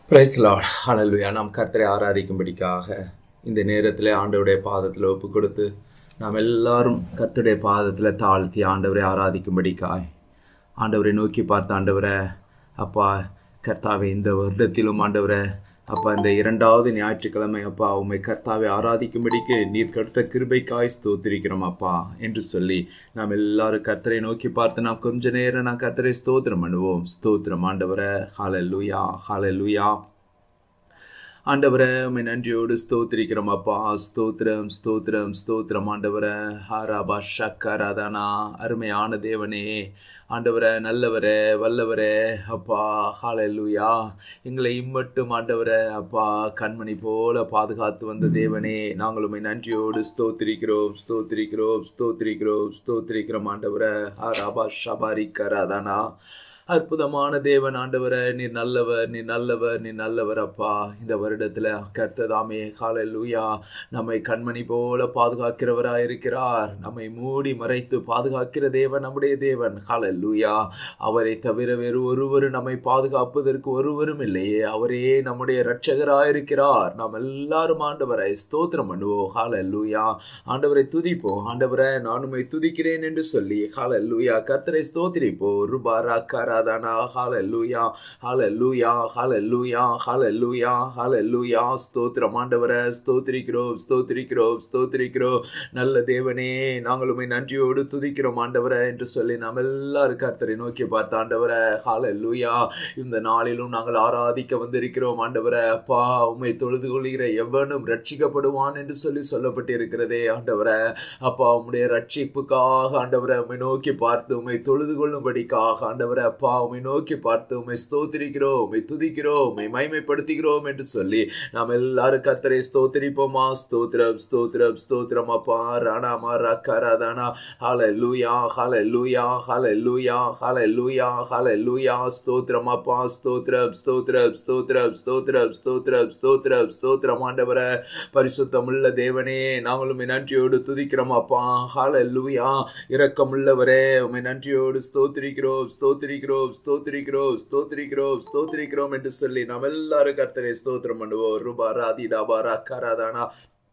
Price Lord ஹalleluya நாம் கர்த்தரை ஆராதிக்கும்படிக்காக இந்த நேரத்தில் ஆண்டவருடைய பாதத்தில் ஒப்பு கொடுத்து நாம் எல்லாரும் கர்த்தருடைய பாதத்தில் தாழ்த்தி ஆண்டவரை ஆராதிக்கும்படிக்காய் ஆண்டவரை நோக்கி பார்த்த ஆண்டவரை அப்பா கர்த்தாவை இந்த வருடத்திலும் ஆண்டவரை அப்பா இந்த இரண்டாவது ஞாயிற்றுக்கிழமை அப்பா உம்மை கர்த்தாவை ஆராதிக்கும்படிக்கு நீர் கருத்த கிருபைக்காய் ஸ்தோத்திரிக்கிறோம் அப்பா என்று சொல்லி நாம் எல்லாரும் கர்த்தரை நோக்கி பார்த்து நாம் கொஞ்ச நேரம் நான் கர்த்தரை ஸ்தோத்திரம் பண்ணுவோம் ஸ்தோத்திரம் ஆண்டவரை ஹalleluya ஹalleluya ஆண்டவரை உண்மை நன்றியோடு ஸ்தோத்திரிக்கிறோம் அப்பா ஸ்தோத்திரம் ஸ்தோத்திரம் ஸ்தோத்திரம் ஆண்டவரை ஹாராபா ஷக்கராதானா அருமையான தேவனே ஆண்டவரை நல்லவரே வல்லவரே அப்பா ஹalleluya எங்களை இம்மட்டும் ஆண்டவரை அப்பா கண்மணி போல பாதுகாத்து வந்த தேவனே நாங்கள் உண்மை நன்றியோடு ஸ்தோத்திரிக்கிறோம் ஸ்தோத்திரிக்கிறோம் ஸ்தோத்திரிக்கிறோம் ஸ்தோத்திரிக்கிறோம் ஆண்டவரை ஹாராபா ஷபாரி கராதானா அற்புதமான தேவன் ஆண்டவரை நீ நல்லவர் நீ நல்லவர் நீ நல்லவர் அப்பா இந்த வருடத்தில் கர்த்ததாமே ஹalleluya நம்மை கண்மணி போல பாதுகாக்கிறவராய் இருக்கிறார் நம்மை மூடி மறைத்து பாதுகாக்கிற தேவன் நம்முடைய தேவன் ஹalleluya அவரை தவிர வேறு ஒருவரும் நம்மை பாதுகாப்பதற்கு ஒருவரும் இல்லையே அவரே நம்முடைய இரட்சகராய் இருக்கிறார் நாம் எல்லாரும் ஆண்டவரை ஸ்தோத்திரம் பண்ணுவோம் ஹalleluya ஆண்டவரை துதிப்போம் ஆண்டவரை நான் உம்மை துதிக்கிறேன் என்று சொல்லி ஹalleluya கர்த்தரை ஸ்தோத்திரிப்போம் ருபாரா கராதானா ஹalleluya ஹalleluya ஹalleluya ஹalleluya ஹalleluya ஸ்தோத்திரம் ஆண்டவரை ஸ்தோத்திரிக்கிறோம் ஸ்தோத்திரிக்கிறோம் ஸ்தோத்திரிக்கிறோம் நல்ல தேவனே நாங்கள் உம்மை நன்றியோடு துதிக்கிறோம் ஆண்டவரை என்று சொல்லி நாம் எல்லாரும் கர்த்தரை நோக்கி பார்த்த ஆண்டவரை ஹalleluya இந்த நாளிலும் நாங்கள் ஆராதிக்க வந்திருக்கிறோம் ஆண்டவரை அப்பா உம்மை தொழுது கொள்கிற எவனும் ரட்சிக்கப்படுவான் என்று சொல்லி சொல்லப்பட்டிருக்கிறதே ஆண்டவரை அப்பா உம்முடைய ரட்சிப்புக்காக ஆண்டவரை உம்மை நோக்கி பார்த்து உம்மை தொழுது கொள்ளும்படிக்காக ஆண்டவரை அப்பா உம்மை நோக்கி பார்த்து உம்மை ஸ்தோத்திரிக்கிறோம் உம்மை துதிக்கிறோம் உம்மை மைமைப்படுத்துகிறோம் என்று சொல்லி நாம் எல்லாரும் கர்த்தரை ஸ்தோத்திரிப்போமா ஸ்தோத்திரம் ஸ்தோத்திரம் ஸ்தோத்திரம் அப்பா ராணாமா ரக்கராதானா ஹalleluya ஹalleluya ஹalleluya ஹalleluya ஹalleluya ஸ்தோத்திரம் அப்பா ஸ்தோத்திரம் ஸ்தோத்திரம் ஸ்தோத்திரம் ஸ்தோத்திரம் ஸ்தோத்திரம் ஸ்தோத்திரம் ஸ்தோத்திரம் ஆண்டவரே பரிசுத்தமுள்ள தேவனே நாங்களும் உம்மை நன்றியோடு துதிக்கிறோம் அப்பா ஹalleluya இரக்கமுள்ளவரே உம்மை நன்றியோடு ஸ்தோத்திரிக்கிறோம் ஸ்தோத்திரிக்கிறோம் ஸ்தோத்திரிக்கிறோம் ஸ்தோத்திரிக்கிறோம் ஸ்தோத்திரிக்கிறோம் என்று சொல்லி நாம் எல்லாரும் கர்த்தரை ஸ்தோத்திரம் பண்ணுவோம் ரூபா ராதி டாபா ரக்கராதானா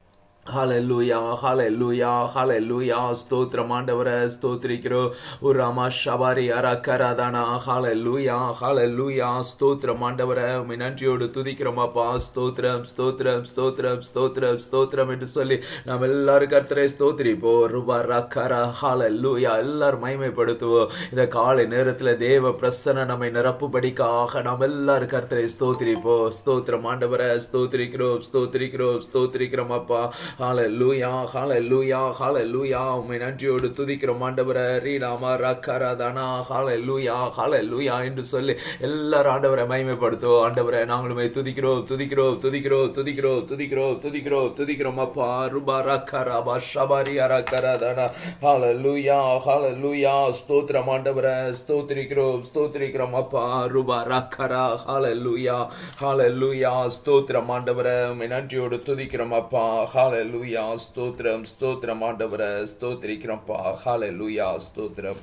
ஹalleluya ஹalleluya ஹalleluya ஸ்தோத்திரம் ஆண்டவரே ஸ்தோத்திரிக்கிறோம் உராமா ஷபாரி அரக்கராதானா ஹalleluya ஹalleluya ஸ்தோத்திரம் ஆண்டவரே உம்மை நன்றியோடு துதிக்கிறோம் அப்பா ஸ்தோத்திரம் ஸ்தோத்திரம் ஸ்தோத்திரம் ஸ்தோத்திரம் ஸ்தோத்திரம் என்று சொல்லி நாம் எல்லாரும் கர்த்தரை ஸ்தோத்திரிப்போம் ரூபா ரக்கரா ஹalleluya எல்லாரும் மகிமைப்படுத்துவோம் இந்த காலை நேரத்தில் தேவ பிரசன்ன நம்மை நிரப்புபடிக்காக நாம் எல்லாரும் கர்த்தரை ஸ்தோத்திரிப்போம் ஸ்தோத்திரம் ஆண்டவரே ஸ்தோத்திரிக்கிறோம் ஸ்தோத்திரிக்கிறோம் ஸ்தோத்திரிக்கிறோம் அப்பா ஹalleluya ஹalleluya ஹalleluya உம்மை நன்றியோடு துதிக்கிறோம் ஆண்டவரே ரீடாமா ரக்கராதானா ஹalleluya ஹalleluya என்று சொல்லி எல்லாரும் ஆண்டவரை மகிமைப்படுத்துவோம் ஆண்டவரை நாங்களுமே துதிக்கிறோம் துதிக்கிறோம் துதிக்கிறோம் துதிக்கிறோம் துதிக்கிறோம் துதிக்கிறோம் துதிக்கிறோம் அப்பா ருபா ரக்கராபா ஷபாரி அரக்கராதானா ஹalleluya ஹalleluya ஸ்தோத்திரம் ஆண்டவரை ஸ்தோத்திரிக்கிறோம் ஸ்தோத்திரிக்கிறோம் அப்பா ருபா ரக்கரா ஹalleluya ஹalleluya ஸ்தோத்திரம் ஆண்டவரை உம்மை நன்றியோடு துதிக்கிறோம் அப்பா ஹalleluya ஸ்தோத்திரம் ஸ்தோத்திரம் ஆண்டவரை ஸ்தோத்திரிக்கிறோம்ப்பா ஹalleluya ஸ்தோத்திரம்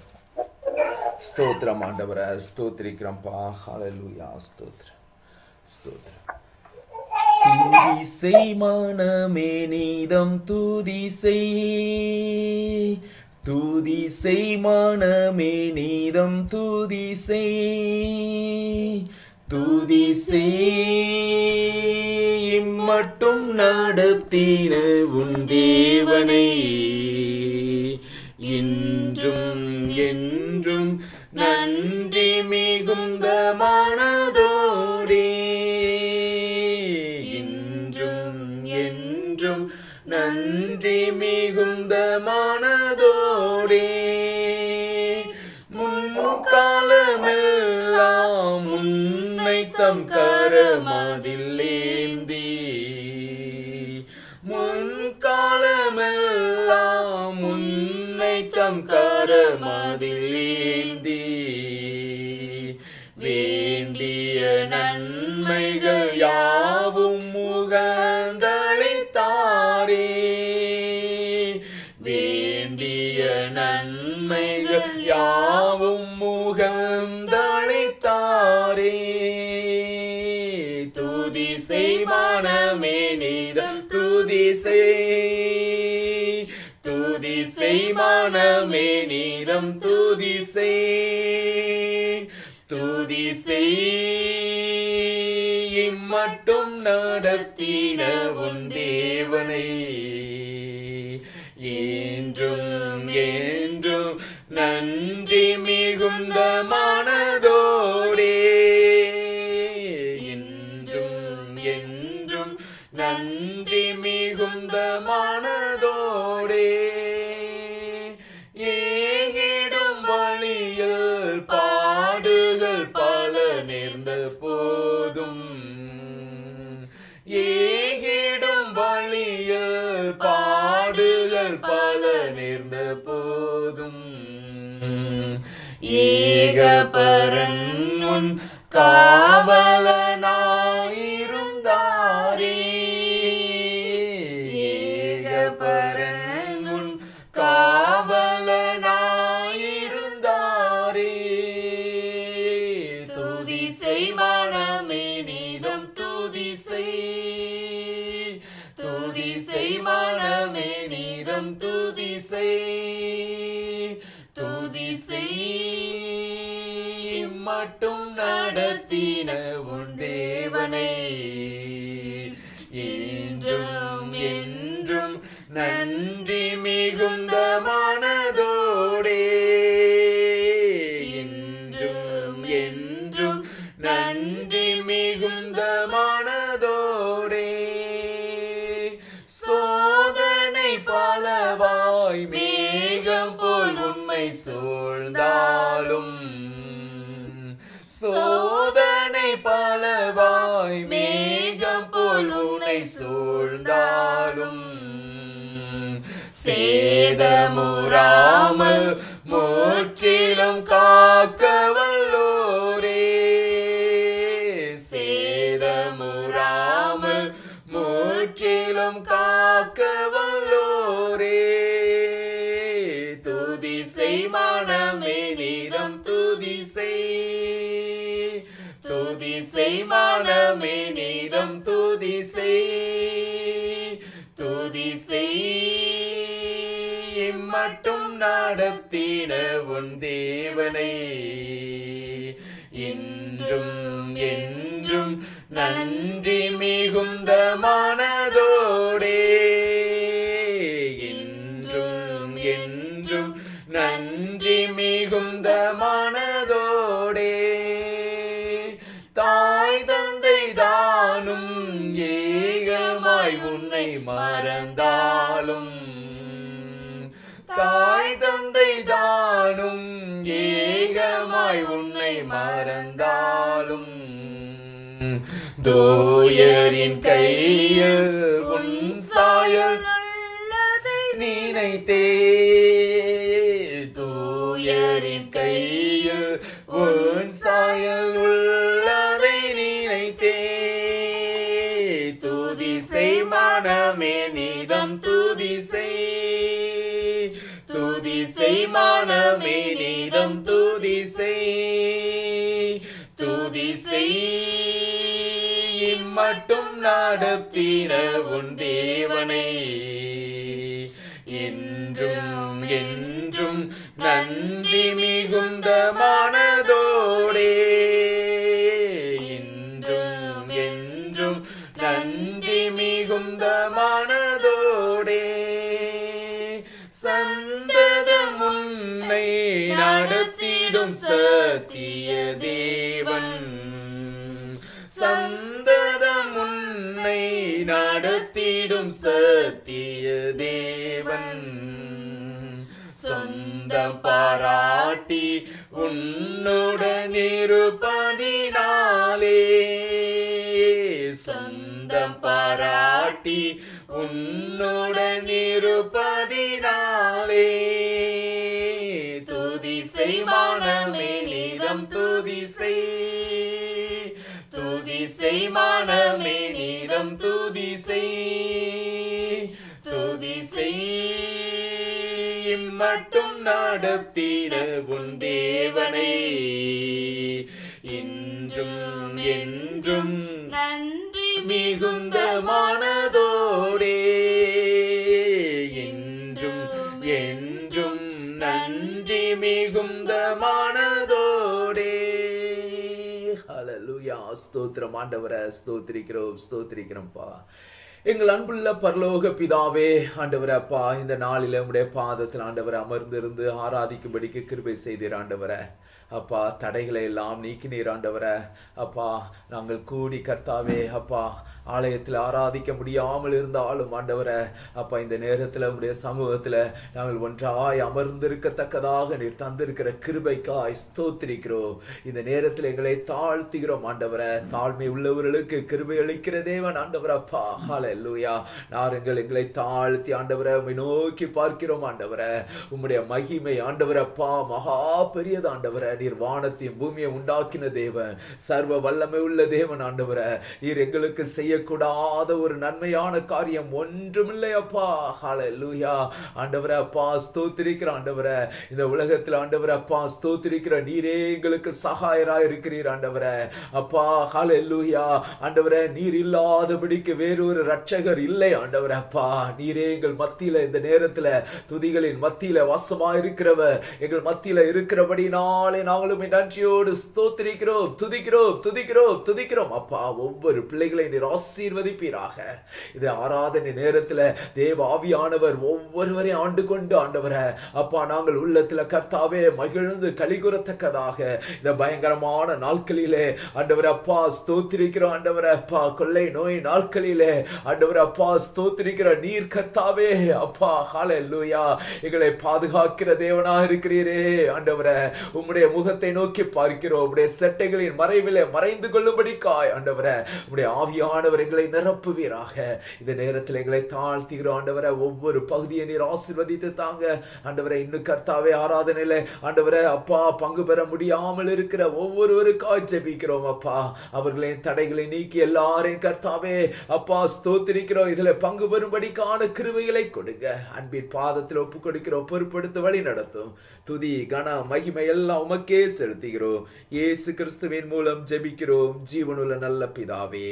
ஸ்தோத்திரம் ஆண்டவரை ஸ்தோத்திரிக்கிறோம்ப்பா ஹalleluya ஸ்தோத்திரம் ஸ்தோத்திரம் துதி செய் மனமே நீதம் துதி செய் துதி செய் மனமே நீதம் துதி செய் துதி செய் மட்டும் நடத்தின உன் தேவனை இன்றும் என்றும் நன்றி மிகுந்த மனதோடே இன்றும் என்றும் நன்றி மிகுந்த மனதோடே முன்காலமெல்லாம் உன்னை தம் கரமதில் ஏந்தி முன்காலமெல்லாம் உன்னை தம் கரமதில் ஏந்தி வேண்டிய நன்மைகள் யாவும் முகந்தளித்தாரே வேண்டிய நன்மைகள் யாவும் முகந்தளித்தாரே துதி செய் மனமே நீதம் துதி செய் துதி செய் மனமே நீதம் துதி செய் துதி செய் மட்டும் நடத்தின உன் தேவனை என்றும் என்றும் நன்றி மிகுந்த மனதோடே என்றும் என்றும் நன்றி மிகுந்த மனதோடே ஏகிடும் வழியில் பாடுகள் பல நேர்ந்த போதும் ஏகிடும் வழியில் பாடுகள் பல நேர்ந்த போதும் ஏகபரன் உன் காவலனாயிருந்தாரே ஏகபரன் உன் காவலனாயிருந்தாரே துதி செய் மனமே நீதம் துதி செய் துதி செய் மனமே நீதம் துதி செய் துதி செய் மட்டும் நடத்தின உன் தேவனை என்றும் என்றும் நன்றி மிகுந்த மனதோடே என்றும் என்றும் நன்றி மிகுந்த மனதோடே சோதனை பலவாய் மேகம் போல் உண்மை சூழ்ந்தாலும் சோதனை பலவாய் மேகம் போல் உன்னை சூழ்ந்தாலும் சேதமுறாமல் முற்றிலும் காக்க வல்லோரே சேதமுறாமல் முற்றிலும் காக்க வல்லோரே துதி செய் மனமே நீதம் துதி செய் துதி செய் மனமே நீதம் துதி செய் துதி செய் மட்டும் நடத்தின உன் தேவனை என்றும் என்றும் நன்றி மிகுந்த மனதோடே என்றும் என்றும் நன்றி மிகுந்த மனதோடே தாய் தந்தை தானும் ஏகமாய் உன்னை மறந்தாலும் தாய் தந்தை தானும் ஏகமாய் உன்னை மறந்தாலும் தோயரின் கையில் உன் சாயல் உள்ளதை நினைத்தே தூயரின் கையில் உன் சாயல் உள்ளதை நினைத்தே துதி செய் மனமே நீதம் துதி செய் துதி செய் மனமே நீதம் துதி செய் துதி செய் மட்டும் நடத்தின உன் தேவனை என்றும் என்றும் நன்றி மிகுந்த மனதோடே என்றும் என்றும் நன்றி மிகுந்த மனதோடே சந்ததம் உன்னை நடத்திடும் சத்திய தேவன் சந்ததம் உன்னை நடத்திடும் சத்திய தேவன் சொந்தம் பாராட்டி உன்னுடன் இருப்பதினாலே சொந்தம் பாராட்டி உன்னுடன் இருப்பதினாலே துதி செய் மனமே நீதம் துதி செய் துதி செய் மனமே நீதம் துதி செய் துதி செய் மட்டும் நடத்திட உன் தேவனை என்றும் என்றும் நன்றி மிகுந்த மனதோடே என்றும் என்றும் நன்றி மிகுந்த மனதோடே ஹalleluya ஸ்தோத்திரம் ஆண்டவரை ஸ்தோத்திரிக்கிறோம் ஸ்தோத்திரிக்கிறோம்ப்பா எங்கள் அன்புள்ள பரலோக பிதாவே ஆண்டவரே அப்பா இந்த நாளில் உடைய பாதத்தில் ஆண்டவரை அமர்ந்திருந்து ஆராதிக்கும்படிக்கு கிருபை செய்தீர் ஆண்டவரை அப்பா தடைகளை எல்லாம் நீக்கினீர் ஆண்டவரை அப்பா நாங்கள் கூடி கர்த்தாவே அப்பா ஆலயத்தில் ஆராதிக்க முடியாமல் இருந்தாலும் ஆண்டவரை அப்பா இந்த நேரத்தில் உடைய சமூகத்தில் நாங்கள் ஒன்றாய் அமர்ந்திருக்கத்தக்கதாக நீர் தந்திருக்கிற கிருபைக்காய் ஸ்தோத்திரிக்கிறோம் இந்த நேரத்தில் எங்களை தாழ்த்துகிறோம் ஆண்டவரை தாழ்மை உள்ளவர்களுக்கு கிருபை அளிக்கிற தேவன் ஆண்டவர் அப்பா ஹalleluya நாங்கள் எங்களை தாழ்த்தி ஆண்டவரை உம்மை நோக்கி பார்க்கிறோம் ஆண்டவரை உம்முடைய மகிமை ஆண்டவர் அப்பா மகா பெரியது ஆண்டவரை நீர் வானத்தையும் பூமியை உண்டாக்கின தேவன் சர்வ வல்லமை உள்ள தேவன் ஆண்டவரை நீர் எங்களுக்கு செய்யக்கூடாத ஒரு நன்மையான காரியம் ஒன்றுமில்லை அப்பா ஹalleluya ஆண்டவரே அப்பா ஸ்தோத்திரிக்கிற ஆண்டவரை இந்த உலகத்தில் ஆண்டவரை அப்பா ஸ்தோத்திரிக்கிற நீரே எங்களுக்கு சகாயராய் இருக்கிறீர் ஆண்டவரை அப்பா ஹalleluya ஆண்டவரே நீர் இல்லாதபடிக்கு வேறொரு ரட்சகர் இல்லை ஆண்டவரே அப்பா நீரே எங்கள் மத்தியில இந்த நேரத்துல துதிகளின் மத்தியில வாசமா இருக்கிறவர் எங்கள் மத்தியில இருக்கிறபடினாலே நாங்களும் நன்றியோடு ஸ்தோத்திரிக்கிறோம் துதிக்கிறோம் துதிக்கிறோம் துதிக்கிறோம் அப்பா ஒவ்வொரு பிள்ளைகளை நீர் ஆசீர்வதிப்பீராக இது ஆராதனை நேரத்துல தேவ ஆவியானவர் ஒவ்வொருவரையும் ஆண்டு கொண்டு ஆண்டவரை அப்பா நாங்கள் உள்ளத்துல கர்த்தாவே மகிழ்ந்து கலிகுறத்தக்கதாக இந்த பயங்கரமான நாட்களிலே ஆண்டவர் அப்பா ஸ்தோத்திரிக்கிறோம் ஆண்டவர் அப்பா கொள்ளை நோய் நாட்களிலே ஆண்டவர் அப்பா ஸ்தோத்திரிக்கிற நீர் கர்த்தாவே அப்பா ஹalleluya எங்களை பாதுகாக்கிற தேவனா இருக்கிறீரே ஆண்டவரே உம்முடைய முகத்தை நோக்கி பார்க்கிறோம் உம்முடைய செட்டைகளின் மறைவிலே மறைந்து கொள்ளும்படிக்காய் ஆண்டவரே உம்முடைய ஆவியானவர் எங்களை நிரப்புவீராக இந்த நேரத்தில் எங்களை தாழ்த்துகிறோம் ஆண்டவரை ஒவ்வொரு பகுதியை நீர் ஆசீர்வதித்து தாங்க ஆண்டவரை இன்னும் கர்த்தாவே ஆராதனையில ஆண்டவரை அப்பா பங்கு பெற முடியாமல் இருக்கிற ஒவ்வொருவருக்காய் ஜெபிக்கிறோம் அப்பா அவர்களின் தடைகளை நீக்கி எல்லாரையும் கர்த்தாவே அப்பா ஸ்தோத்திரிக்கிறோம் இதுல பங்கு பெறும்படிக்கான கிருவைகளை கொடுங்க அன்பின் பாதத்தில் ஒப்பு கொடுக்கிறோம் பொறுப்படுத்த வழி நடத்தும் துதி கன மகிமை எல்லாம் உமக்கே செலுத்துகிறோம் இயேசு கிறிஸ்துவின் மூலம் ஜெபிக்கிறோம் ஜீவனுள்ள நல்ல பிதாவே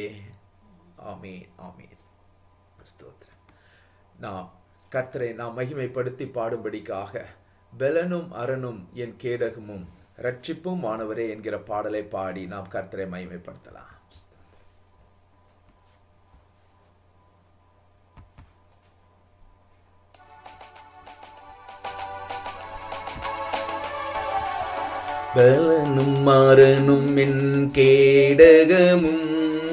ஆமீன் ஆமீன் ஸ்தோத்திரம் நாம் கர்த்தரை நாம் மகிமைப்படுத்தி பாடும்படிக்காக பெலனும் அரணும் என் கேடகமும் ரட்சிப்பும் மாணவரே என்கிற பாடலை பாடி நாம் கர்த்தரை மகிமைப்படுத்தலாம் பலனும் மரணும் என் கேடகமும்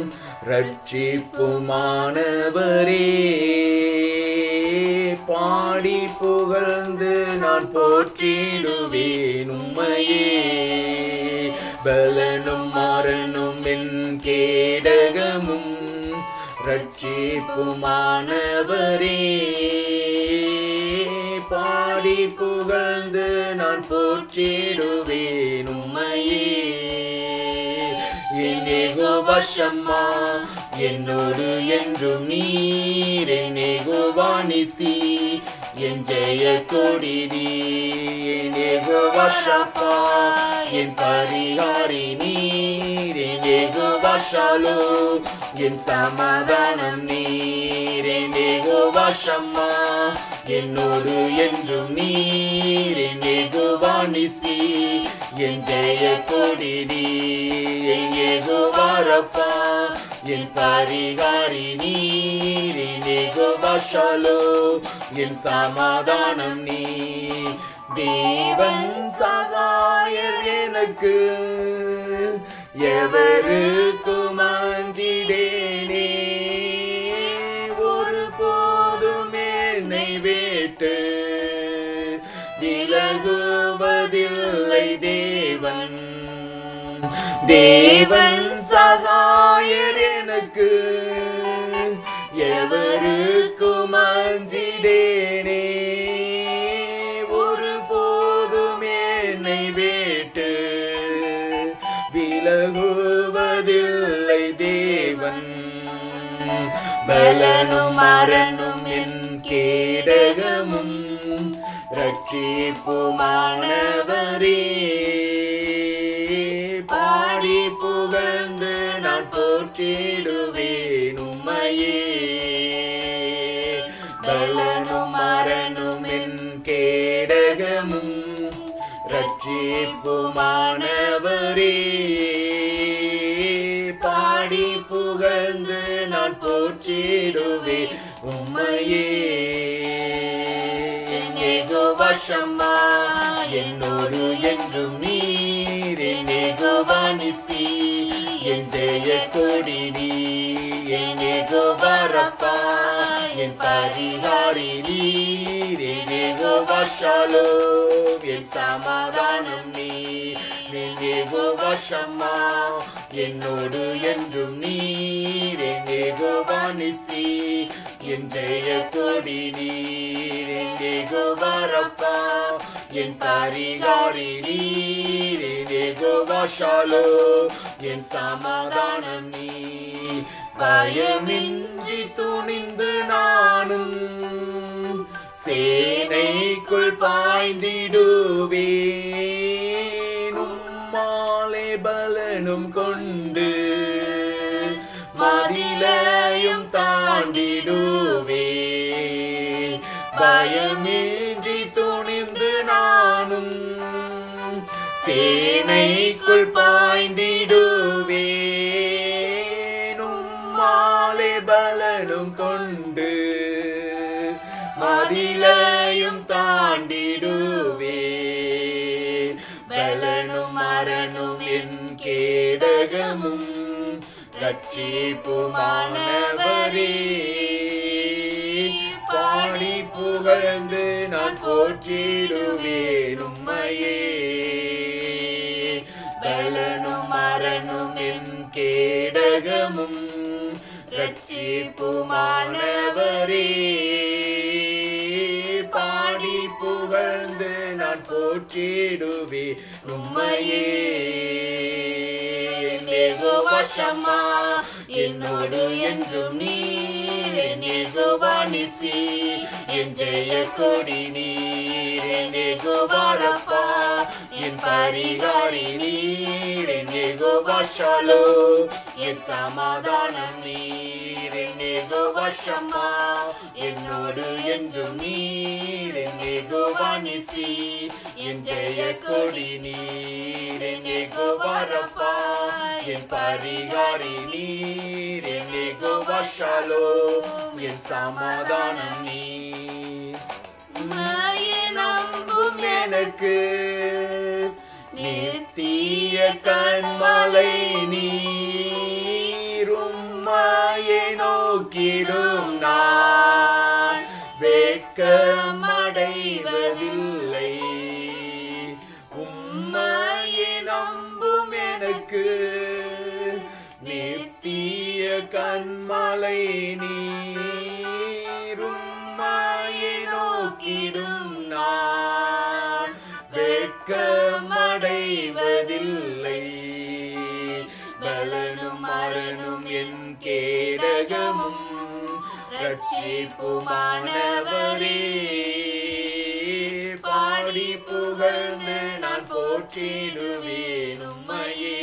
ரட்சிப்புமானவரே பாடி புகழ்ந்து நான் போற்றிடுவேன் உம்மையே பலனும் மரணும் என் கேடகமும் ரட்சிப்புமானவரே பாடி புகழ்ந்து நான் போற்றிடுவேன் உம்மையே என்னேகோ வசம்மா என்னோடு என்றும் நீர் என்னேகோ வாணிசி என் ஜெய கொடிடி என்னேகோ வசப்பா என் பரிகாரி நீர் என்னேகோ வசாலோ என் சமாதானம் நீர் என்னேகோ வசம்மா என்னோடு என்றும் நீர் என்னேகோ வாணிசி என் ஜெய கொடிடி எங்கேகோ வாரப்பா என் பரிகாரி நீர் என்னேகோ வசாலோ என் சமாதானம் நீ தேவன் சகாயர் எனக்கு எவருக்கும் அஞ்சிடேனே ஒரு போதும் என்னை வேட்டு விலகுவதில்லை தேவன் தேவன் சகாயர் எனக்கு எவருக்கும் அஞ்சிடேனே ஒரு போதும் என்னை வேட்டு விலகுவதில்லை தேவன் பலனும் மரணும் என் கேடகமும் ரட்சிப்புமானவரே பாடி புகழ்ந்து நான் போற்றிடுவேன் போற்றிடுவேன் உம்மையே பலனும் மரணும் என் கேடகமும் ரட்சிப்புமானவரே பாடி புகழ்ந்து நான் போற்றிடுவேன் உம்மையே ஏகோபாஷம்மா என்னோடு என்றும் நீர் என்னேகோபானிசி என் ஜெய கொடி நீர் என் ஏகோபாரப்பா என் பரிகாரி நீர் என் ஏகோபாஷாலோ என் சமாதானம் நீர் என் ஏகோபாஷம்மா என்னோடு என்றும் நீர் என் ஏகோபானிசி என் ஜெய கொடி நீர் என் ஏகோபாரப்பா என் பரிகாரி நீர் என் ஏகோபாஷாலோ என் சமாதானம் நீ பயமின்றி துணிந்து நானும் சேனைக்குள் பாய்ந்திடுவேனும் மாலை பலனும் கொண்டு மதிலையும் தாண்டிடுவே பயமின்றி துணிந்து நானும் சேனைக்குள் பாய்ந்திடுவேனும் மாலை பலனும் கொண்டு மதிலையும் தாண்டிடுவே பலனும் மரணும் என் கேடகமும் ரட்சிப்புமானவரே பாடி புகழ்ந்து நான் போற்றிடுவேன் உம்மையே பலனும் மரணும் என் கேடகமும் ரட்சிப்புமானவரே பாடி புகழ்ந்து நான் போற்றிடுவேன் உம்மையே ஏகோவாஷம்மா என்னோடு என்றும் நீர் என் ஏகோவானிசி என் ஜெய கொடி நீர் என் ஏகோவாரப்பா என் பரிகாரி நீர் என் ஏகோவாஷாலோ என் சமாதானம் நீர் என் ஏகோவாஷம்மா என்னோடு என்றும் நீர் என் ஏகோவானிசி என் ஜெய கொடி நீர் என் ஏகோவாரப்பா என் பரிகாரி நீர் என் ஏகோவாஷாலோ என் சமாதானம் நீர் உம்மையே நம்பும் எனக்கு நித்திய கண்மலை நீர் உம்மையே நோக்கிடும் நான் வெட்கமடைவதில்லை உம்மையே நம்பும் எனக்கு நித்திய கண்மலை நீர் உம்மையே நோக்கிடும் நான் வெட்கமடைவதில்லை பலனும் மரணும் என் கேடகமும் ரட்சிப்புமானவரே பாடி புகழ்ந்து நான் போற்றிடுவேன் உம்மையே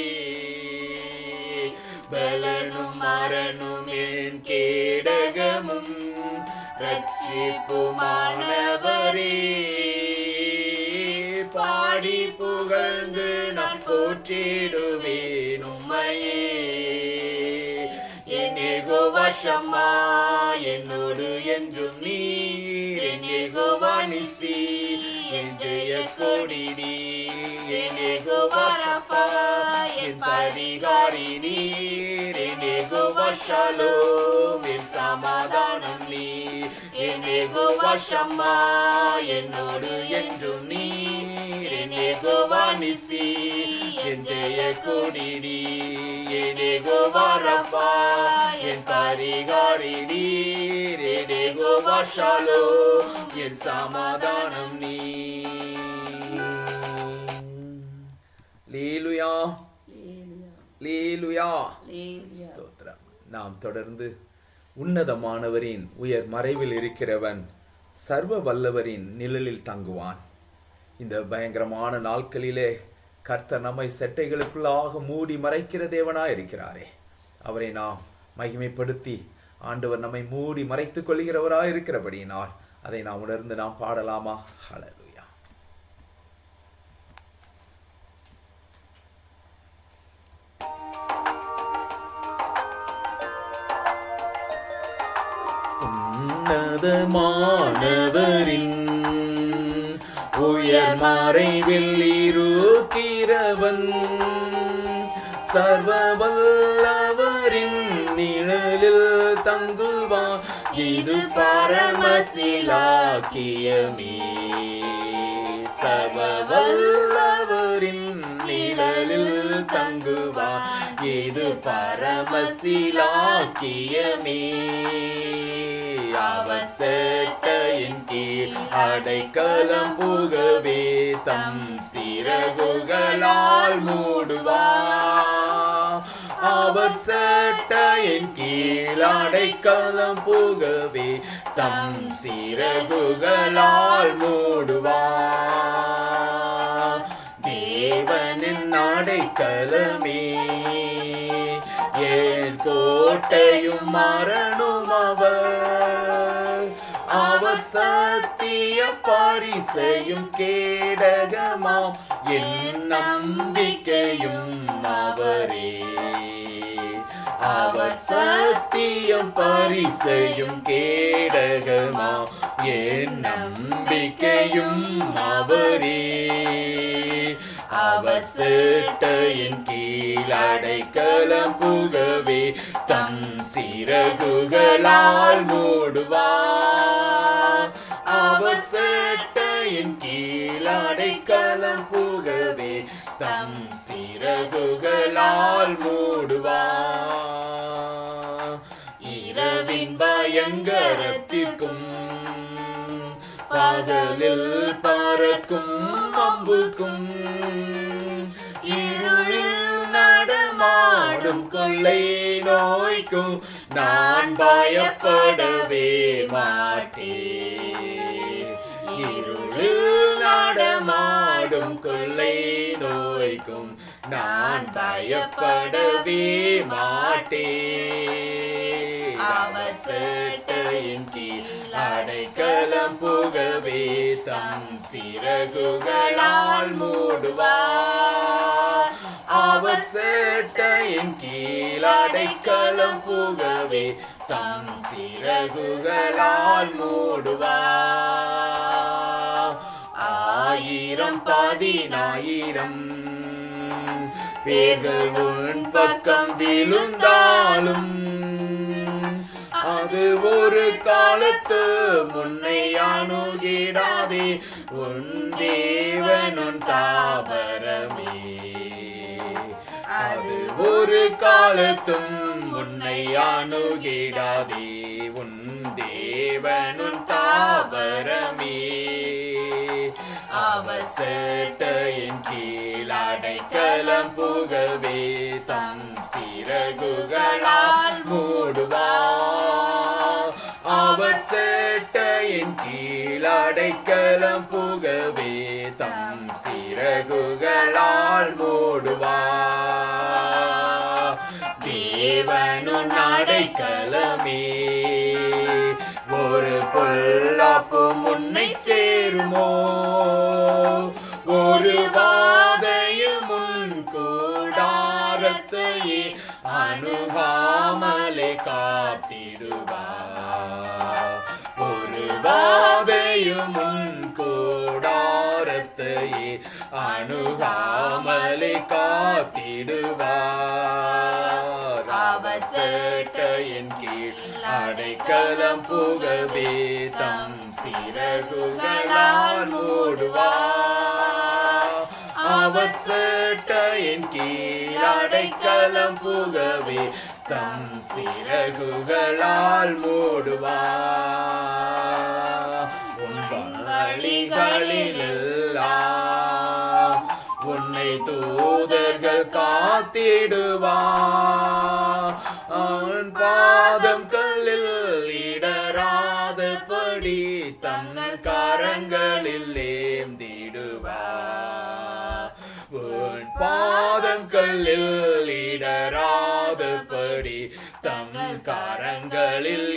பலனும் மரணும் என் கேடகமும் ரட்சிப்புமானவரே பாடி புகழ்ந்து நான் போற்றிடுவேன் உம்மையே என் ஏகோவாஷம்மா என்னோடு என்றும் நீர் என் ஏகோவானிசி என் ஜெய கொடி நீர் என் ஏகோவாரப்பா என் பரிகாரி நீர் என் ஏகோவாஷாலோ என் சமாதானம் நீர் என் ஏகோவாஷம்மா என்னோடு என்றும் நீர் என் ஏகோவானிசி என் ஜெய கொடி நீர் என் ஏகோவாரப்பா என் பரிகாரி நீர் என் ஏகோவாஷாலோ என் சமாதானம் நீர் லீலுயா லீலுயா ஸ்தோத்திரம் நாம் தொடர்ந்து உன்னதமானவரின் உயர் மறைவில் இருக்கிறவன் சர்வ வல்லவரின் நிழலில் தங்குவான் இந்த பயங்கரமான நாட்களிலே கர்த்தர் நம்மை செட்டைகளுக்குள்ளாக மூடி மறைக்கிற தேவனாய் இருக்கிறாரே அவரை நாம் மகிமைப்படுத்தி ஆண்டவர் நம்மை மூடி மறைத்துக் கொள்கிறவராய் இருக்கிறபடியினால் அதை நாம் உணர்ந்து நாம் பாடலாமா ஹalleluya உன்னதமானவரின் உயர் மறைவில் இருக்கிறவன் சர்வ வல்லவரின் நிழலில் தங்குவான் இது பரமசிலாக்கியமே சர்வ வல்லவரின் நிழலில் தங்குவான் இது பரமசிலாக்கியமே அவசட்டையின் கீழ் அடைக்கலம் புகவே தம் சிறகுகளால் மூடுவா அவர் சட்டையின் கீழ் அடைக்கலம் புகவே தம் சிறகுகளால் மூடுவா தேவனின் அடைக்கலமே ஏன் கோட்டையும் மரணும் அவர் அவர் சத்திய பரிசையும் கேடகமாம் என் நம்பிக்கையும் அவரே அவர் சத்தியம் பரிசையும் கேடகமாம் என் நம்பிக்கையும் அவரே அவர் சேட்டையின் கீழ் அடைக்கலம் புகவே தம் சிறகுகளால் மூடுவார் அவர் சேட்டையின் கீழ் அடைக்கலம் புகவே தம் சிறகுகளால் மூடுவார் இரவின் பயங்கரத்திற்கும் பகலில் பறக்கும் அம்புக்கும் இருளில் நடமாடும் கொள்ளை நோய்க்கும் நான் பயப்படவே மாட்டேன் இருளில் நடமாடும் கொள்ளை நோய்க்கும் நான் பயப்படவே மாட்டேன் அவர் சேட்டையின் கீழ் அடைக்கலம் புகவே தம் சிறகுகளால் மூடுவார் அவர் சேட்டையின் கீழ் அடைக்கலம் புகவே தம் சிறகுகளால் மூடுவார் ஆயிரம் பதினாயிரம் பேர்கள் உன் பக்கம் விழுந்தாலும் அது ஒரு காலத்து முன்னை அணுகிடாதே உன் தேவன் உன் தாபரமே அது ஒரு காலத்தும் உன்னை அணுகிடாதே உன் தேவன் உன் தாபரமே அவசட்டையின் கீழ் அடைக்கலம் புகவே தம் சிறகுகளால் மூடுவார் அவசட்டையின் கீழ் அடைக்கலம் புகவே தம் சிறகுகளால் மூடுவார் தேவனுன் அடைக்கலமே ஒரு பொல்லாப்பு முன்னை சேருமோ ஒரு வாதையும் முன் கூடாரத்தையே அணுகாமலே காத்திடுவார் ஒரு வாதையும் முன் கூடாரத்தையே அணுகாமலே காத்திடுவார் அவசட்டையின் கீழ் அடைக்கலம் புகவே தம் சிறகுகளால் மூடுவார் அவசட்டையின் கீழ் அடைக்கலம் புகவே தம் சிறகுகளால் மூடுவார் உன் வழிகளிலெல்லாம் உன்னை தூதர்கள் காத்திடுவார் அவன் பாதம் கல்லில் இடராதபடி தங்கள் கரங்களில் ஏந்திடுவார் உன் பாதம் கல்லில் இடராதபடி தங்கள் கரங்களில்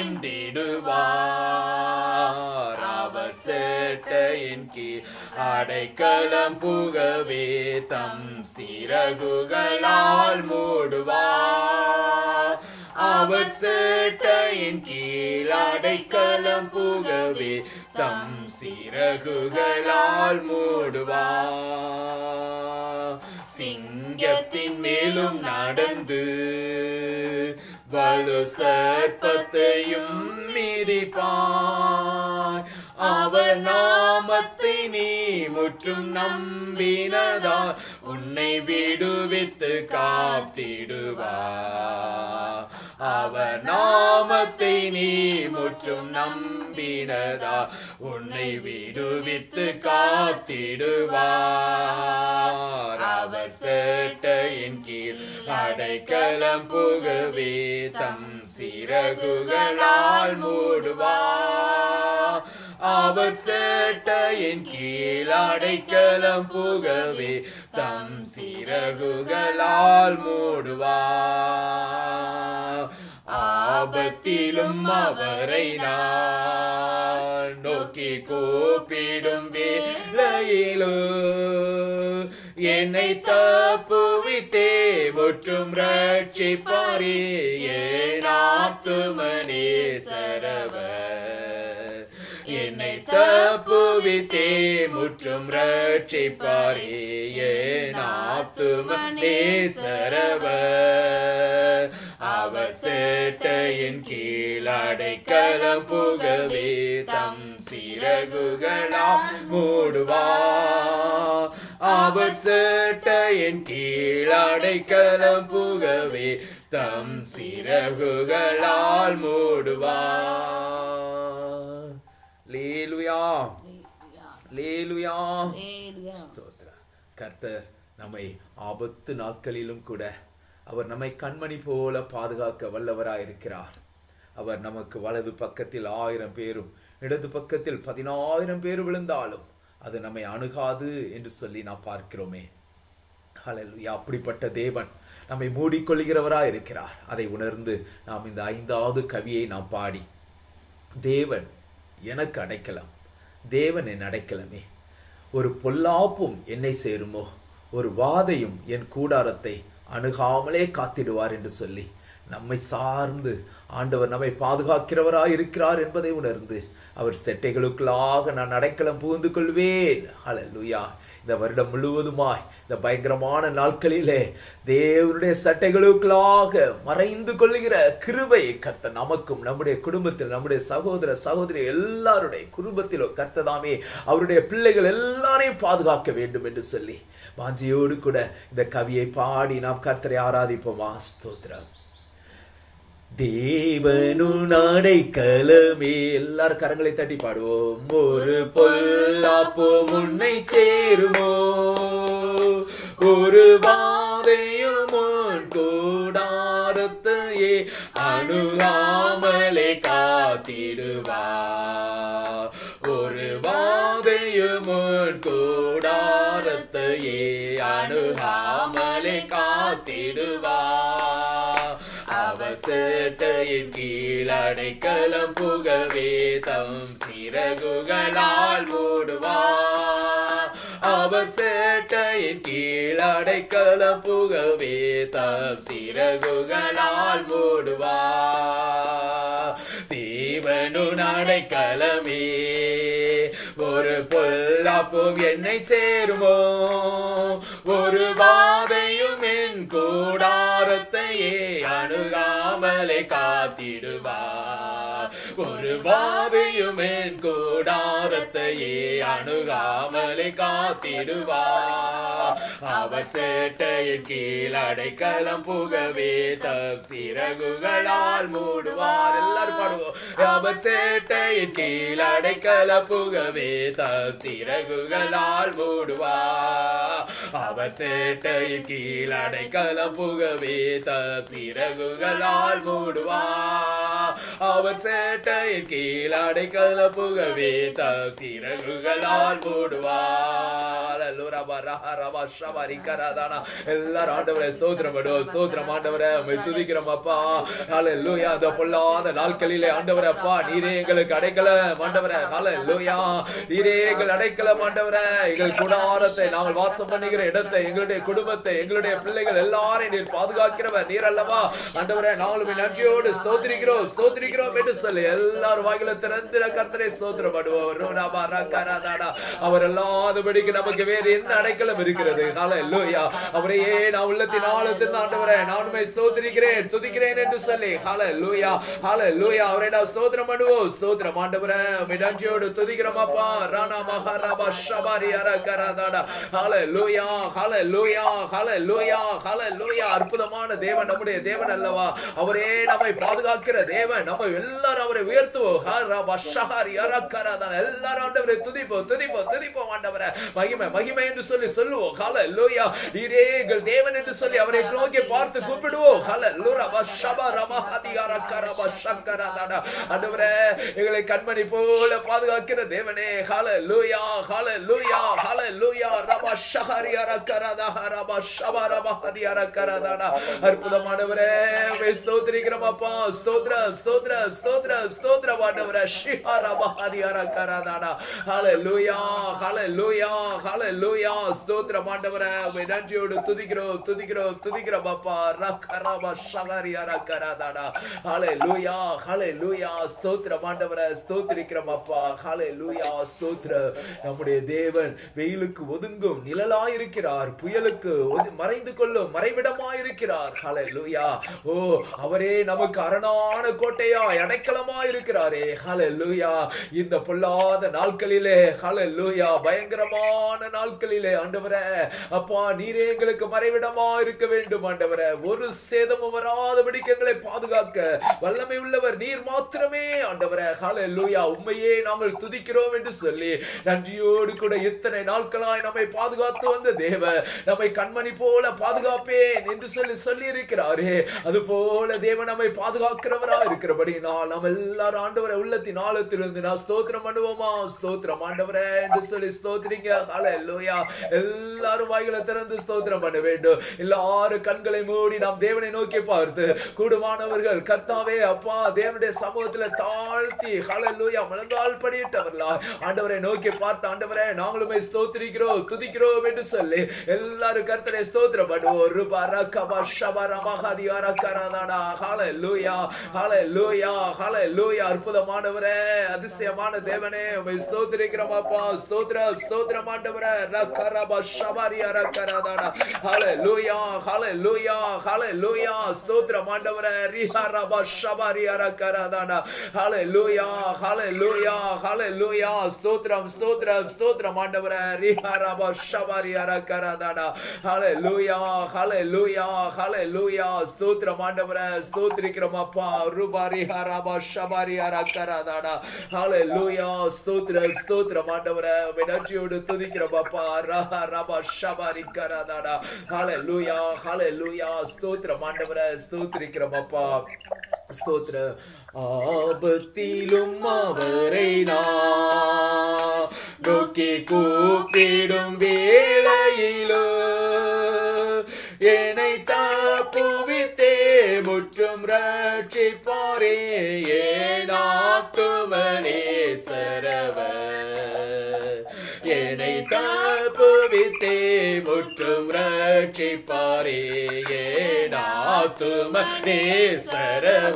ஏந்திடுவார் அவர் சேட்டையின் கீழ் அடைக்கலம் புகவே தம் சிறகுகளால் மூடுவார் அவர் சேட்டையின் கீழ் அடைக்கலம் புகவே தம் சிறகுகளால் மூடுவார் சிங்கத்தின் மேலும் நடந்து வலு சர்ப்பத்தையும் மிதிப்பாய் அவர் நாமத்தை நீ முற்றும் நம்பினதால் உன்னை விடுவித்து காத்திடுவார் அவர் நாமத்தை நீ முற்றும் நம்பினதால் உன்னை விடுவித்து காத்திடுவார் அவர் சேட்டையின் கீழ் அடைக்கலம் புகவே தம் சிறகுகளால் மூடுவார் அவர் சேட்டையின் கீழ் அடைக்கலம் புகவே தம் சிறகுகளால் மூடுவார் ஆபத்திலும் அவரை நான் நோக்கி கூப்பிடும் வேளையிலோ என்னை தப்புவித்தே முற்றும் ரட்சிப்பாரே ஏன் ஆத்துமனே சரவர் என்னை தப்புவித்தே முற்றும் ரட்சிப்பாரே ஏன் ஆத்துமனே சரவர் அவர் சேட்டையின் கீழ் அடைக்கலம் புகவே தம் சிறகுகளால் மூடுவார் அவர் சேட்டையின் கீழ் அடைக்கலம் புகவே தம் சிறகுகளால் மூடுவார் லேலுயா லேலுயா ஸ்தோத்திரம் கர்த்தர் நம்மை ஆபத்து நாட்களிலும் கூட அவர் நம்மை கண்மணி போல பாதுகாக்க வல்லவராயிருக்கிறார் அவர் நமக்கு வலது பக்கத்தில் ஆயிரம் பேரும் இடது பக்கத்தில் பதினாயிரம் பேர் விழுந்தாலும் அது நம்மை அணுகாது என்று சொல்லி நாம் பார்க்கிறோமே ஹalleluya அப்படிப்பட்ட தேவன் நம்மை மூடிக்கொள்கிறவராய் இருக்கிறார் அதை உணர்ந்து நாம் இந்த ஐந்தாவது கவியை நாம் பாடி தேவன் எனக்கு அடைக்கலாம் தேவன் என் அடைக்கலமே ஒரு பொல்லாப்பும் என்னை சேருமோ ஒரு வாதையும் என் கூடாரத்தை அணுகாமலே காத்திடுவார் என்று சொல்லி நம்மை சார்ந்து ஆண்டவர் நம்மை பாதுகாக்கிறவராய் இருக்கிறார் என்பதை உணர்ந்து அவர் செட்டைகளுக்குள்ளாக நான் அடைக்கலம் புகுந்து கொள்வேன் ஹalleluya இந்த வருடம் முழுவதுமாய் இந்த பயங்கரமான நாட்களிலே தேவனுடைய சட்டைகளுக்குள்ளாக மறைந்து கொள்ளுகிற கிருபை கர்த்த நமக்கும் நம்முடைய குடும்பத்தில் நம்முடைய சகோதர சகோதரி எல்லாருடைய குடும்பத்திலும் கர்த்ததாமே அவருடைய பிள்ளைகள் எல்லாரையும் பாதுகாக்க வேண்டும் என்று சொல்லி வாஞ்சியோடு கூட இந்த கவியை பாடி நாம் கர்த்தரை ஆராதிப்போமா ஸ்தோத்திரம் தேவனு நாடைக்கலமே எல்லாரும் கரங்களை தட்டி பாடுவோம் ஒரு பொல்லாப்போ முன்னை சேருமோ ஒரு வாதையும் முன் கூடாரத்தையே அணுகாமலே காத்திடுவா ஒரு வாதையும் முன் கூடாரத்தையே அணுகாமலே காத்திடுவா அவசட்டையின் கீழ் அடைக்கலம் புகவே தம் சிறகுகளால் மூடுவா அவசட்டையின் கீழ் அடைக்கலம் புகவே தம் சிறகுகளால் மூடுவா தேவனு அடைக்கலமே ஒரு பொல்லாப்பும் என்னை சேருமோ ஒரு வாதையும் என் கூடாரத்தையே அணுகாமலே காத்திடுவா ஒரு வாதையும் என் கூடாரத்தையே அணுகாமலே காத்திடுவா அவர் சேட்டையின் கீழ் அடைக்கலம் புகவே தம் சிறகுகளால் மூடுவார் எல்லாரும் பாடுவோம் அவர் சேட்டையின் கீழ் அடைக்கலம் புகவே தம் சிறகுகளால் மூடுவா அவர் சேட்டையின் கீழ் அடைக்கலம் புகவே தம் சிறகுகளால் மூடுவா அவர் சேட்டையின் கீழ் அடைக்கல புகவே தம் சிறகுகளால் மூடுவார் அல்லூரபா ரஹா ரபா ஷபரி கராதானா எல்லாரும் ஆண்டவரே ஸ்தோத்திரம் பண்ணுவோம் ஸ்தோத்திரம் ஆண்டவரே உம்மை துதிக்கிறோம் அப்பா ஹalleluya அந்த பொல்லாத நாட்களிலே ஆண்டவரே அப்பா நீரே எங்களுக்கு அடைக்கலம் ஆண்டவரே ஹalleluya நீரே எங்கள் அடைக்கலம் ஆண்டவரே எங்கள் குடாரத்தை நாங்கள் வாசம் பண்ணுகிற இடத்தை எங்களுடைய குடும்பத்தை எங்களுடைய பிள்ளைகள் எல்லாரையும் நீர் பாதுகாக்கிறவர் நீர் அல்லவா ஆண்டவரே நாங்களும் நன்றியோடு ஸ்தோத்திரிக்கிறோம் ஸ்தோத்திரிக்கிறோம் என்று சொல்லி எல்லாரும் வாயில திறந்திர கர்த்தரை ஸ்தோத்திரம் பண்ணுவோம் ரோடாபா ரக்கராதாடா அவர் எல்லாதபடிக்கு நமக்கு வேறு என்ன அடைக்கலம் இருக்கிறது ஹalleluya அவரையே நான் உள்ளத்தின் ஆழத்தின் ஆண்டவரே நான் உம்மை ஸ்தோத்திரிக்கிறேன் துதிக்கிறேன் என்று சொல்லி ஹalleluya ஹalleluya அவரை நான் ஸ்தோத்திரம் பண்ணுவோம் ஸ்தோத்திரம் ஆண்டவரே உம்மை நன்றியோடு துதிக்கிறோம் அப்பா ராணா மகாராபா ஷபாரி அரகராதாடா ஹalleluya ஹalleluya ஹalleluya ஹalleluya அற்புதமான தேவன் நம்முடைய தேவன் அல்லவா அவரே நம்மை பாதுகாக்கிற தேவன் நம்ம எல்லாரும் அவரை உயர்த்துவோம் ஹாராபா ஷஹாரி அரகராதாடா எல்லாரும் ஆண்டவரை துதிப்போம் துதிப்போம் துதிப்போம் ஆண்டவரே மகிமை மகிமை என்று சொல்லி சொல்லுவோம் ஹalleluya நீரே எங்கள் தேவன் என்று சொல்லி அவரை நோக்கி பார்த்து கூப்பிடுவோம் ஹalleluya வஷபா ரமஹதி அரகரபா ஷக்கரதாடா ஆண்டவரே எங்களை கண்மணி போல பாதுகாக்கிற தேவனே ஹalleluya ஹalleluya ஹalleluya ரபா ஷஹரி அரகரதா ரபா ஷபா ரமஹதி அரகரதாடா அற்புதமானவரே உம்மை ஸ்தோத்திரிக்கிறோம் அப்பா ஸ்தோத்திரம் ஸ்தோத்திரம் ஸ்தோத்திரம் ஸ்தோத்திரம் ஆண்டவரே ஷிஹா ரமஹதி அரகரதாடா ஹalleluya ஹalleluya ஹalleluya ஸ்தோத்திரம் ஆண்டவரே உம்மை நன்றியோடு துதிக்கிறோம் துதிக்கிறோம் துதிக்கிறோம் அப்பா ரக்கரபா ஷகரி அரகரதாடா ஹalleluya ஹalleluya ஸ்தோத்திரம் ஆண்டவரே ஸ்தோத்திரிக்கிறோம் அப்பா ஹalleluya ஸ்தோத்திரம் நம்முடைய தேவன் வெயிலுக்கு ஒதுங்கும் நிழலாயிருக்கிறார் புயலுக்கு ஒது- மறைந்து கொள்ளும் மறைவிடமாயிருக்கிறார் ஹalleluya ஓ அவரே நமக்கு அரணான கோட்டையாய் அடைக்கலமாய் இருக்கிறாரே ஹalleluya இந்த பொல்லாத நாட்களிலே ஹalleluya பயங்கரமான நாட்களிலே ஆண்டவரே அப்பா நீரே எங்களுக்கு மறைவிடமா இருக்க வேண்டும் ஆண்டவரே ஒரு சேதமும் வராதபடிக்கு எங்களை பாதுகாக்க வல்லமை உள்ளவர் நீர் மாத்திரமே ஆண்டவரே ஹalleluya உண்மையே நாங்கள் துதிக்கிறோம் என்று சொல்லி நன்றியோடு கூட இத்தனை நாட்களாய் நம்மை பாதுகாத்து வந்த தேவ நம்மை கண்மணி போல பாதுகாப்பேன் என்று சொல்லி சொல்லி இருக்கிறாரே அது போல தேவன் நம்மை பாதுகாக்கிறவரா இருக்கிறபடி நான் நம்ம எல்லாரும் ஆண்டவரை உள்ளத்தின் ஆழத்திலிருந்து நான் ஸ்தோத்திரம் பண்ணுவோமா ஸ்தோத்திரம் ஆண்டவரே என்று சொல்லி ஸ்தோத்திரிங்க ஹalleluya எல்லாரும் வாய்களை திறந்து ஸ்தோத்திரம் பண்ண வேண்டும் எல்லாரும் கண்களை மூடி நாம் தேவனை நோக்கி பார்த்து கூடுமானவர்கள் கர்த்தாவே அப்பா தேவனுடைய சமூகத்துல தாழ்த்தி ஹalleluya முழங்கால் படியிட்டவர்களா ஆண்டவரை நோக்கி பார்த்து ஆண்டவரே நாங்களுமே ஸ்தோத்திரிக்கிறோம் துதிக்கிறோம் என்று சொல்லி எல்லாரும் கர்த்தரை ஸ்தோத்திரம் பண்ணுவோம் ரூபா ரக்கபா ஷபர மகாதி அரக்கரதாடா ஹalleluya ஹalleluya ஹalleluya அற்புதமானவரே அதிசயமான தேவனே உம்மை ஸ்தோத்திரிக்கிறோம் அப்பா ஸ்தோத்திரம் ஸ்தோத்திரம் ஆண்டவரே ரக்கரபா ஷபரி அரக்கரதாடா ஹalleluya ஹalleluya ஹalleluya ஸ்தோத்திரம் ஆண்டவரே ரிஹரபா ஷபரி அரக்கரதாடா ஹalleluya ஹalleluya ஹalleluya ஸ்தோத்திரம் ஸ்தோத்திரம் ஸ்தோத்திரம் ஆண்டவரே ரிஹரபா ஷபரி அரக்கரதாடா ஹalleluya ஹalleluya ஹalleluya ஸ்தோத்திரம் ஆண்டவரே ஸ்தோத்திரிக்கிறோம் அப்பா ரூபா ரிஹரபா ஷபரி அரக்கரதாடா ஹalleluya ஸ்தோத்திரம் ஸ்தோத்திரம் ஆண்டவரே உம்மை நன்றியோடு துதிக்கிறோம் அப்பா ரஹ ரபா ஷபரி கரதாடா ஹalleluya ஹalleluya ஸ்தோத்திரம் ஆண்டவரே ஸ்தோத்திரிக்கிறோம் அப்பா ஸ்தோத்திர ஆபத்திலும் அவரை நான் நோக்கி கூப்பிடும் வேளையிலோ என்னை தாப்புவித்தே முற்றும் ரட்சிப்பாரே ஏனாத்துமனே சரவ என்னை தாப்புவித்தே முற்றும் ரட்சிப்பாரே ஏனாத்துமனே சரவ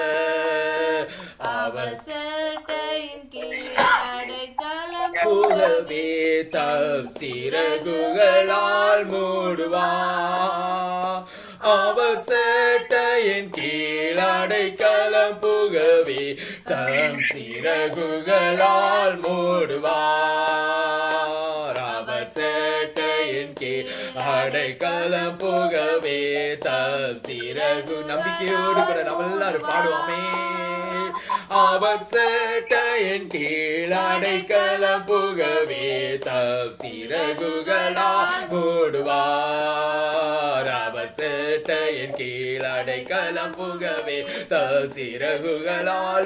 அவர் அவசட்டையின் கீழ் அடைக்கலம் புகவே தம் சிறகுகளால் மூடுவா அவர் சேட்டையின் கீழ் அடைக்கலம் புகவே தம் சிறகுகளால் மூடுவார் அவர் சேட்டையின் கீழ் அடைக்கலம் புகவே தம் சிறகு நம்பிக்கையோடு கூட நம்ம எல்லாரும் பாடுவோமே அவர் சேட்டையின் கீழ் அடைக்கலம் புகவே தம் சிறகுகளால் மூடுவார் அவர் சேட்டையின் கீழ் அடைக்கலம் புகவே தம் சிறகுகளால்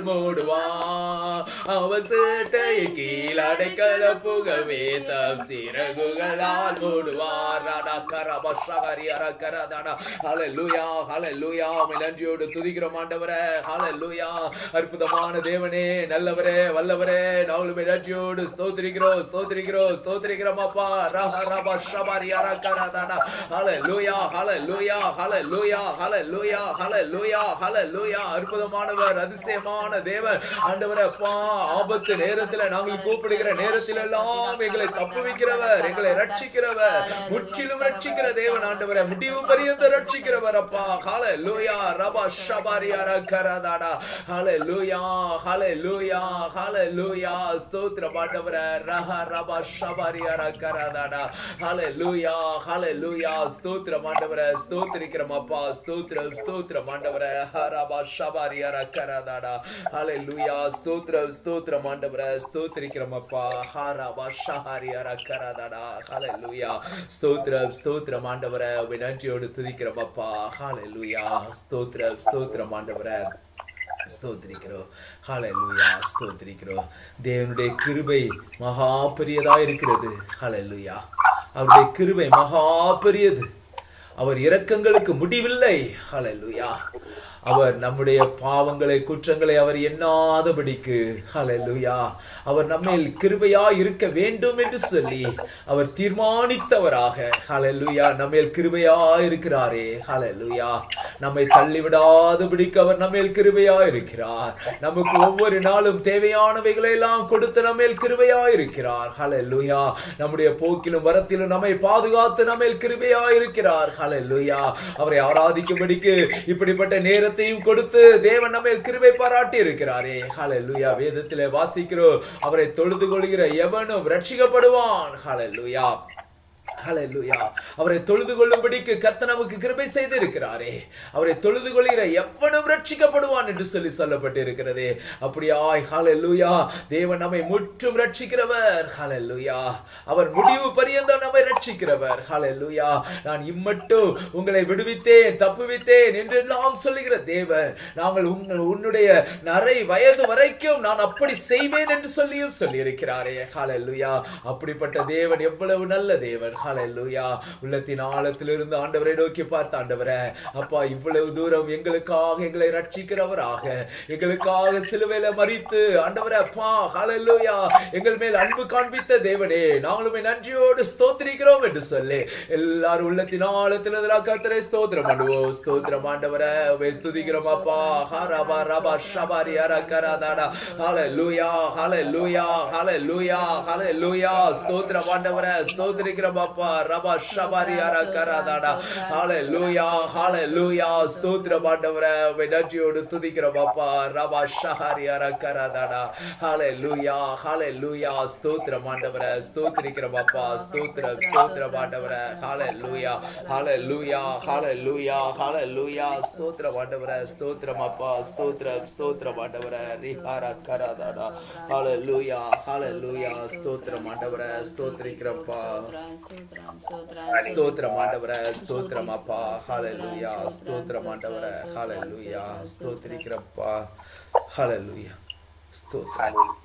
மூடுவார் அவர் சேட்டையின் கீழ் அடைக்கலம் புகவே தம் சிறகுகளால் மூடுவார் ராடா கரப ஷகரி அரகரதாடா ஹalleluya ஹalleluya உம்மை நன்றியோடு துதிக்கிறோம் ஆண்டவரே ஹalleluya அற்புதமான தேவனே நல்லவரே வல்லவரே நாங்களுமே நன்றியோடு ஸ்தோத்திரிக்கிறோம் ஸ்தோத்திரிக்கிறோம் ஸ்தோத்திரிக்கிறோம் அப்பா ரஹ ரப ஷபரி அரகரதாடா ஹalleluya ஹalleluya ஹalleluya ஹalleluya ஹalleluya ஹalleluya அற்புதமானவர் அதிசயமான தேவன் ஆண்டவரே அப்பா ஆபத்து நேரத்தில் நாங்கள் கூப்பிடுகிற நேரத்தில் எல்லாம் எங்களை தப்புவிக்கிறவர் எங்களை ரட்சிக்கிறவர் முற்றிலும் ரட்சிக்கிற தேவன் ஆண்டவரே முடிவு பரியந்த ரட்சிக்கிறவர் அப்பா ஹால லூயா ரபா ஷபாரியா ரகரதாடா ஹால லூயா ஹால லூயா ஹால லூயா ஸ்தோத்திர ஆண்டவரே ரஹ ரபா ஷபாரியா ரகரதாடா ஹால லூயா ஹால லூயா ஸ்தோத்திர ஆண்டவரே ஸ்தோத்திரிக்கிறோம் அப்பா ஸ்தோத்திரம் ஸ்தோத்திரம் ஆண்டவரே ஹரபா ஷபாரியா ரகரதாடா ஹால லூயா ஸ்தோத்திரம் ஸ்தோத்திரம் ஆண்டவரே ஸ்தோத்திரிக்கிறோம் அப்பா ஹரபா ஷஹாரியா ரகரதாடா ஹால லூயா ஸ்தோத்திரம் ஸ்தோத்திரம் ஆண்டவரே உம்மை நன்றியோடு துதிக்கிறோம் அப்பா ஹalleluya ஸ்தோத்திரம் ஸ்தோத்திரம் ஆண்டவரே ஸ்தோத்திரிக்கிறோம் ஹalleluya ஸ்தோத்திரிக்கிறோம் தேவனுடைய கிருபை மகா பெரியதா இருக்கிறது ஹalleluya அவருடைய கிருபை மகா பெரியது அவர் இரக்கங்களுக்கு முடிவில்லை ஹalleluya அவர் நம்முடைய பாவங்களை குற்றங்களை அவர் எண்ணாதபடிக்கு ஹalleluya அவர் நம்மேல் கிருபையா இருக்க வேண்டும் என்று சொல்லி அவர் தீர்மானித்தவராக ஹalleluya நம்மேல் கிருபையா இருக்கிறாரே ஹalleluya நம்மை தள்ளிவிடாதபடிக்கு அவர் நம்மேல் கிருபையா இருக்கிறார் நமக்கு ஒவ்வொரு நாளும் தேவையானவைகளை எல்லாம் கொடுத்து நம்மேல் கிருபையா இருக்கிறார் ஹalleluya நம்முடைய போக்கிலும் வரத்திலும் நம்மை பாதுகாத்து நம்மேல் கிருபையா இருக்கிறார் ஹalleluya அவரை ஆராதிக்கும்படிக்கு இப்படிப்பட்ட நேரத்தையும் கொடுத்து தேவன் நம்மேல் கிருபை பாராட்டி இருக்கிறாரே ஹalleluya வேதத்திலே வாசிக்கிறோம் அவரை தொழுது கொள்கிற எவனும் ரட்சிக்கப்படுவான் ஹalleluya ஹalleluya அவரை தொழுது கொள்ளும்படிக்கு கர்த்தர் நமக்கு கிருபை செய்து இருக்கிறாரே அவரை தொழுது கொள்கிற எவனும் ரட்சிக்கப்படுவான் என்று சொல்லி சொல்லப்பட்டிருக்கிறதே அப்படியாய் ஹalleluya தேவன் நம்மை முற்றும் ரட்சிக்கிறவர் ஹalleluya அவர் முடிவு பரியந்தம் நம்மை ரட்சிக்கிறவர் ஹalleluya நான் இம்மட்டும் உங்களை விடுவித்தேன் தப்புவித்தேன் என்று எல்லாம் சொல்லுகிற தேவன் நாங்கள் உங்கள் உன்னுடைய நரை வயது வரைக்கும் நான் அப்படி செய்வேன் என்று சொல்லியும் சொல்லியிருக்கிறாரே ஹalleluya அப்படிப்பட்ட தேவன் எவ்வளவு நல்ல தேவன் ஹalleluya உள்ளத்தின் ஆழத்திலிருந்து ஆண்டவரை நோக்கி பார்த்த ஆண்டவரே அப்பா இவ்வளவு தூரம் எங்களுக்காக எங்களை ரட்சிக்கிறவராக எங்களுக்காக சிலுவையில மறித்து ஆண்டவரே அப்பா ஹalleluya எங்கள் மேல் அன்பு காண்பித்த தேவனே நாங்களுமே நன்றியோடு ஸ்தோத்திரிக்கிறோம் என்று சொல்லி எல்லாரும் உள்ளத்தின் ஆழத்திலிருந்து கர்த்தரை ஸ்தோத்திரம் பண்ணுவோம் ஸ்தோத்திரம் ஆண்டவரே உம்மை துதிக்கிறோம் அப்பா ஹரபா ரபா ஷபாரி அரகரதாடா ஹalleluya ஹalleluya ஹalleluya ஹalleluya ஸ்தோத்திரம் ஆண்டவரே ஸ்தோத்திரிக்கிறோம் அப்பா ரபா ஷபாரி அரகரதாடா ஹalleluya ஹalleluya ஸ்தோத்திரம் ஆண்டவரே உம்மை நன்றியோடு துதிக்கிறோம் அப்பா ரபா ஷஹாரி அரகரதாடா ஹalleluya ஹalleluya ஸ்தோத்திரம் ஆண்டவரே ஸ்தோத்திரிக்கிறோம் அப்பா ஸ்தோத்திரம் ஸ்தோத்திரம் ஆண்டவரே ஹalleluya ஹalleluya ஹalleluya ஹalleluya ஸ்தோத்திரம் ஆண்டவரே ஸ்தோத்திரம் அப்பா ஸ்தோத்திரம் ஸ்தோத்திரம் ஆண்டவரே ரிஹார கரதாடா ஹalleluya ஹalleluya ஸ்தோத்திரம் ஆண்டவரே ஸ்தோத்திரிக்கிறப்பா சூத்ரம் சூத்ரம் ஸ்தோத்திரம் ஆண்டவரே ஸ்தோத்திரம் அப்பா ஹalleluya ஸ்தோத்திரம் ஆண்டவரே ஹalleluya ஸ்தோத்திரிக்கிறப்பா ஹalleluya ஸ்தோத்திரம்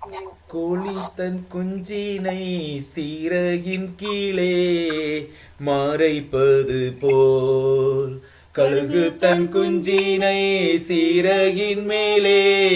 கோழி தன் குஞ்சினை சீரகின் கீழே மறைப்பது போல் கழுகு தன் குஞ்சினை சீரகின் மேலே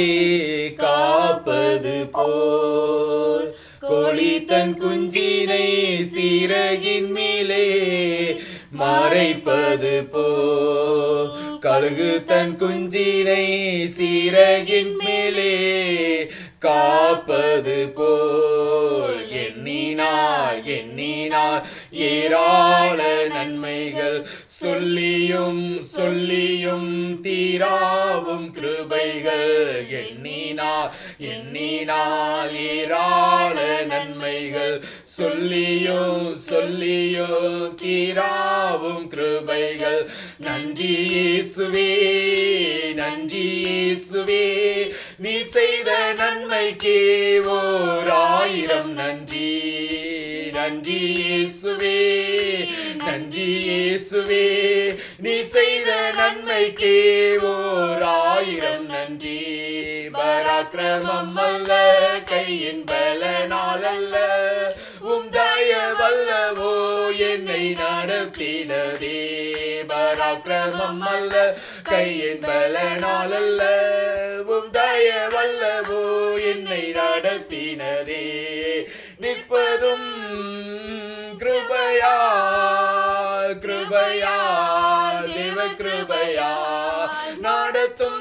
காப்பது போல் கோழி தன் குஞ்சினை சீரகின் மேலே மறைப்பது போல் கழுகு தன் குஞ்சினை சீரகின் மேலே காப்பது போல் எண்ணினாள் எண்ணினாள் ஏராள நன்மைகள் சொல்லியும் சொல்லியும் தீராவும் கிருபைகள் எண்ணினாள் எண்ணினாள் ஏராள நன்மைகள் சொல்லியும் சொல்லியும் தீராவும் கிருபைகள் நன்றி இயேசுவே நன்றி இயேசுவே நீ செய்த நன்மைக்கே ஓர் ஆயிரம் நன்றி நன்றி இயேசுவே நன்றி இயேசுவே நீ செய்த நன்மைக்கே ஓர் ஆயிரம் நன்றி பராக்கிரமம் அல்ல கையின் பலனால் அல்ல உம் தயவல்லவோ என்னை நடத்தினதே பராக்கிரமம் அல்ல கையின் பலனால் அல்ல உம் தயவல்லவோ என்னை நடத்தினதே நிற்பதும் கிருபையா கிருபையா தேவ கிருபையா நடத்தும்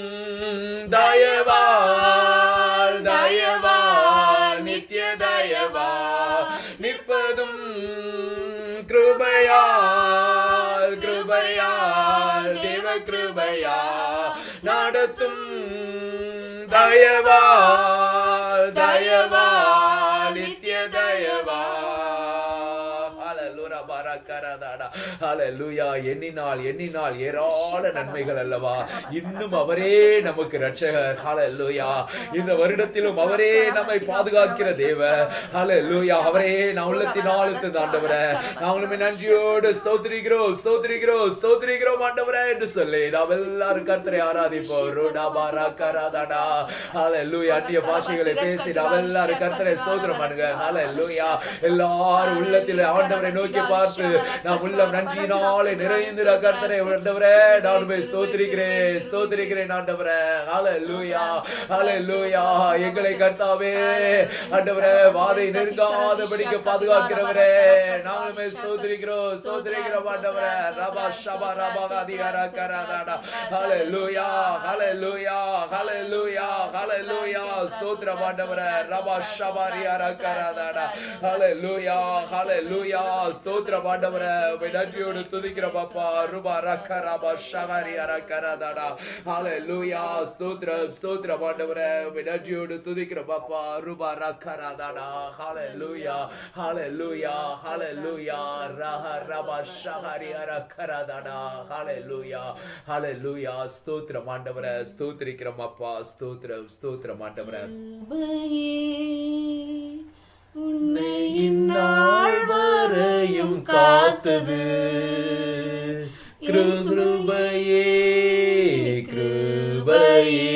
தயவால் தயவால் நித்திய தயவா நிற்பதும் கிருபையால் கிருபையால் தேவ கிருபையா நடத்தும் தயவால் தயவால் நித்திய தயவா ஹalleluya பரக்கரதாடா ஹalleluya எண்ணினால் எண்ணினால் ஏராள நன்மைகள் அல்லவா இன்னும் அவரே நமக்கு ரட்சகர் ஹalleluya இந்த வருடத்திலும் அவரே நம்மை பாதுகாக்கிற தேவன் ஹalleluya அவரே நான் உள்ளத்தினாலுக்கு ஆண்டவரே நாங்களும் நன்றியோடு ஸ்தோத்திரிக்கிறோம் ஸ்தோத்திரிக்கிறோம் ஸ்தோத்திரிக்கிறோம் ஆண்டவரே என்று சொல்லி நாம் எல்லாரும் கர்த்தரை ஆராதிப்போம் ரோடா பாரா கராதாடா ஹalleluya அந்நிய பாஷைகளை பேசி நாம் எல்லாரும் கர்த்தரை ஸ்தோத்திரம் பண்ணுங்க ஹalleluya எல்லாரும் உள்ளத்தில் ஆண்டவரை நோக்கி பார்த்து நாம் உள்ளம் நன்றியினாலே நிறைந்து கர்த்தரை ஆண்டவரே நான் போய் ஸ்தோத்திரிக்கிறேன் ஸ்தோத்திரிக்கிறேன் ஆண்டவரே ஹalleluya ஹalleluya எங்களை கர்த்தாவே ஆண்டவரே வாதை நெருங்காதபடிக்கு பாதுகாக்கிறவரே நாங்களுமே ஸ்தோத்திரிக்கிறோம் ஸ்தோத்திரிக்கிறோம் ஆண்டவரே ரபா ஷபா ரபா அதிகார கராதாடா ஹalleluya ஹalleluya ஹalleluya ஹalleluya ஸ்தோத்திரம் ஆண்டவரே ரபா ஷபா ரியார கராதாடா ஹalleluya ஹalleluya ஸ்தோத்திரம் ஆண்டவரே உம்மை நன்றியோடு துதிக்கிற பாப்பா ருபா ரக்க ரபா ஷகாரி அரக்கராதாடா ஹalleluya ஸ்தோத்திரம் ஸ்தோத்திரம் ஆண்டவரே உம்மை நன்றியோடு துதிக்கிற பாப்பா ருபா ரக்கராதாடா ஹalleluya ஹalleluya ஹalleluya ரஹ ரபா ஷகாரி அரக்கராதாடா ஹalleluya ஹalleluya ஸ்தோத்திரம் ஆண்டவரே ஸ்தோத்திரிக்கிறோம் அப்பா ஸ்தோத்திரம் ஸ்தோத்திரம் ஆண்டவரே உன்னை இந்நாள் வரையும் காத்தது கிருபையே கிருபையே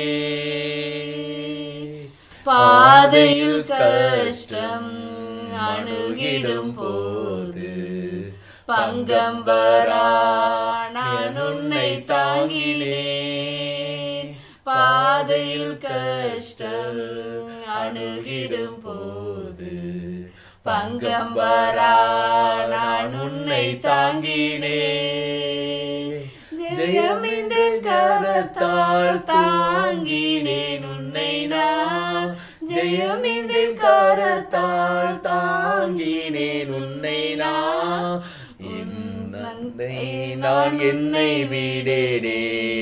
பாதையில் கஷ்டம் அணுகிடும் போது பங்கம் வரா நான் உன்னை தாங்கினேன் பாதையில் கஷ்டம் அணுகிடும் போது பங்கம் வரா நான் உன்னை தாங்கினேன் ஜெயமிந்த கரத்தால் தாங்கினேன் உன்னை நான் ஜெயமிந்த கரத்தால் தாங்கினேன் உன்னை நான் என்னை நான் என்னை விடேனே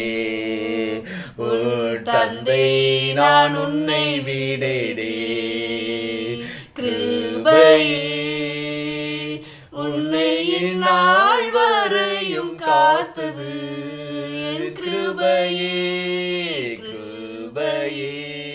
உன் தந்தை நான் உன்னை விடேனே கிருபையே உன்னை இந்நாள் வரையும் காத்தது என் கிருபையே கிருபையே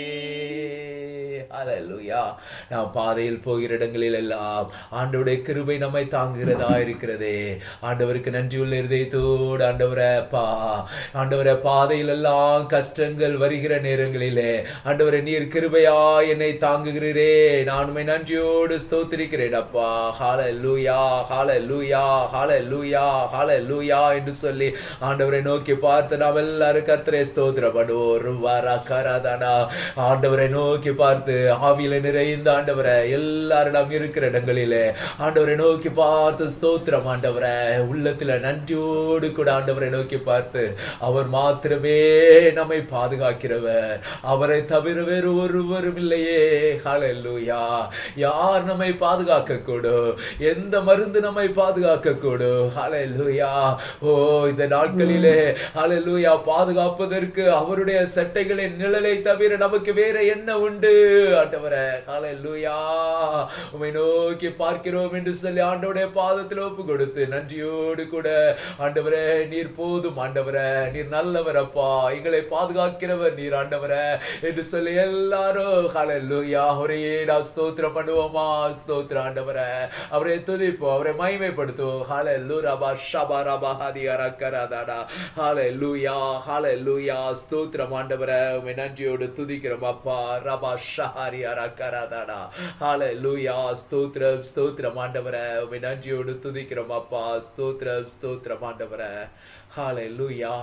ஹalleluya நாம் பாதையில் போகிற இடங்களில் எல்லாம் ஆண்டவருடைய கிருபை நம்மை தாங்குகிறதா இருக்கிறதே ஆண்டவருக்கு நன்றியுள்ள இருதயத்தோடு ஆண்டவரே அப்பா ஆண்டவரே பாதையில் எல்லாம் கஷ்டங்கள் வருகிற நேரங்களிலே ஆண்டவரே நீர் கிருபையா என்னை தாங்குகிறீரே நான் உம்மை நன்றியோடு ஸ்தோத்திரிக்கிறேன் அப்பா ஹalleluya ஹalleluya ஹalleluya ஹalleluya என்று சொல்லி ஆண்டவரை நோக்கி பார்த்து நாம் எல்லாரும் கர்த்தரை ஸ்தோத்திரம் பண்ணுவோம் ருவாரா கராதானா ஆண்டவரை நோக்கி பார்த்து ஆவியில நிறைந்த ஆண்டவரை எல்லாரும் நாம் இருக்கிற இடங்களிலே ஆண்டவரை நோக்கி பார்த்து ஸ்தோத்திரம் ஆண்டவரை உள்ளத்துல நன்றியோடு கூட ஆண்டவரை நோக்கி பார்த்து அவர் மாத்திரமே நம்மை பாதுகாக்கிறவர் அவரை தவிர வேறு ஒருவரும் இல்லையே ஹalleluya யார் நம்மை பாதுகாக்க கூடும் எந்த மருந்து நம்மை பாதுகாக்க கூடும் ஹalleluya ஓ இந்த நாட்களிலே ஹalleluya பாதுகாப்பதற்கு அவருடைய சட்டைகளின் நிழலை தவிர நமக்கு வேற என்ன உண்டு ஆண்டவரே ஹalleluya உம்மை நோக்கி பார்க்கிறோம் என்று சொல்லி ஆண்டவருடைய பாதத்தில் ஒப்பு கொடுத்து நன்றியோடு கூட ஆண்டவரே நீர் போதும் ஆண்டவரே நீர் நல்லவர் அப்பா எங்களை பாதுகாக்கிறவர் நீர் ஆண்டவரே என்று சொல்லி எல்லாரும் ஹalleluya ஒரே நான் ஸ்தோத்திரம் பண்ணுவோமா ஸ்தோத்திரம் ஆண்டவரே அவரை துதிப்போம் அவரை மகிமைப்படுத்துவோம் ஹalleluya ரபா ஷபா ரபா ஹதி அரக்கரதாடா ஹalleluya ஹalleluya ஸ்தோத்திரம் ஆண்டவரே உம்மை நன்றியோடு துதிக்கிறோம் அப்பா ரபா ஷஹரி அரக்கரதாடா ஹalleluya ஸ்தோத்திரம் ஸ்தோத்திரம் ஆண்டவரே உம்மை நன்றியோடு துதிக்கிறோம் அப்பா ஸ்தோத்திரம் ஸ்தோத்திரம் ஆண்டவரே ஹalleluya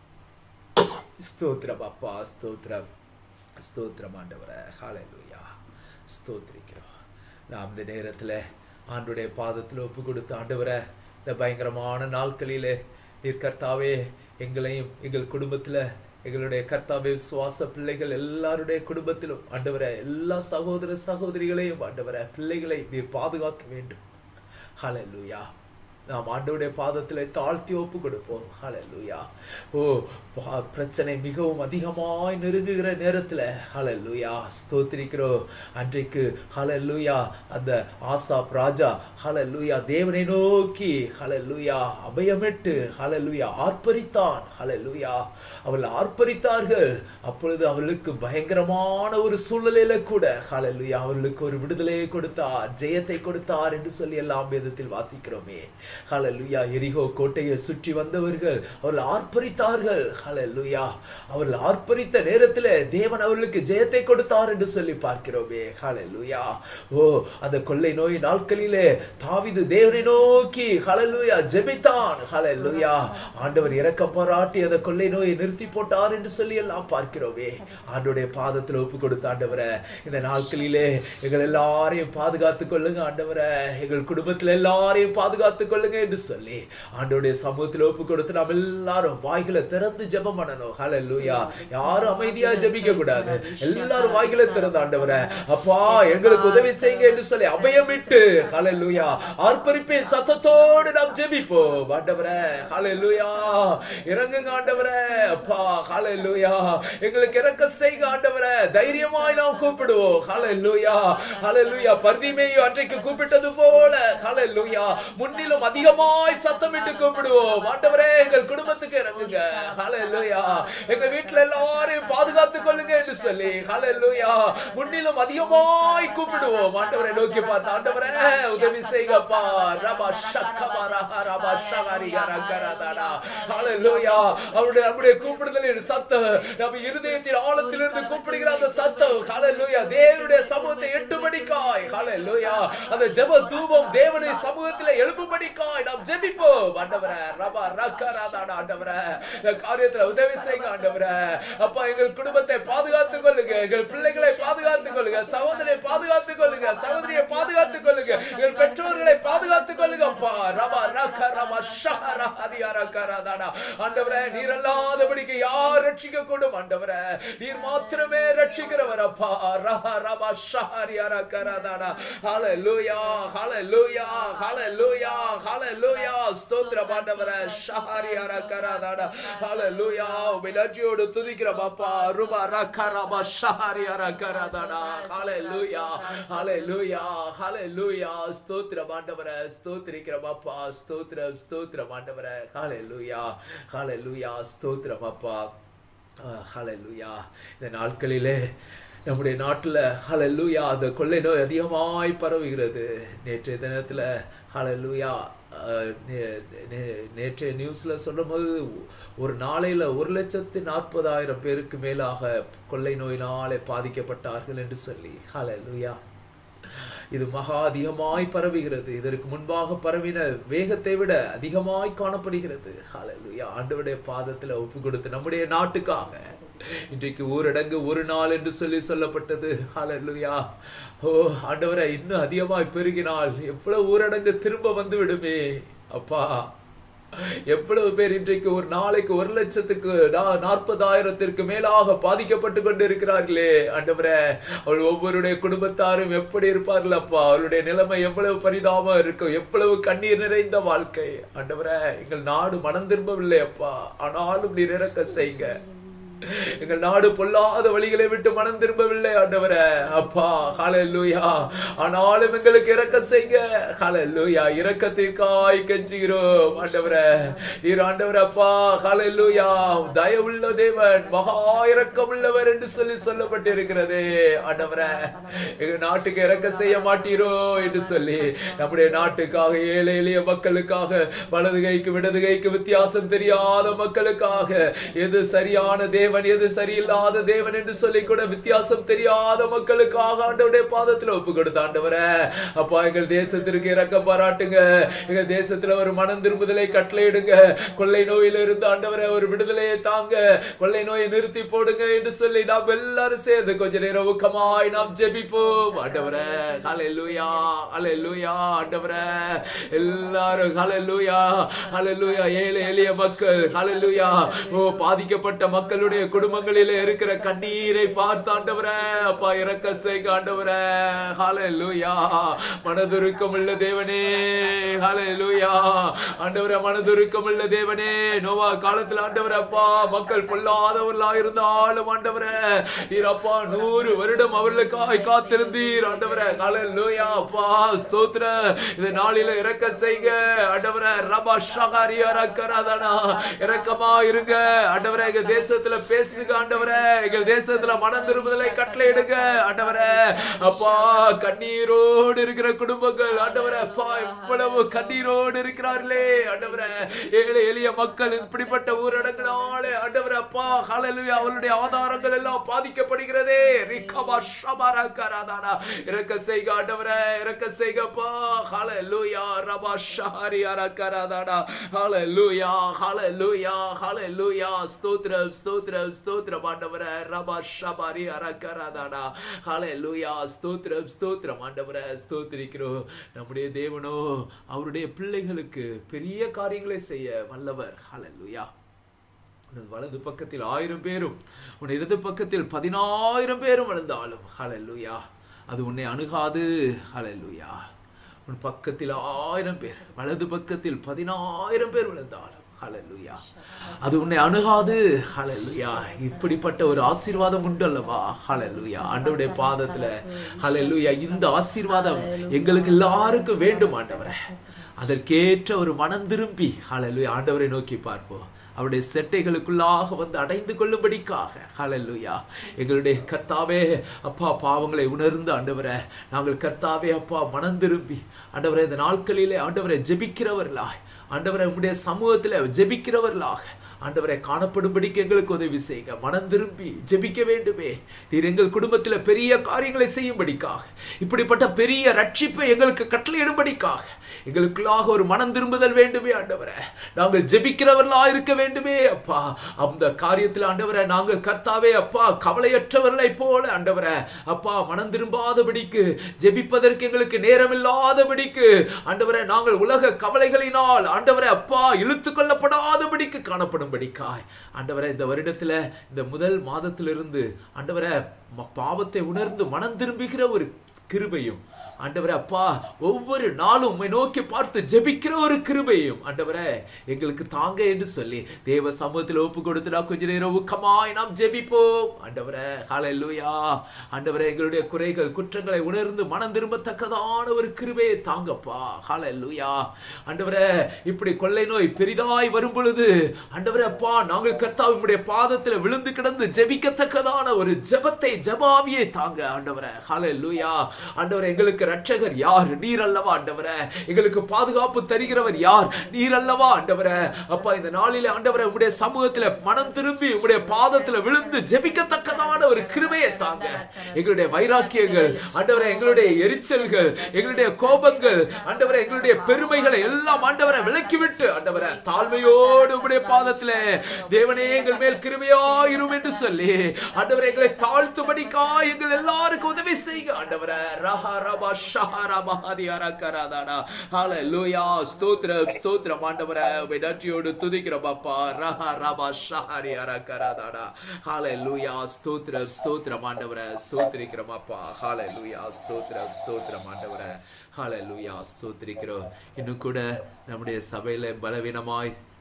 ஸ்தோத்திரம் அப்பா ஸ்தோத்திரம் ஸ்தோத்திரம் ஆண்டவரே ஹalleluya ஸ்தோத்திரிக்கிறோம் நாம் இந்த நேரத்தில் ஆண்டுடைய பாதத்தில் ஒப்பு கொடுத்த ஆண்டவரை இந்த பயங்கரமான நாட்களிலே நீர் கர்த்தாவே எங்களையும் எங்கள் குடும்பத்தில் எங்களுடைய கர்த்தாவே சுவாச பிள்ளைகள் எல்லாருடைய குடும்பத்திலும் ஆண்டவரை எல்லா சகோதர சகோதரிகளையும் ஆண்டவரை பிள்ளைகளை நீர் பாதுகாக்க வேண்டும் ஹalleluya நாம் ஆண்டவருடைய பாதத்தில் தாழ்த்தி ஒப்பு கொடுப்போம் ஹalleluya ஓ பா- பிரச்சனை மிகவும் அதிகமாய் நெருங்குகிற நேரத்தில் ஹalleluya ஸ்தோத்திரிக்கிறோம் அன்றைக்கு ஹalleluya அந்த ஆசாப் ராஜா ஹalleluya தேவனை நோக்கி ஹalleluya அபயமிட்டு ஹalleluya ஆர்ப்பரித்தான் ஹalleluya அவர்கள் ஆர்ப்பரித்தார்கள் அப்பொழுது அவர்களுக்கு பயங்கரமான ஒரு சூழ்நிலையில கூட ஹalleluya அவர்களுக்கு ஒரு விடுதலையை கொடுத்தார் ஜெயத்தை கொடுத்தார் என்று சொல்லி எல்லாம் வேதத்தில் வாசிக்கிறோமே ஹalleluya எரிகோ கோட்டையை சுற்றி வந்தவர்கள் அவர்கள் ஆர்ப்பரித்தார்கள் ஹalleluya அவர்கள் ஆர்ப்பரித்த நேரத்தில் தேவன் அவர்களுக்கு ஜெயத்தை கொடுத்தார் என்று சொல்லி பார்க்கிறோமே ஹalleluya ஓ அந்த கொள்ளை நோய் நாட்களிலே தாவீது தேவனை நோக்கி ஹalleluya ஜெபித்தான் ஹalleluya ஆண்டவர் இரக்கம் பாராட்டி அந்த கொள்ளை நோயை நிறுத்தி போட்டார் என்று சொல்லி எல்லாம் பார்க்கிறோமே ஆண்டவருடைய பாதத்தில் ஒப்பு கொடுத்த ஆண்டவரை இந்த நாட்களிலே எங்கள் எல்லாரையும் பாதுகாத்துக் கொள்ளுங்க ஆண்டவரை எங்கள் குடும்பத்தில் எல்லாரையும் பாதுகாத்துக் கொள்ளுங்க என்று சொல்லி ஆண்டவருடைய சமூகத்தில் ஒப்பு கொடுத்து நாம் எல்லாரும் வாய்களை திறந்து ஜெபம் பண்ணணும் ஹalleluya யாரும் அமைதியா ஜெபிக்க கூடாது எல்லாரும் வாய்களை திறந்து ஆண்டவரை அப்பா எங்களுக்கு உதவி செய்யுங்க என்று சொல்லி அபயமிட்டு ஹalleluya ஆர்ப்பரிப்பின் சத்தத்தோடு நாம் ஜெபிப்போம் ஆண்டவரே ஹalleluya இறங்குங்க ஆண்டவரே அப்பா ஹalleluya எங்களுக்கு இறக்க செய்யுங்க ஆண்டவரே தைரியமாய் நாம் கூப்பிடுவோம் ஹalleluya ஹalleluya பர்திமேயு அன்றைக்கு கூப்பிட்டது போல ஹalleluya முன்னிலும் அதிகமாய் சத்தமிட்டு கூப்பிடுவோம் ஆண்டவரே எங்கள் குடும்பத்துக்கு இறங்குங்க ஹalleluya எங்க வீட்ல எல்லாரையும் பாதுகாத்துக் கொள்ளுங்க என்று சொல்லி ஹalleluya முன்னிலும் அதிகமாய் கூப்பிடுவோம் ஆண்டவரை நோக்கி பார்த்து ஆண்டவரே உதவி செய்யுங்கப்பா ரபா ஷக்கபரா ரபா ஷகரி கரகரதடா ஹalleluya அவருடைய நம்முடைய கூப்பிடுதலின் சத்தம் நம்ம இருதயத்தின் ஆழத்திலிருந்து கூப்பிடுகிற அந்த சத்தம் ஹalleluya தேவனுடைய சமூகத்தை எட்டும்படிக்காய் ஹalleluya அந்த ஜெப தூபம் தேவனுடைய சமூகத்திலே எழுப்பும்படிக்காய் நாம் ஜெபிப்போம் ஆண்டவரே ரபா ரக்கரதடா ஆண்டவரே இந்த காரியத்துல உதவி செய்யுங்க ஆண்டவரே அப்பா எங்கள் குடும்பத்தை பாதுகாத்துக் கொள்ளுங்க எங்கள் பிள்ளைகளை பாதுகாத்துக் கொள்ளுங்க சகோதரியை பாதுகாத்துக் கொள்ளுங்க சகோதரியை பாதுகாத்துக் கொள்ளுங்க எங்கள் பெற்றோர்களை பாதுகாத்துக் கொள்ளுங்க அப்பா ரபா ரக்க ரபா ஷஹரா அதிகார கரதாடா ஆண்டவரே நீர் அல்லாதபடிக்கு யார் ரட்சிக்க கூடும் ஆண்டவரே நீர் மாத்திரமே ரட்சிக்கிறவர் அப்பா ரஹ ரபா ஷஹரியார கரதாடா ஹalleluya ஹalleluya ஹalleluya ஹalleluya ஸ்தோத்திரம் ஆண்டவரே ஷஹரியார கரதாடா ஹalleluya உம்மை நன்றியோடு துதிக்கிறோம் அப்பா ருபா ரக்க ரபா ஷஹரியார கரதாடா ஹalleluya ஹalleluya ஹalleluya ஸ்தோத்திரம் ஆண்டவரே ஸ்தோத்திரிக்கிறோம் அப்பா ஸ்தோத்திரம் ஸ்தோத்திரம் ஆண்டவரே ஹalleluya ஹalleluya ஸ்தோத்திரம் அப்பா ஹalleluya இந்த நாட்களிலே நம்முடைய நாட்டில் ஹalleluya அந்த கொள்ளை நோய் அதிகமாய் பரவுகிறது நேற்றைய தினத்தில் ஹalleluya அஹ், நே- நே- நேற்றைய நியூஸில் சொல்லும்போது ஒரு நாளையில் ஒரு லட்சத்து நாற்பதாயிரம் பேருக்கு மேலாக கொள்ளை நோயினாலே பாதிக்கப்பட்டார்கள் என்று சொல்லி ஹalleluya இது மகா அதிகமாய் பரவுகிறது இதற்கு முன்பாக பரவின வேகத்தை விட அதிகமாய் காணப்படுகிறது ஹalleluya ஆண்டவருடைய பாதத்தில் ஒப்பு கொடுத்து நம்முடைய நாட்டுக்காக இன்றைக்கு ஊரடங்கு ஒரு நாள் என்று சொல்லி சொல்லப்பட்டது ஹalleluya ஓ ஆண்டவரை இன்னும் அதிகமாய் பெருகினால் எவ்வளவு ஊரடங்கு திரும்ப வந்து விடுமே அப்பா எவ்வளவு பேர் இன்றைக்கு ஒரு நாளைக்கு ஒரு லட்சத்துக்கு நா- நாற்பதாயிரத்திற்கு மேலாக பாதிக்கப்பட்டு கொண்டு இருக்கிறார்களே ஆண்டவரே அவள் ஒவ்வொருடைய குடும்பத்தாரும் எப்படி இருப்பார்கள் அப்பா அவளுடைய நிலைமை எவ்வளவு பரிதாபம் இருக்கும் எவ்வளவு கண்ணீர் நிறைந்த வாழ்க்கை ஆண்டவரே எங்கள் நாடு மனம் திரும்பவில்லை அப்பா ஆனாலும் நீர் இறக்க செய்யுங்க எங்கள் நாடு பொல்லாத வழிகளை விட்டு மனம் திரும்பவில்லை ஆண்டவரே அப்பா ஹalleluya ஆனாலும் எங்களுக்கு இரக்க செய்க ஹalleluya இரக்கத்திற்காய் கெஞ்சுகிறோம் ஆண்டவரே நீர் ஆண்டவரே அப்பா ஹalleluya தயவுள்ள தேவன் மகா இரக்கமுள்ளவர் என்று சொல்லி சொல்லப்பட்டிருக்கிறதே ஆண்டவரே எங்க நாட்டுக்கு இரக்க செய்ய மாட்டீரோ என்று சொல்லி நம்முடைய நாட்டுக்காக ஏழை எளிய மக்களுக்காக வலது கைக்கு இடது கைக்கு வித்தியாசம் தெரியாத மக்களுக்காக எது சரியான தேவன் எது சரியில்லாத தேவன் என்று சொல்லி கூட வித்தியாசம் தெரியாத மக்களுக்காக ஆண்டவருடைய பாதத்தில் ஒப்பு கொடுத்த ஆண்டவரே அப்பா எங்கள் தேசத்திற்கு இரக்கம் பாராட்டுங்க எங்க தேசத்துல ஒரு மனம் திரும்புதலை கட்டளையிடுங்க கொள்ளை நோயில இருந்து ஆண்டவரே ஒரு விடுதலையை தாங்க கொள்ளை நோயை நிறுத்தி போடுங்க என்று சொல்லி நாம் எல்லாரும் சேர்ந்து கொஞ்ச நேரம் ஊக்கமாய் நாம் ஜெபிப்போம் ஆண்டவரே ஹalleluya ஹalleluya ஆண்டவரே எல்லாரும் ஹalleluya ஹalleluya ஏழை எளிய மக்கள் ஹalleluya ஓ பாதிக்கப்பட்ட மக்களுடைய குடும்பங்களிலே இருக்கிற கண்ணீரை பார்த்து ஆண்டவரே அப்பா இறக்க செய்க ஆண்டவரே ஹalleluya மனதுருக்கம் உள்ள தேவனே ஹalleluya ஆண்டவரே மனதுருக்கம் உள்ள தேவனே நோவா காலத்துல ஆண்டவரே அப்பா மக்கள் பொல்லாதவர்களா இருந்தாலும் ஆண்டவரே நீர் அப்பா நூறு வருடம் அவர்களுக்காய் காத்திருந்தீர் ஆண்டவரே ஹalleluya அப்பா ஸ்தோத்திர இந்த நாளில இறக்க செய்க ஆண்டவரே ரபா ஷகாரியா ரக்கராதனா இரக்கமா இருங்க ஆண்டவரே எங்க தேசத்துல பேசுங்க ஆண்டவரே எங்க தேசத்துல மனம் திரும்புதலை கட்டளையிடுங்க ஆண்டவரே அப்பா கண்ணீரோடு இருக்கிற குடும்பங்கள் ஆண்டவரே அப்பா இவ்வளவு கண்ணீரோடு இருக்கிறார்களே ஆண்டவரே ஏழை எளிய மக்கள் இப்படிப்பட்ட ஊரடங்கினாலே ஆண்டவரே அப்பா ஹalleluya அவருடைய ஆதாரங்கள் எல்லாம் பாதிக்கப்படுகிறதே ரிகபா ஷபரகராதானா இறக்க செய்க ஆண்டவரே இறக்க செய்கப்பா ஹalleluya ரபா ஷஹரி அரகராதானா ஹalleluya ஹalleluya ஹalleluya ஸ்தோத்திரம் ஸ்தோத்திரம் ஸ்தோத்திரம் ஆண்டவரே ரபா ஷபரி அரகராதானா ஹalleluya ஸ்தோத்திரம் ஸ்தோத்திரம் ஆண்டவரே ஸ்தோத்திரிக்கிறோம் நம்முடைய தேவனோ அவருடைய பிள்ளைகளுக்கு பெரிய காரியங்களை செய்ய வல்லவர் ஹalleluya உனது வலது பக்கத்தில் ஆயிரம் பேரும் உன் இடது பக்கத்தில் பதினாயிரம் பேரும் விழுந்தாலும் ஹalleluya அது உன்னை அணுகாது ஹalleluya உன் பக்கத்தில் ஆயிரம் பேர் வலது பக்கத்தில் பதினாயிரம் பேர் விழுந்தாலும் ஹalleluya அது உன்னை அணுகாது ஹalleluya இப்படிப்பட்ட ஒரு ஆசீர்வாதம் உண்டு அல்லவா ஹalleluya ஆண்டவருடைய பாதத்துல ஹalleluya இந்த ஆசீர்வாதம் எங்களுக்கு எல்லாருக்கும் வேண்டும் ஆண்டவரே அதற்கேற்ற ஒரு மனம் திரும்பி ஹalleluya ஆண்டவரை நோக்கி பார்ப்போம் அவருடைய செட்டைகளுக்குள்ளாக வந்து அடைந்து கொள்ளும்படிக்காக ஹalleluya எங்களுடைய கர்த்தாவே அப்பா பாவங்களை உணர்ந்து ஆண்டவரே நாங்கள் கர்த்தாவே அப்பா மனம் திரும்பி ஆண்டவரே இந்த நாட்களிலே ஆண்டவரை ஜெபிக்கிறவர்களாய் ஆண்டவரை உம்முடைய சமூகத்தில் ஜெபிக்கிறவர்களாக ஆண்டவரை காணப்படும்படிக்கு எங்களுக்கு உதவி செய்யுங்க மனம் திரும்பி ஜெபிக்க வேண்டுமே நீர் எங்கள் குடும்பத்தில் பெரிய காரியங்களை செய்யும்படிக்காக இப்படிப்பட்ட பெரிய ரட்சிப்பை எங்களுக்கு கட்டளையிடும்படிக்காக எங்களுக்குள்ளாக ஒரு மனம் திரும்புதல் வேண்டுமே ஆண்டவரே நாங்கள் ஜெபிக்கிறவர்களா இருக்க வேண்டுமே அப்பா அந்த காரியத்தில் ஆண்டவரை நாங்கள் கர்த்தாவே அப்பா கவலையற்றவர்களை போல ஆண்டவரை அப்பா மனம் திரும்பாதபடிக்கு ஜெபிப்பதற்கு எங்களுக்கு நேரமில்லாதபடிக்கு ஆண்டவரை நாங்கள் உலக கவலைகளினால் ஆண்டவரை அப்பா இழுத்து கொள்ளப்படாதபடிக்கு காணப்படும்படிக்காய் ஆண்டவரை இந்த வருடத்துல இந்த முதல் மாதத்திலிருந்து ஆண்டவரை ம- பாவத்தை உணர்ந்து மனம் திரும்புகிற ஒரு கிருபையும் ஆண்டவரே அப்பா ஒவ்வொரு நாளும் உம்மை நோக்கி பார்த்து ஜெபிக்கிற ஒரு கிருபையும் ஆண்டவரே எங்களுக்கு தாங்க என்று சொல்லி தேவ சமூகத்தில் ஒப்பு கொடுத்து நான் கொஞ்ச நேரம் ஊக்கமாய் நாம் ஜெபிப்போம் ஆண்டவரே ஹalleluya ஆண்டவரே எங்களுடைய குறைகள் குற்றங்களை உணர்ந்து மனம் திரும்பத்தக்கதான ஒரு கிருபையை தாங்கப்பா ஹalleluya ஆண்டவரே இப்படி கொள்ளை நோய் பெரிதாய் வரும் பொழுது ஆண்டவரே அப்பா நாங்கள் கர்த்தாவினுடைய பாதத்தில் விழுந்து கிடந்து ஜெபிக்கத்தக்கதான ஒரு ஜெபத்தை ஜெபாவியை தாங்க ஆண்டவரே ஹalleluya ஆண்டவரே எங்களுக்கு ரட்சகர் யார் நீர் அல்லவா ஆண்டவரே எங்களுக்கு பாதுகாப்பு தருகிறவர் யார் நீர் அல்லவா ஆண்டவரே அப்பா இந்த நாளிலே ஆண்டவரே உம்முடைய சமூகத்துல மனம் திரும்பி உம்முடைய பாதத்துல விழுந்து ஜெபிக்கத்தக்கதான ஒரு கிருபையை தாங்க எங்களுடைய வைராக்கியங்கள் ஆண்டவரே எங்களுடைய எரிச்சல்கள் எங்களுடைய கோபங்கள் ஆண்டவரே எங்களுடைய பெருமைகளை எல்லாம் ஆண்டவரை விலக்கிவிட்டு ஆண்டவரே தாழ்மையோடு உம்முடைய பாதத்திலே தேவனே எங்கள் மேல் கிருபையாயிரும் என்று சொல்லி ஆண்டவரே எங்களை தாழ்த்தும்படிக்கா எங்கள் எல்லாருக்கும் உதவி செய்யுங்க ஆண்டவரே ரஹா ரபா ஷஹா ரபா ஹரியாரா கராதாடா ஹalleluya ஸ்தோத்திரம் ஸ்தோத்திரம் ஆண்டவரே உம்மை நன்றியோடு துதிக்கிறோம் அப்பா ரஹா ரபா ஷஹரியாரா கராதாடா ஹalleluya ஸ்தோத்திரம் ஸ்தோத்திரம் ஆண்டவரே ஸ்தோத்திரிக்கிறோம் அப்பா ஹalleluya ஸ்தோத்திரம் ஸ்தோத்திரம் ஆண்டவரே ஹalleluya ஸ்தோத்திரிக்கிறோம் இன்னும் கூட நம்முடைய சபையில பலவீனமாய்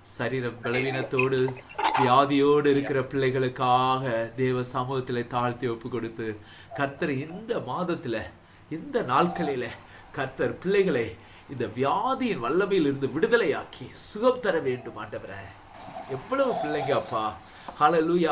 சரீர பலவீனத்தோடு வியாதியோடு இருக்கிற பிள்ளைகளுக்காக தேவ சமூகத்தில் தாழ்த்தி ஒப்பு கொடுத்து கர்த்தர் இந்த மாதத்துல இந்த நாட்களில கர்த்தர் பிள்ளைகளை இந்த வியாதியின் வல்லமையில் இருந்து விடுதலையாக்கி சுகம் தர வேண்டும் ஆண்டவரே எவ்வளவு பிள்ளைங்க அப்பா ஹalleluya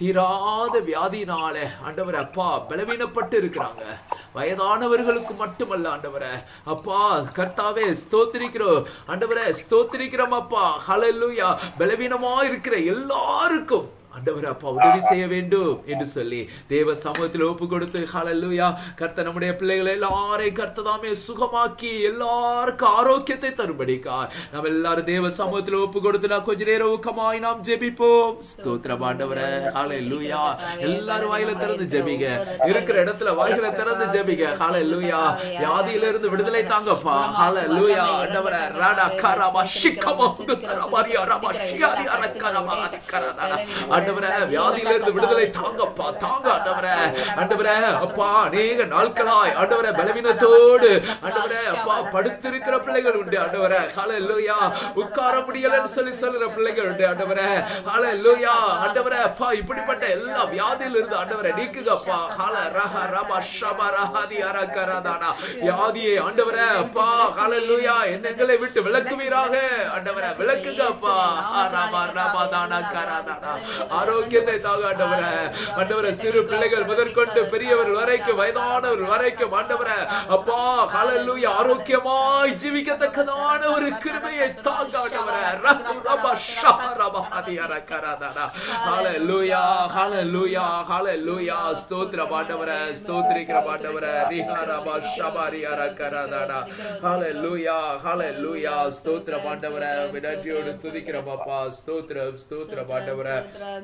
தீராத வியாதியினால ஆண்டவரே அப்பா பலவீனப்பட்டு இருக்கிறாங்க வயதானவர்களுக்கு மட்டுமல்ல ஆண்டவரே அப்பா கர்த்தாவே ஸ்தோத்திரிக்கிறோம் ஆண்டவரே ஸ்தோத்திரிக்கிறோம் அப்பா ஹalleluya பலவீனமா இருக்கிற எல்லாருக்கும் ஆண்டவர் அப்பா உதவி செய்ய வேண்டும் என்று சொல்லி தேவ சமூகத்தில் ஒப்பு கொடுத்து ஹalleluya கர்த்தர் நம்முடைய பிள்ளைகளை எல்லாரையும் கர்த்ததாமே சுகமாக்கி எல்லாருக்கும் ஆரோக்கியத்தை தரும்படிக்கா நாம் எல்லாரும் தேவ சமூகத்தில் ஒப்பு கொடுத்து நான் கொஞ்ச நேரம் ஊக்கமாய் நாம் ஜெபிப்போம் ஸ்தோத்திரம் ஆண்டவரே ஹalleluya எல்லாரும் வாயில திறந்து ஜெபிங்க இருக்கிற இடத்துல வாயில திறந்து ஜெபிங்க ஹalleluya வியாதியில இருந்து விடுதலை தாங்கப்பா ஹalleluya ஆண்டவரே ராடா கரமா ஷிக்கமா ரமாரியா ரமா ஷியாரியா ரக்கரமா கரதா ஆண்டவரே வியாதியில இருந்து விடுதலை தாங்கப்பா தாங்க ஆண்டவரே ஆண்டவரே அப்பா அநேக நாட்களாய் ஆண்டவரே பலவீனத்தோடு ஆண்டவரே அப்பா படுத்திருக்கிற பிள்ளைகள் உண்டு ஆண்டவரே ஹalleluya உட்கார முடியலன்னு சொல்லி சொல்ற பிள்ளைகள் உண்டு ஆண்டவரே ஹalleluya ஆண்டவரே அப்பா இப்படிப்பட்ட எல்லா வியாதியில இருந்து ஆண்டவரே நீக்குங்கப்பா ஹால ரஹ ரப ஷப ரஹதி அரகரதானா வியாதியை ஆண்டவரே அப்பா ஹalleluya எண்ணங்களை விட்டு விலக்குவீராக ஆண்டவரே விலக்குங்கப்பா ரப ரப தானா கரதானா ஆரோக்கியத்தை தாங்க ஆண்டவரே ஆண்டவரே சிறு பிள்ளைகள் முதற்கொண்டு பெரியவர்கள் வரைக்கும் வயதானவர்கள் வரைக்கும் ஆண்டவரே அப்பா ஹalleluya ஆரோக்கியமாய் ஜீவிக்கத்தக்கதான ஒரு கிருபையை தாங்க ஆண்டவரே ரகு ரப ஷப ரப ஹதி அரகரதானா ஹalleluya ஹalleluya ஹalleluya ஸ்தோத்திரம் ஆண்டவரே ஸ்தோத்திரிக்கிற ஆண்டவரே ரிஹா ரப ஷபரி அரகரதானா ஹalleluya ஹalleluya ஸ்தோத்திரம் ஆண்டவரே வினட்டியோடு துதிக்கிறோம் அப்பா ஸ்தோத்திரம் ஸ்தோத்திரம் ஆண்டவரே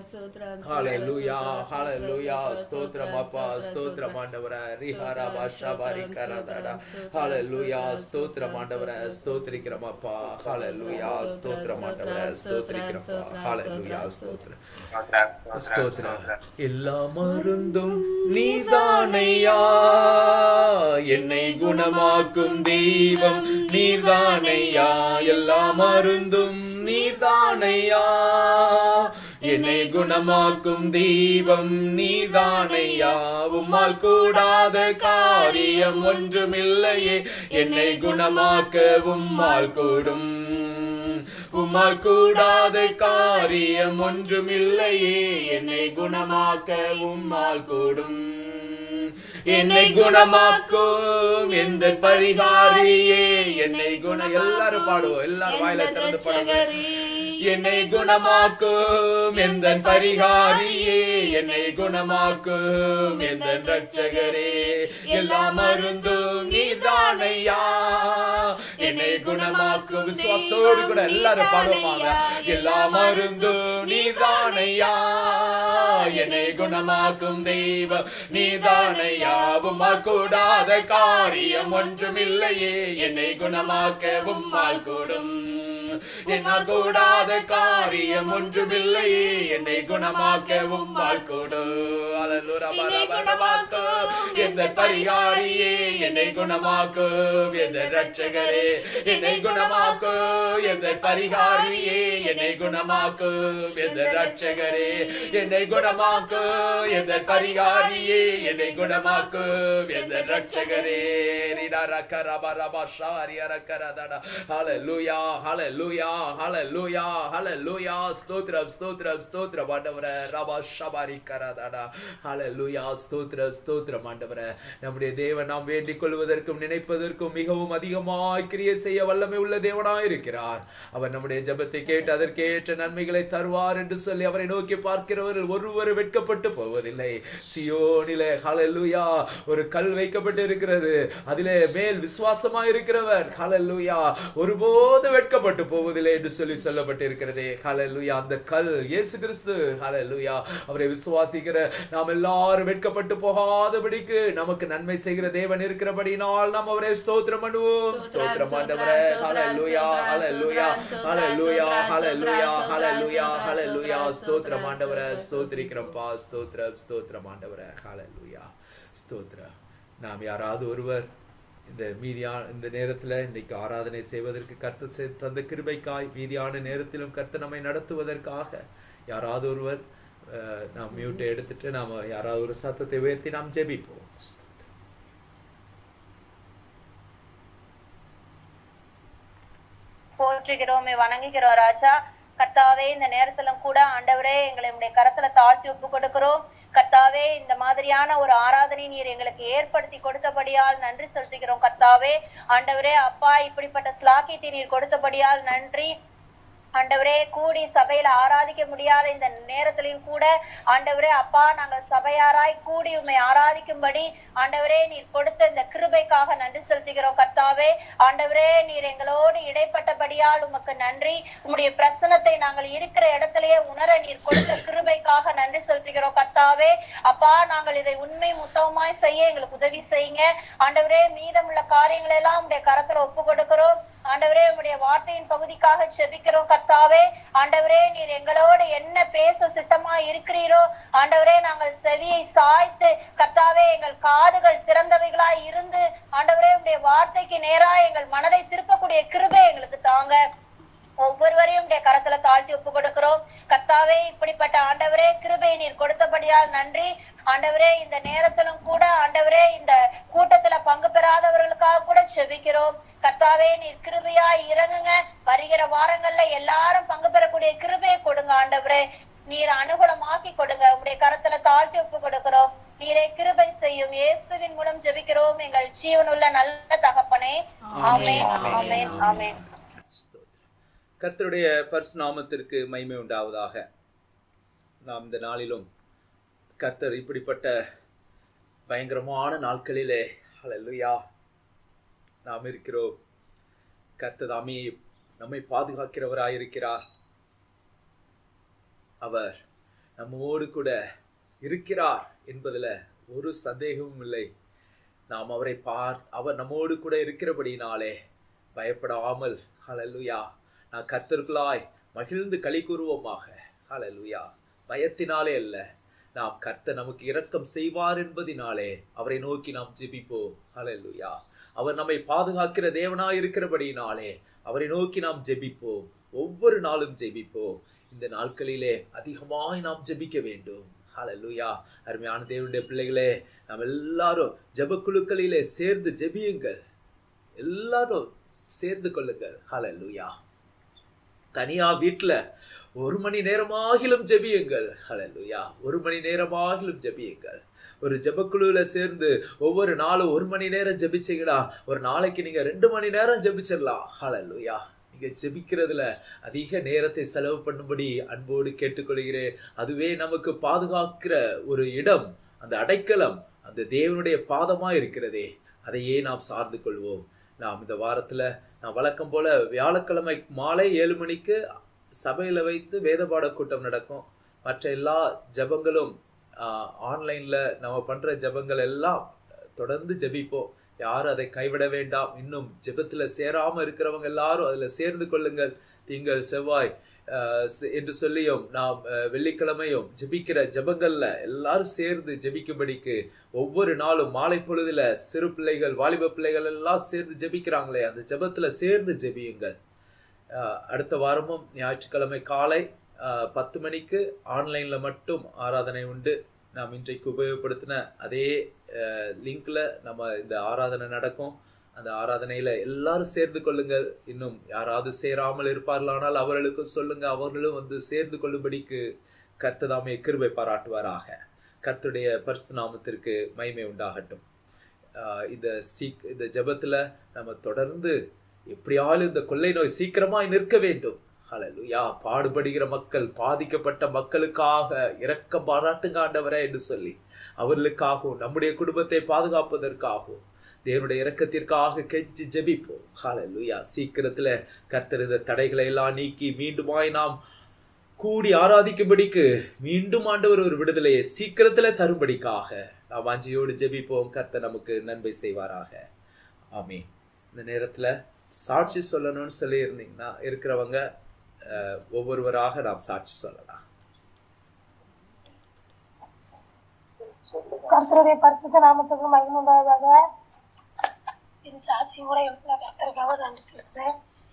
ஹalleluya ஹalleluya ஸ்தோத்திரம் அப்பா ஸ்தோத்திரம் ஆண்டவரே ரிஹாரா பாஷா பாரி கரதடா ஹalleluya ஸ்தோத்திரம் ஆண்டவரே ஸ்தோத்திரிக்கிறோம் அப்பா ஹalleluya ஸ்தோத்திரம் ஆண்டவரே ஸ்தோத்திரிக்கிறோம் அப்பா ஹalleluya ஸ்தோத்திரம் ஸ்தோத்திரம் எல்லா மருந்தும் நீதானையா என்னை குணமாக்கும் தெய்வம் நீர்தானையா எல்லா மருந்தும் நீர்தானையா என்னை குணமாக்கும் தெய்வம் நீதானையா உம்மால் கூடாத காரியம் ஒன்றுமில்லையே என்னை குணமாக்க உம்மால் கூடும் உம்மால் கூடாத காரியம் ஒன்றுமில்லையே என்னை குணமாக்க உம்மால் கூடும் என்னை குணமாக்கும் எந்த பரிகாரியே என்னை குண எல்லாரும் பாடுவோம் எல்லாரும் வாயில திறந்து பாடுவோம் என்னை குணமாக்கும் எந்த பரிகாரியே என்னை குணமாக்கும் எந்த ரட்சகரே எல்லா மருந்தும் நீதானையா என்னை குணமாக்கும் விசுவாசத்தோடு கூட எல்லாரும் பாடுவாங்க எல்லா மருந்தும் நீதானையா என்னை குணமாக்கும் தெய்வம் நீதானையா உம்மால் கூடாத காரியம் ஒன்றுமில்லையே என்னை குணமாக்க உம்மால் கூடும் என்னால் கூடாத காரியம் ஒன்றுமில்லையே என்னை குணமாக்க உம்மால் கூடு எந்த பரிகாரியே என்னை குணமாக்கும் எந்த ரட்சகரே என்னை குணமாக்கும் எந்த பரிகாரியே என்னை குணமாக்கும் எந்த ரட்சகரே என்னை குணமாக்கும் எந்த பரிகாரியே என்னை குணமாக்கும் எந்த ரட்சகரே ரிடா ரக்க ரப ரப ஷாரி அரக்கரதடா ஹalleluya ஹalleluya ஹalleluya ஹalleluya ஸ்தோத்ரம் ஸ்தோத்ரம் ஸ்தோத்ரம் ஆண்டவரே ரப ஷபாரி கரதடா ஹalleluya ஸ்தோத்ரம் ஸ்தோத்ரம் ஆண்டவரே நம்முடைய தேவன் நாம் வேண்டிக் கொள்வதற்கும் நினைப்பதற்கும் மிகவும் அதிகமாய் கிரியை செய்ய வல்லமை உள்ள தேவனாய் இருக்கிறார் அவர் நம்முடைய ஜெபத்தை கேட்டு அதற்கேற்ற நன்மைகளை தருவார் என்று சொல்லி அவரை நோக்கி பார்க்கிறவர்கள் ஒருவர் வெட்கப்பட்டு போவதில்லை சியோனிலே ஹalleluya ஒரு கல் வைக்கப்பட்டு இருக்கிறது அதிலே மேல் விசுவாசமா இருக்கிறவர் ஹalleluya ஒருபோது வெட்கப்பட்டு போவதில்லை என்று சொல்லி சொல்லப்பட்டிருக்கிறது ஹalleluya அந்த கல் இயேசு கிறிஸ்து ஹalleluya அவரை விசுவாசிக்கிற நாம் எல்லாரும் வெட்கப்பட்டு போகாதபடிக்கு நமக்கு நன்மை செய்கிற தேவன் இருக்கிறபடினால் நாம் அவரை ஸ்தோத்திரம் பண்ணுவோம் ஸ்தோத்திரம் ஆண்டவரே ஹalleluya ஹalleluya ஹalleluya ஹalleluya ஹalleluya ஹalleluya ஸ்தோத்திரம் ஆண்டவரே ஸ்தோத்திரிக்கிறோம்ப்பா ஸ்தோத்திரம் ஸ்தோத்திரம் ஆண்டவரே ஹalleluya ஸ்தோத்திரம் நாம் யாராவது ஒருவர் இந்த மீதியான இந்த நேரத்தில் இன்றைக்கு ஆராதனை செய்வதற்கு கர்த்தர் செ- தந்த கிருபைக்காய் மீதியான நேரத்திலும் கர்த்தர் நம்மை நடத்துவதற்காக யாராவது ஒருவர் அஹ், நாம் மியூட்டை எடுத்துட்டு நாம் யாராவது ஒரு சத்தத்தை உயர்த்தி நாம் ஜெபிப்போம் போற்றுகிறோம் வணங்குகிறோம் ராஜா கர்த்தாவே இந்த நேரத்திலும் கூட ஆண்டவரே எங்களை உடைய கரத்துல தாழ்த்தி ஒப்பு கொடுக்கிறோம் கர்த்தாவே இந்த மாதிரியான ஒரு ஆராதனை நீர் எங்களுக்கு ஏற்படுத்தி கொடுத்தபடியால் நன்றி செலுத்துகிறோம் கர்த்தாவே ஆண்டவரே அப்பா இப்படிப்பட்ட ஸ்லாக்கியத்தை நீர் கொடுத்தபடியால் நன்றி ஆண்டவரே கூடி சபையில ஆராதிக்க முடியாத இந்த நேரத்திலையும் கூட ஆண்டவரே அப்பா நாங்கள் சபையாராய் கூடி உம்மை ஆராதிக்கும்படி ஆண்டவரே நீர் கொடுத்த இந்த கிருபைக்காக நன்றி செலுத்துகிறோம் கர்த்தாவே ஆண்டவரே நீர் எங்களோடு இடைப்பட்டபடியால் உமக்கு நன்றி உம்முடைய பிரசனத்தை நாங்கள் இருக்கிற இடத்திலேயே உணர நீர் கொடுத்த கிருபைக்காக நன்றி செலுத்துகிறோம் கர்த்தாவே அப்பா நாங்கள் இதை உண்மை முத்தமாய் செய்ய எங்களுக்கு உதவி செய்யுங்க ஆண்டவரே மீதமுள்ள காரியங்களை எல்லாம் உடைய கரத்துல ஒப்பு கொடுக்கிறோம் ஆண்டவரே உம்முடைய வார்த்தையின் பகுதிக்காக செபிக்கிறோம் கர்த்தாவே ஆண்டவரே நீர் எங்களோடு என்ன பேச சித்தமா இருக்கிறீரோ ஆண்டவரே நாங்கள் செவியை சாய்த்து கர்த்தாவே எங்கள் காதுகள் திறந்தவைகளாய் இருந்து ஆண்டவரே உம்முடைய வார்த்தைக்கு நேரா எங்கள் மனதை திருப்பக்கூடிய கிருபை எங்களுக்கு தாங்க ஒவ்வொருவரையும் உடைய கரத்துல தாழ்த்தி ஒப்பு கொடுக்கிறோம் கர்த்தாவே இப்படிப்பட்ட ஆண்டவரே கிருபை நீர் கொடுத்தபடியால் நன்றி ஆண்டவரே இந்த நேரத்திலும் கூட ஆண்டவரே இந்த கூட்டத்துல பங்கு பெறாதவர்களுக்காக கூட செபிக்கிறோம் கர்த்தாவே நீர் கிருபையா இறங்குங்க வருகிற வாரங்கள்ல எல்லாரும் பங்கு பெறக்கூடிய கிருபையை கொடுங்க ஆண்டவரே நீர் அனுகூலமாக்கி கொடுங்க உடைய கரத்துல தாழ்த்தி ஒப்பு கொடுக்கிறோம் நீரே கிருபை செய்யும் இயேசுவின் மூலம் ஜெபிக்கிறோம் எங்கள் ஜீவனுள்ள நல்ல தகப்பனே ஆமென் ஆமென் ஆமென் ஸ்தோத்திரம். கர்த்தருடைய பரிசுநாமத்திற்கு மகிமை உண்டாவதாக நாம் இந்த நாளிலும் கர்த்தர் இப்படிப்பட்ட பயங்கரமான நாட்களிலே ஹalleluya நாம் இருக்கிறோம் கர்த்தர் தாமே நம்மை பாதுகாக்கிறவராயிருக்கிறார் அவர் நம்மோடு கூட இருக்கிறார் என்பதில் ஒரு சந்தேகமும் இல்லை நாம் அவரை பார் அவர் நம்மோடு கூட இருக்கிறபடினாலே பயப்படாமல் ஹalleluya நான் கர்த்தருக்குள்ளாய் மகிழ்ந்து களி கூறுவோமாக ஹalleluya பயத்தினாலே அல்ல நாம் கர்த்தர் நமக்கு இரக்கம் செய்வார் என்பதினாலே அவரை நோக்கி நாம் ஜெபிப்போம் ஹalleluya அவர் நம்மை பாதுகாக்கிற தேவனாய் இருக்கிறபடியினாலே அவரை நோக்கி நாம் ஜெபிப்போம் ஒவ்வொரு நாளும் ஜெபிப்போம் இந்த நாட்களிலே அதிகமாய் நாம் ஜெபிக்க வேண்டும் ஹalleluya அருமையான தேவனுடைய பிள்ளைகளே நாம் எல்லாரும் ஜெபக்குழுக்களிலே சேர்ந்து ஜெபியுங்கள் எல்லாரும் சேர்ந்து கொள்ளுங்கள் ஹalleluya தனியா வீட்ல ஒரு மணி நேரமாகிலும் ஜெபியுங்கள் ஹalleluya ஒரு மணி நேரமாகிலும் ஜெபியுங்கள் ஒரு ஜெபக்குழுல சேர்ந்து ஒவ்வொரு நாளும் ஒரு மணி நேரம் ஜெபிச்சீங்களா ஒரு நாளைக்கு நீங்க ரெண்டு மணி நேரம் ஜெபிச்சிடலாம் ஹalleluya நீங்க ஜெபிக்கிறதுல அதிக நேரத்தை செலவு பண்ணும்படி அன்போடு கேட்டுக்கொள்கிறேன் அதுவே நமக்கு பாதுகாக்கிற ஒரு இடம் அந்த அடைக்கலம் அந்த தேவனுடைய பாதமா இருக்கிறதே அதையே நாம் சார்ந்து கொள்வோம் நாம் இந்த வாரத்துல நான் வழக்கம் போல வியாழக்கிழமை மாலை ஏழு மணிக்கு சபையில வைத்து வேதபாட கூட்டம் நடக்கும் மற்ற எல்லா ஜெபங்களும் ஆன்லைன்ல நம்ம பண்ற ஜெபங்கள் எல்லாம் தொடர்ந்து ஜெபிப்போம் யாரும் அதை கைவிட வேண்டாம் இன்னும் ஜெபத்துல சேராம இருக்கிறவங்க எல்லாரும் அதுல சேர்ந்து கொள்ளுங்கள் திங்கள் செவ்வாய் ஆஹ் செ- என்று சொல்லியும் நாம் ஆஹ் வெள்ளிக்கிழமையும் ஜெபிக்கிற ஜெபங்கள்ல எல்லாரும் சேர்ந்து ஜெபிக்கும்படிக்கு ஒவ்வொரு நாளும் மாலை பொழுதுல சிறு பிள்ளைகள் வாலிப பிள்ளைகள் எல்லாம் சேர்ந்து ஜெபிக்கிறாங்களே அந்த ஜெபத்துல சேர்ந்து ஜெபியுங்கள் ஆஹ் அடுத்த வாரமும் ஞாயிற்றுக்கிழமை காலை ஆஹ் பத்து மணிக்கு ஆன்லைன்ல மட்டும் ஆராதனை உண்டு நாம் இன்றைக்கு உபயோகப்படுத்தின அதே லிங்க்ல நம்ம இந்த ஆராதனை நடக்கும் அந்த ஆராதனையில எல்லாரும் சேர்ந்து கொள்ளுங்கள் இன்னும் யாராவது சேராமல் இருப்பார்களானால் அவர்களுக்கும் சொல்லுங்க அவர்களும் வந்து சேர்ந்து கொள்ளும்படிக்கு கர்த்ததாமே கிருபை பாராட்டுவாராக கர்த்தருடைய பரிசு நாமத்திற்கு மகிமை உண்டாகட்டும் ஆஹ் இந்த சீக் இந்த ஜெபத்துல நம்ம தொடர்ந்து எப்படியாலும் இந்த கொள்ளை நோய் சீக்கிரமாய் நிற்க வேண்டும் ஹalleluya பாடுபடுகிற மக்கள் பாதிக்கப்பட்ட மக்களுக்காக இரக்கம் பாராட்டுங்க ஆண்டவரே என்று சொல்லி அவர்களுக்காகவும் நம்முடைய குடும்பத்தை பாதுகாப்பதற்காகவும் தேவனுடைய இரக்கத்திற்காக கெஞ்சி ஜெபிப்போம் ஹalleluya சீக்கிரத்துல கர்த்தர் இந்த தடைகளை எல்லாம் நீக்கி மீண்டுமாய் நாம் கூடி ஆராதிக்கும்படிக்கு மீண்டும் ஆண்டவர் ஒரு விடுதலையை சீக்கிரத்துல தரும்படிக்காக நாம் வாஞ்சியோடு ஜெபிப்போம் கர்த்தர் நமக்கு நன்மை செய்வாராக ஆமென் இந்த நேரத்துல சாட்சி சொல்லணும்னு சொல்லி இருந்தீங்கன்னா இருக்கிறவங்க அஹ், ஒவ்வொருவராக நாம் சாட்சி சொல்லலாம் கர்த்தருடைய பரிசுத்த நாமத்துக்கு மகிமை உண்டாவதாக இது சாட்சியோட இருக்கிற கத்தருக்காக நன்றி செலுத்துறேன்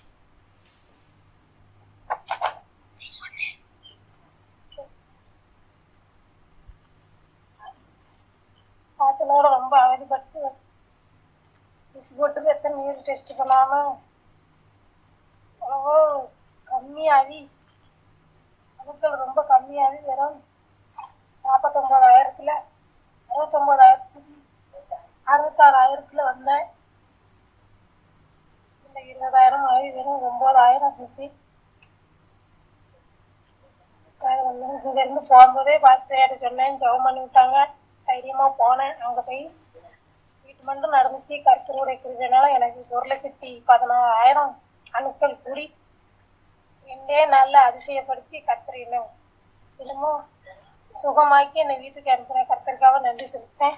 காய்ச்சலோட ரொம்ப அவதிப்பட்டு போட்டு எத்தனை நீர் டெஸ்ட் பண்ணாலும் அவ்வளவோ கம்மியாகி அணுக்கள் ரொம்ப கம்மியாகி வெறும் நாற்பத்தொம்போதாயிரத்துல அறுபத்தொம்போதாயிரத்துக்கு அறுபத்தாறாயிரத்துல வந்தேன் இந்த இருபதாயிரம் ஆகி வெறும் ஒன்பதாயிரம் பிசி இங்க இருந்து போகும்போதே பாஸ்டர் சொன்னேன் ஜெபம் பண்ணி விட்டாங்க தைரியமா போனேன் அங்க போய் வீட்டு மட்டும் நடந்துச்சு கருத்தருடைய கிருபைனால எனக்கு ஒரு லட்சத்தி பதினாறாயிரம் அணுக்கள் கூடி என்னே நல்லா அதிசயப்படுத்தி கர்த்தர் இன்னும் இன்னமும் சுகமாக்கி என்னை வீட்டுக்கு அனுப்புன கர்த்தருக்காக நன்றி செலுத்தேன்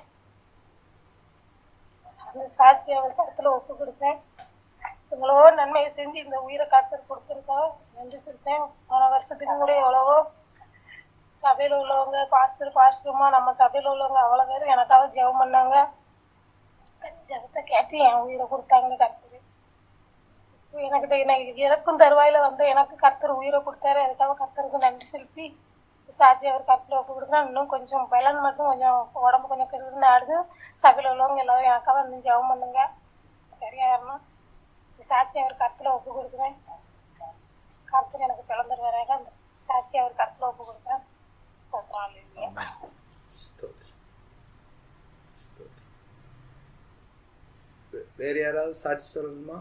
அந்த சாட்சி அவர் கருத்துல ஒப்பு கொடுத்தேன் எவ்வளவோ நன்மையை செஞ்சு இந்த உயிரை கர்த்தர் கொடுத்துருக்கோம் நன்றி செலுத்தேன் போன வருஷத்துக்கு கூட எவ்வளவோ சபையில உள்ளவங்க பாஸ்டர் பாஸ்டருமா நம்ம சபையில உள்ளவங்க அவ்வளவு பேரும் எனக்காக ஜெபம் பண்ணாங்க அந்த ஜெபத்தை கேட்டு என் உயிரை கொடுத்தாங்க கர்த்தர் இப்போ எனக்கிட்ட எனக்கு எனக்கும் தருவாயில வந்து எனக்கு கர்த்தர் உயிரை கொடுத்தாரு அதுக்காக கர்த்தருக்கு நன்றி செலுத்தி சாட்சி அவர் கர்த்தர் ஒப்பு கொடுத்தா இன்னும் கொஞ்சம் பலன் மட்டும் கொஞ்சம் உடம்பு கொஞ்சம் கிருன்னு ஆடுது சபையில உள்ளவங்க எல்லாரும் எனக்காக வந்து ஜெபம் பண்ணுங்க சரியா வரணும் சாட்சி அவர் கருத்துல ஒப்பு கொடுக்குறேன் கருத்துல எனக்கு பிறந்துருவாராக அந்த சாட்சி அவர் கருத்துல ஒப்பு கொடுக்குறேன் ஸ்தோத்திரம் அல்லேலூயா. ஸ்தோத்திரம் ஸ்தோத்திரம் வே- வேற யாராவது சாட்சி சொல்லணுமா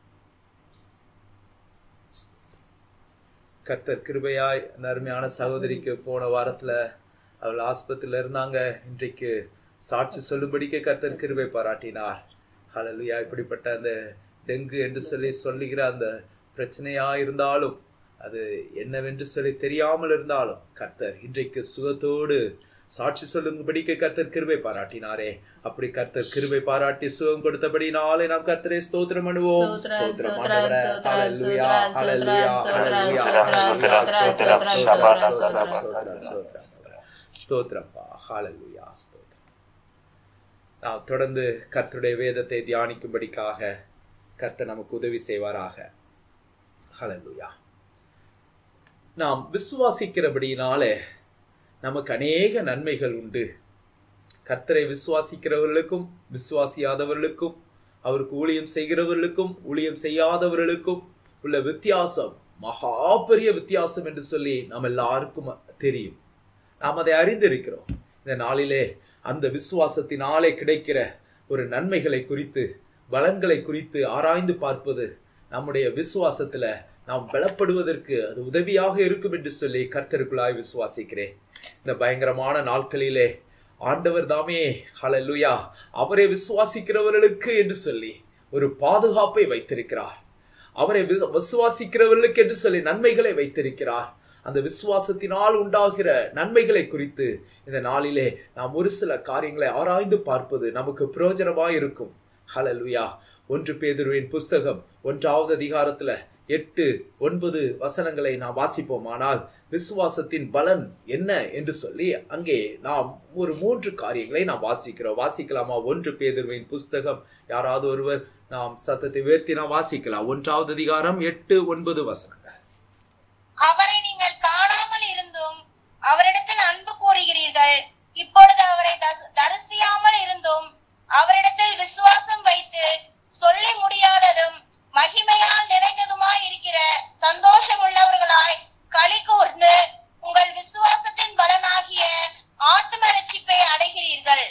கர்த்தர் கிருபையாய் அந்த அருமையான சகோதரிக்கு போன வாரத்துல அவள் ஆஸ்பத்திரியில இருந்தாங்க இன்றைக்கு சாட்சி சொல்லும்படிக்கு கர்த்தர் கிருபை பாராட்டினார் ஹalleluya இப்படிப்பட்ட அந்த டெங்கு என்று சொல்லி சொல்லுகிற அந்த பிரச்சனையா இருந்தாலும் அது என்னவென்று சொல்லி தெரியாமல் இருந்தாலும் கர்த்தர் இன்றைக்கு சுகத்தோடு சாட்சி சொல்லும்படிக்கு கர்த்தர் கிருபை பாராட்டினாரே அப்படி கர்த்தர் கிருபை பாராட்டி சுகம் கொடுத்தபடினாலே நாம் கர்த்தரை ஸ்தோத்திரம் பண்ணுவோம் ஸ்தோத்திரம், ஸ்தோத்திரம் ஸ்தோத்திரம், ஆண்டவரே. ஸ்தோத்திரம், ஹalleluya, ஸ்தோத்திரம், ஹalleluya, ஸ்தோத்திரம், ஹalleluya, ஸ்தோத்திரம், ஹalleluya, ஸ்தோத்திரம், ஸ்தோத்திரம், ஸ்தோத்திரம், ஸ்தோத்திரம், ஸ்தோத்திரம், ஸ்தோத்திரம், ஸ்தோத்திரம். ஸ்தோத்திரப்பா ஹalleluya, ஸ்தோத்திரம் நாம் தொடர்ந்து கர்த்தருடைய வேதத்தை தியானிக்கும்படிக்காக கர்த்தர் நமக்கு உதவி செய்வாராக ஹalleluya நாம் விசுவாசிக்கிறபடியினாலே நமக்கு அநேக நன்மைகள் உண்டு கர்த்தரை விசுவாசிக்கிறவர்களுக்கும் விசுவாசியாதவர்களுக்கும் அவருக்கு ஊழியம் செய்கிறவர்களுக்கும் ஊழியம் செய்யாதவர்களுக்கும் உள்ள வித்தியாசம் மகா பெரிய வித்தியாசம் என்று சொல்லி நாம் எல்லாருக்கும் தெரியும் நாம் அதை அறிந்திருக்கிறோம் இந்த நாளிலே அந்த விசுவாசத்தினாலே கிடைக்கிற ஒரு நன்மைகளை குறித்து பலன்களை குறித்து ஆராய்ந்து பார்ப்பது நம்முடைய விசுவாசத்துல நாம் பலப்படுவதற்கு அது உதவியாக இருக்கும் என்று சொல்லி கர்த்தருக்குள்ளாய் விசுவாசிக்கிறேன் இந்த பயங்கரமான நாட்களிலே ஆண்டவர் தாமே ஹalleluya அவரை விசுவாசிக்கிறவர்களுக்கு என்று சொல்லி ஒரு பாதுகாப்பை வைத்திருக்கிறார் அவரை வி- விசுவாசிக்கிறவர்களுக்கு என்று சொல்லி நன்மைகளை வைத்திருக்கிறார் அந்த விசுவாசத்தினால் உண்டாகிற நன்மைகளை குறித்து இந்த நாளிலே நாம் ஒரு சில காரியங்களை ஆராய்ந்து பார்ப்பது நமக்கு பிரயோஜனமாய் இருக்கும் ஹalleluya ஒன்று பேதுருவின் புஸ்தகம் ஒன்றாவது அதிகாரத்துல எட்டு ஒன்பது வசனங்களை நாம் வாசிப்போமானால் விசுவாசத்தின் பலன் என்ன என்று சொல்லி அங்கே நாம் ஒரு மூன்று காரியங்களை நாம் வாசிக்கிறோம் வாசிக்கலாமா ஒன்று பேதுருவின் புஸ்தகம் யாராவது ஒருவர் நாம் சத்தத்தை உயர்த்தி நாம் வாசிக்கலாம் ஒன்றாவது அதிகாரம் எட்டு ஒன்பது வசனங்கள் அவரை நீங்கள் காணாமல் இருந்தும் அவரிடத்தில் அன்பு கூறுகிறீர்கள் இப்பொழுது அவரை தஸ்- தரிசியாமல் இருந்தும் அவரிடத்தில் விசுவாசம் வைத்து சொல்லி முடியாததும் மகிமையால் நிறைந்ததுமாய் இருக்கிற சந்தோஷம் உள்ளவர்களாய் களி கூர்ந்து உங்கள் விசுவாசத்தின் பலனாகிய ஆத்ம ரட்சிப்பை அடைகிறீர்கள்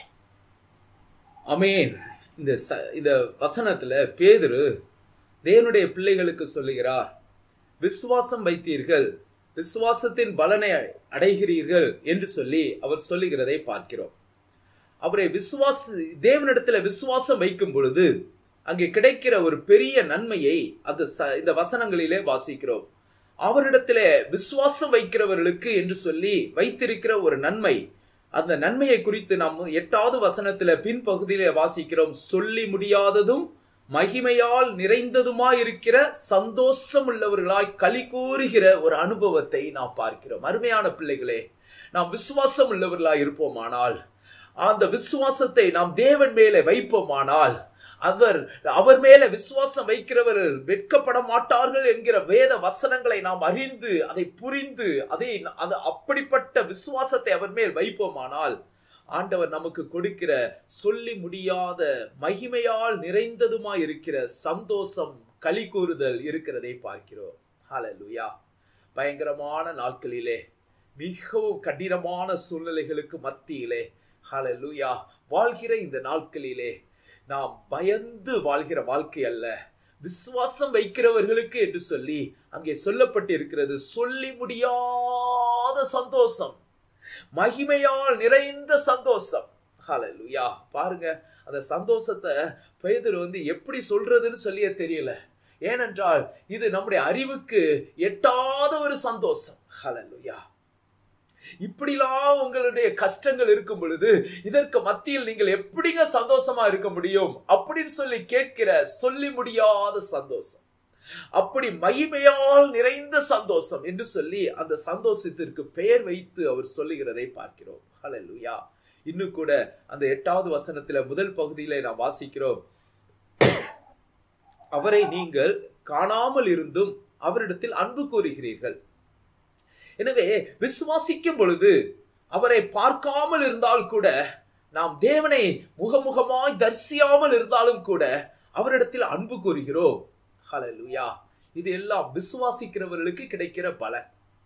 அமேன் இந்த ச இந்த வசனத்துல பேதுரு தேவனுடைய பிள்ளைகளுக்கு சொல்லுகிறார் விசுவாசம் வைத்தீர்கள் விசுவாசத்தின் பலனை அடைகிறீர்கள் என்று சொல்லி அவர் சொல்லுகிறதை பார்க்கிறோம் அவரை விசுவாச தேவனிடத்துல விசுவாசம் வைக்கும் பொழுது அங்கே கிடைக்கிற ஒரு பெரிய நன்மையை அந்த ச- இந்த வசனங்களிலே வாசிக்கிறோம் அவரிடத்திலே விசுவாசம் வைக்கிறவர்களுக்கு என்று சொல்லி வைத்திருக்கிற ஒரு நன்மை அந்த நன்மையை குறித்து நாம் எட்டாவது வசனத்துல பின்பகுதியிலே வாசிக்கிறோம் சொல்லி முடியாததும் மகிமையால் நிறைந்ததுமாய் இருக்கிற சந்தோஷம் உள்ளவர்களாய் களி கூறுகிற ஒரு அனுபவத்தை நாம் பார்க்கிறோம் அருமையான பிள்ளைகளே நாம் விசுவாசம் உள்ளவர்களாய் இருப்போமானால் அந்த விசுவாசத்தை நாம் தேவன் மேலே வைப்போமானால் அவர் அவர் மேல விசுவாசம் வைக்கிறவர்கள் வெட்கப்பட மாட்டார்கள் என்கிற வேத வசனங்களை நாம் அறிந்து அதை புரிந்து அதை அது அப்படிப்பட்ட விசுவாசத்தை அவர் மேல் வைப்போமானால் ஆண்டவர் நமக்கு கொடுக்கிற சொல்லி முடியாத மகிமையால் நிறைந்ததுமாய் இருக்கிற சந்தோஷம் களி கூறுதல் இருக்கிறதை பார்க்கிறோம் ஹalleluya பயங்கரமான நாட்களிலே மிகவும் கடினமான சூழ்நிலைகளுக்கு மத்தியிலே ஹalleluya வாழ்கிற இந்த நாட்களிலே நாம் பயந்து வாழ்கிற வாழ்க்கை அல்ல விசுவாசம் வைக்கிறவர்களுக்கு என்று சொல்லி அங்கே சொல்லப்பட்டு இருக்கிறது சொல்லி முடியாத சந்தோஷம் மகிமையால் நிறைந்த சந்தோஷம் ஹalleluya பாருங்க அந்த சந்தோஷத்தை பேதுரு வந்து எப்படி சொல்றதுன்னு சொல்லியே தெரியல ஏனென்றால் இது நம்முடைய அறிவுக்கு எட்டாத ஒரு சந்தோஷம் ஹalleluya இப்படிலாம் உங்களுடைய கஷ்டங்கள் இருக்கும் பொழுது இதற்கு மத்தியில் நீங்கள் எப்படிங்க சந்தோஷமா இருக்க முடியும் அப்படின்னு சொல்லி கேட்கிற சொல்லி முடியாத சந்தோஷம் அப்படி மகிமையால் நிறைந்த சந்தோஷம் என்று சொல்லி அந்த சந்தோஷத்திற்கு பெயர் வைத்து அவர் சொல்லுகிறதை பார்க்கிறோம் ஹalleluya இன்னும் கூட அந்த எட்டாவது வசனத்துல முதல் பகுதியில நாம் வாசிக்கிறோம் அவரை நீங்கள் காணாமல் இருந்தும் அவரிடத்தில் அன்பு கூறுகிறீர்கள் எனவே விசுவாசிக்கும் பொழுது அவரை பார்க்காமல் இருந்தால் கூட நாம் தேவனை முகமுகமாய் தரிசியாமல் இருந்தாலும் கூட அவரிடத்தில் அன்பு கூறுகிறோம் ஹalleluya இது எல்லாம் விசுவாசிக்கிறவர்களுக்கு கிடைக்கிற பலன்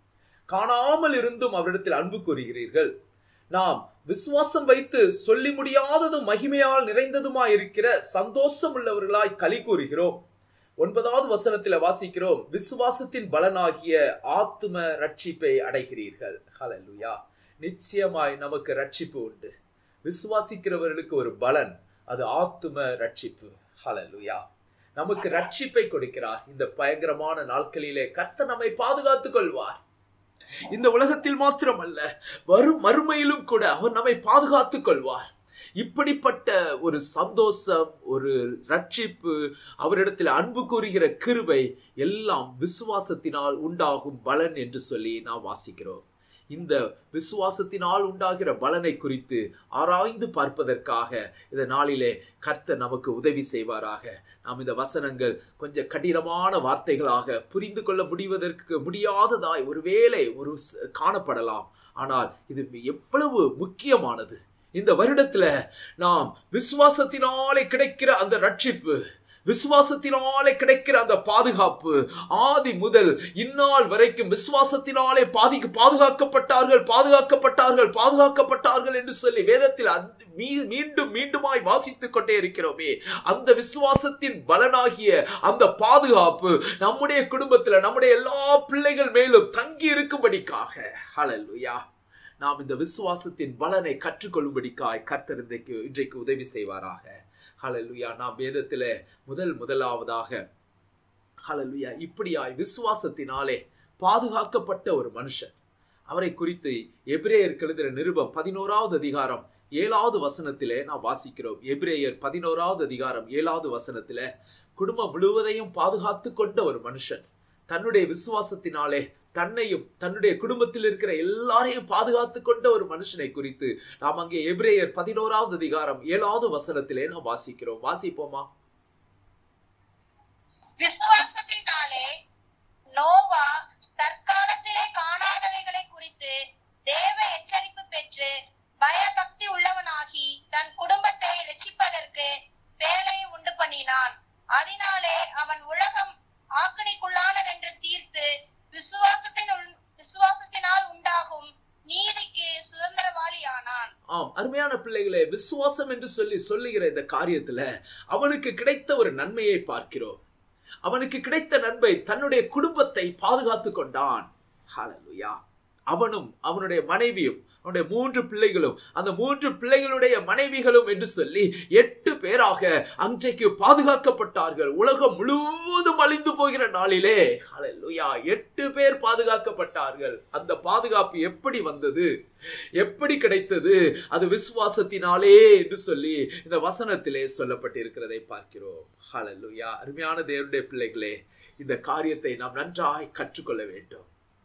காணாமல் இருந்தும் அவரிடத்தில் அன்பு கூறுகிறீர்கள் நாம் விசுவாசம் வைத்து சொல்லி முடியாததும் மகிமையால் நிறைந்ததுமாய் இருக்கிற சந்தோஷம் உள்ளவர்களாய் களி கூறுகிறோம் ஒன்பதாவது வசனத்துல வாசிக்கிறோம் விசுவாசத்தின் பலனாகிய ஆத்தும ரட்சிப்பை அடைகிறீர்கள் ஹalleluya நிச்சயமாய் நமக்கு ரட்சிப்பு உண்டு விசுவாசிக்கிறவர்களுக்கு ஒரு பலன் அது ஆத்தும ரட்சிப்பு ஹalleluya நமக்கு ரட்சிப்பை கொடுக்கிறார் இந்த பயங்கரமான நாட்களிலே கர்த்தர் நம்மை பாதுகாத்துக் கொள்வார் இந்த உலகத்தில் மாத்திரமல்ல வரும் மறுமையிலும் கூட அவர் நம்மை பாதுகாத்துக் கொள்வார் இப்படிப்பட்ட ஒரு சந்தோஷம் ஒரு ரட்சிப்பு அவரிடத்தில் அன்பு கூறுகிற கிருபை எல்லாம் விசுவாசத்தினால் உண்டாகும் பலன் என்று சொல்லி நாம் வாசிக்கிறோம் இந்த விசுவாசத்தினால் உண்டாகிற பலனை குறித்து ஆராய்ந்து பார்ப்பதற்காக இந்த நாளிலே கர்த்தர் நமக்கு உதவி செய்வாராக நாம் இந்த வசனங்கள் கொஞ்சம் கடினமான வார்த்தைகளாக புரிந்து கொள்ள முடிவதற்கு முடியாததாய் ஒருவேளை ஒரு ஸ்- காணப்படலாம் ஆனால் இது எவ்வளவு முக்கியமானது இந்த வருடத்துல நாம் விசுவாசத்தினாலே கிடைக்கிற அந்த ரட்சிப்பு விசுவாசத்தினாலே கிடைக்கிற அந்த பாதுகாப்பு ஆதி முதல் இந்நாள் வரைக்கும் விசுவாசத்தினாலே பாதிக்கு பாதுகாக்கப்பட்டார்கள் பாதுகாக்கப்பட்டார்கள் பாதுகாக்கப்பட்டார்கள் என்று சொல்லி வேதத்தில் அந்த- மீ- மீண்டும் மீண்டுமாய் வாசித்துக் கொண்டே இருக்கிறோமே அந்த விசுவாசத்தின் பலனாகிய அந்த பாதுகாப்பு நம்முடைய குடும்பத்துல நம்முடைய எல்லா பிள்ளைகள் மேலும் தங்கி இருக்கும்படிக்காக ஹalleluya நாம் இந்த விசுவாசத்தின் பலனை கற்றுக்கொள்ளும்படிக்காய் கர்த்தர் இன்றைக்கு இன்றைக்கு உதவி செய்வாராக ஹalleluya நாம் வேதத்திலே முதல் முதலாவதாக ஹalleluya இப்படியாய் விசுவாசத்தினாலே பாதுகாக்கப்பட்ட ஒரு மனுஷன் அவரை குறித்து எபிரேயருக்கு எழுதுகிற நிருபம் பதினோராவது அதிகாரம் ஏழாவது வசனத்திலே நாம் வாசிக்கிறோம் எபிரேயர் பதினோராவது அதிகாரம் ஏழாவது வசனத்திலே குடும்பம் முழுவதையும் பாதுகாத்து கொண்ட ஒரு மனுஷன் தன்னுடைய விசுவாசத்தினாலே தன்னையும் தன்னுடைய குடும்பத்தில் இருக்கிற எல்லாரையும் பாதுகாத்து கொண்ட ஒரு மனுஷனை குறித்து நாம் அங்கே எபிரேயர் பதினோராவது அதிகாரம் ஏழாவது வசனத்திலே நாம் வாசிக்கிறோம் வாசிப்போமா விசுவாசத்தினாலே நோவா தற்காலத்திலே காணாதவைகளை குறித்து தேவ எச்சரிப்பு பெற்று பயபக்தி உள்ளவனாகி தன் குடும்பத்தை ரட்சிப்பதற்கு வேலையை உண்டு பண்ணினான் அதனாலே அவன் உலகம் ஆக்கணிக்குள்ளானதென்று தீர்த்து விசுவாசத்தின் உள்- விசுவாசத்தினால் உண்டாகும் நீதிக்கு சுதந்திரவாளியானான் ஆம் அருமையான பிள்ளைகளே விசுவாசம் என்று சொல்லி சொல்லுகிற இந்த காரியத்துல அவனுக்கு கிடைத்த ஒரு நன்மையை பார்க்கிறோம் அவனுக்கு கிடைத்த நன்மை தன்னுடைய குடும்பத்தை பாதுகாத்து கொண்டான் ஹalleluya அவனும் அவனுடைய மனைவியும் அவனுடைய மூன்று பிள்ளைகளும் அந்த மூன்று பிள்ளைகளுடைய மனைவிகளும் என்று சொல்லி எட்டு பேராக அன்றைக்கு பாதுகாக்கப்பட்டார்கள் உலகம் முழுவதும் அழிந்து போகிற நாளிலே ஹalleluya எட்டு பேர் பாதுகாக்கப்பட்டார்கள் அந்த பாதுகாப்பு எப்படி வந்தது எப்படி கிடைத்தது அது விசுவாசத்தினாலே என்று சொல்லி இந்த வசனத்திலே சொல்லப்பட்டிருக்கிறதை பார்க்கிறோம் ஹalleluya அருமையான தேவனுடைய பிள்ளைகளே இந்த காரியத்தை நாம் நன்றாய் கற்றுக்கொள்ள வேண்டும்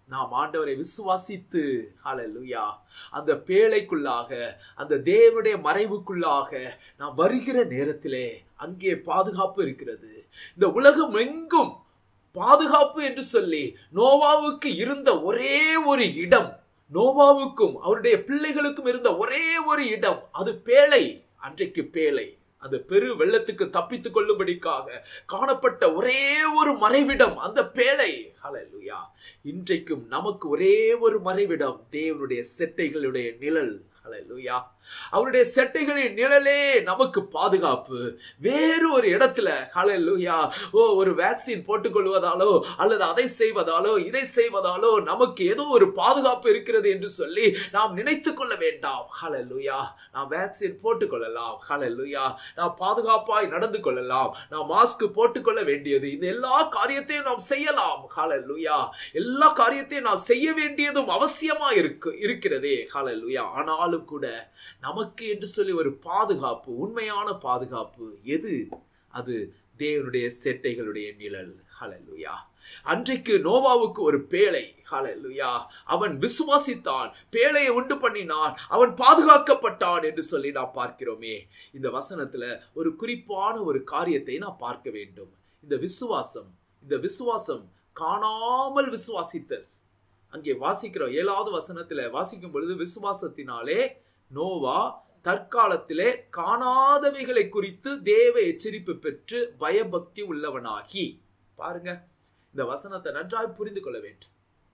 நாம் ஆண்டவரை விசுவாசித்து ஹalleluya அந்த பேழைக்குள்ளாக அந்த தேவனுடைய மறைவுக்குள்ளாக நாம் வருகிற நேரத்திலே அங்கே பாதுகாப்பு இருக்கிறது இந்த உலகம் எங்கும் பாதுகாப்பு என்று சொல்லி நோவாவுக்கு இருந்த ஒரே ஒரு இடம் நோவாவுக்கும் அவருடைய பிள்ளைகளுக்கும் இருந்த ஒரே ஒரு இடம் அது பேழை அன்றைக்கு பேழை அந்த பெரு வெள்ளத்துக்கு தப்பித்துக் கொள்ளும்படிக்காக காணப்பட்ட ஒரே ஒரு மறைவிடம் அந்த பேழை ஹalleluya இன்றைக்கும் நமக்கு ஒரே ஒரு மறைவிடம் தேவனுடைய செட்டைகளுடைய நிழல் ஹalleluya அவருடைய செட்டைகளின் நிழலே நமக்கு பாதுகாப்பு வேறு ஒரு இடத்துல ஹalleluya ஓ ஒரு வேக்சின் போட்டுக்கொள்வதாலோ அல்லது அதை செய்வதாலோ இதை செய்வதாலோ நமக்கு ஏதோ ஒரு பாதுகாப்பு இருக்கிறது என்று சொல்லி நாம் நினைத்துக் கொள்ள வேண்டாம் ஹalleluya நாம் வேக்சின் போட்டுக்கொள்ளலாம் ஹalleluya நாம் பாதுகாப்பாய் நடந்து கொள்ளலாம் நாம் மாஸ்க் போட்டுக்கொள்ள வேண்டியது இந்த எல்லா காரியத்தையும் நாம் செய்யலாம் ஹalleluya எல்லா காரியத்தையும் நாம் செய்ய வேண்டியதும் அவசியமா இருக்கு இருக்கிறதே ஹalleluya ஆனாலும் கூட நமக்கு என்று சொல்லி ஒரு பாதுகாப்பு உண்மையான பாதுகாப்பு எது அது தேவனுடைய செட்டைகளுடைய நிழல் ஹalleluya அன்றைக்கு நோவாவுக்கு ஒரு பேழை ஹalleluya அவன் விசுவாசித்தான் பேழையை உண்டு பண்ணினான் அவன் பாதுகாக்கப்பட்டான் என்று சொல்லி நாம் பார்க்கிறோமே இந்த வசனத்துல ஒரு குறிப்பான ஒரு காரியத்தை நாம் பார்க்க வேண்டும் இந்த விசுவாசம் இந்த விசுவாசம் காணாமல் விசுவாசித்தல் அங்கே வாசிக்கிறோம் ஏழாவது வசனத்துல வாசிக்கும் பொழுது விசுவாசத்தினாலே நோவா தற்காலத்திலே காணாதவைகளை குறித்து தேவ எச்சரிப்பு பெற்று பயபக்தி உள்ளவனாகி பாருங்க இந்த வசனத்தை நன்றாய் புரிந்து கொள்ள வேண்டும்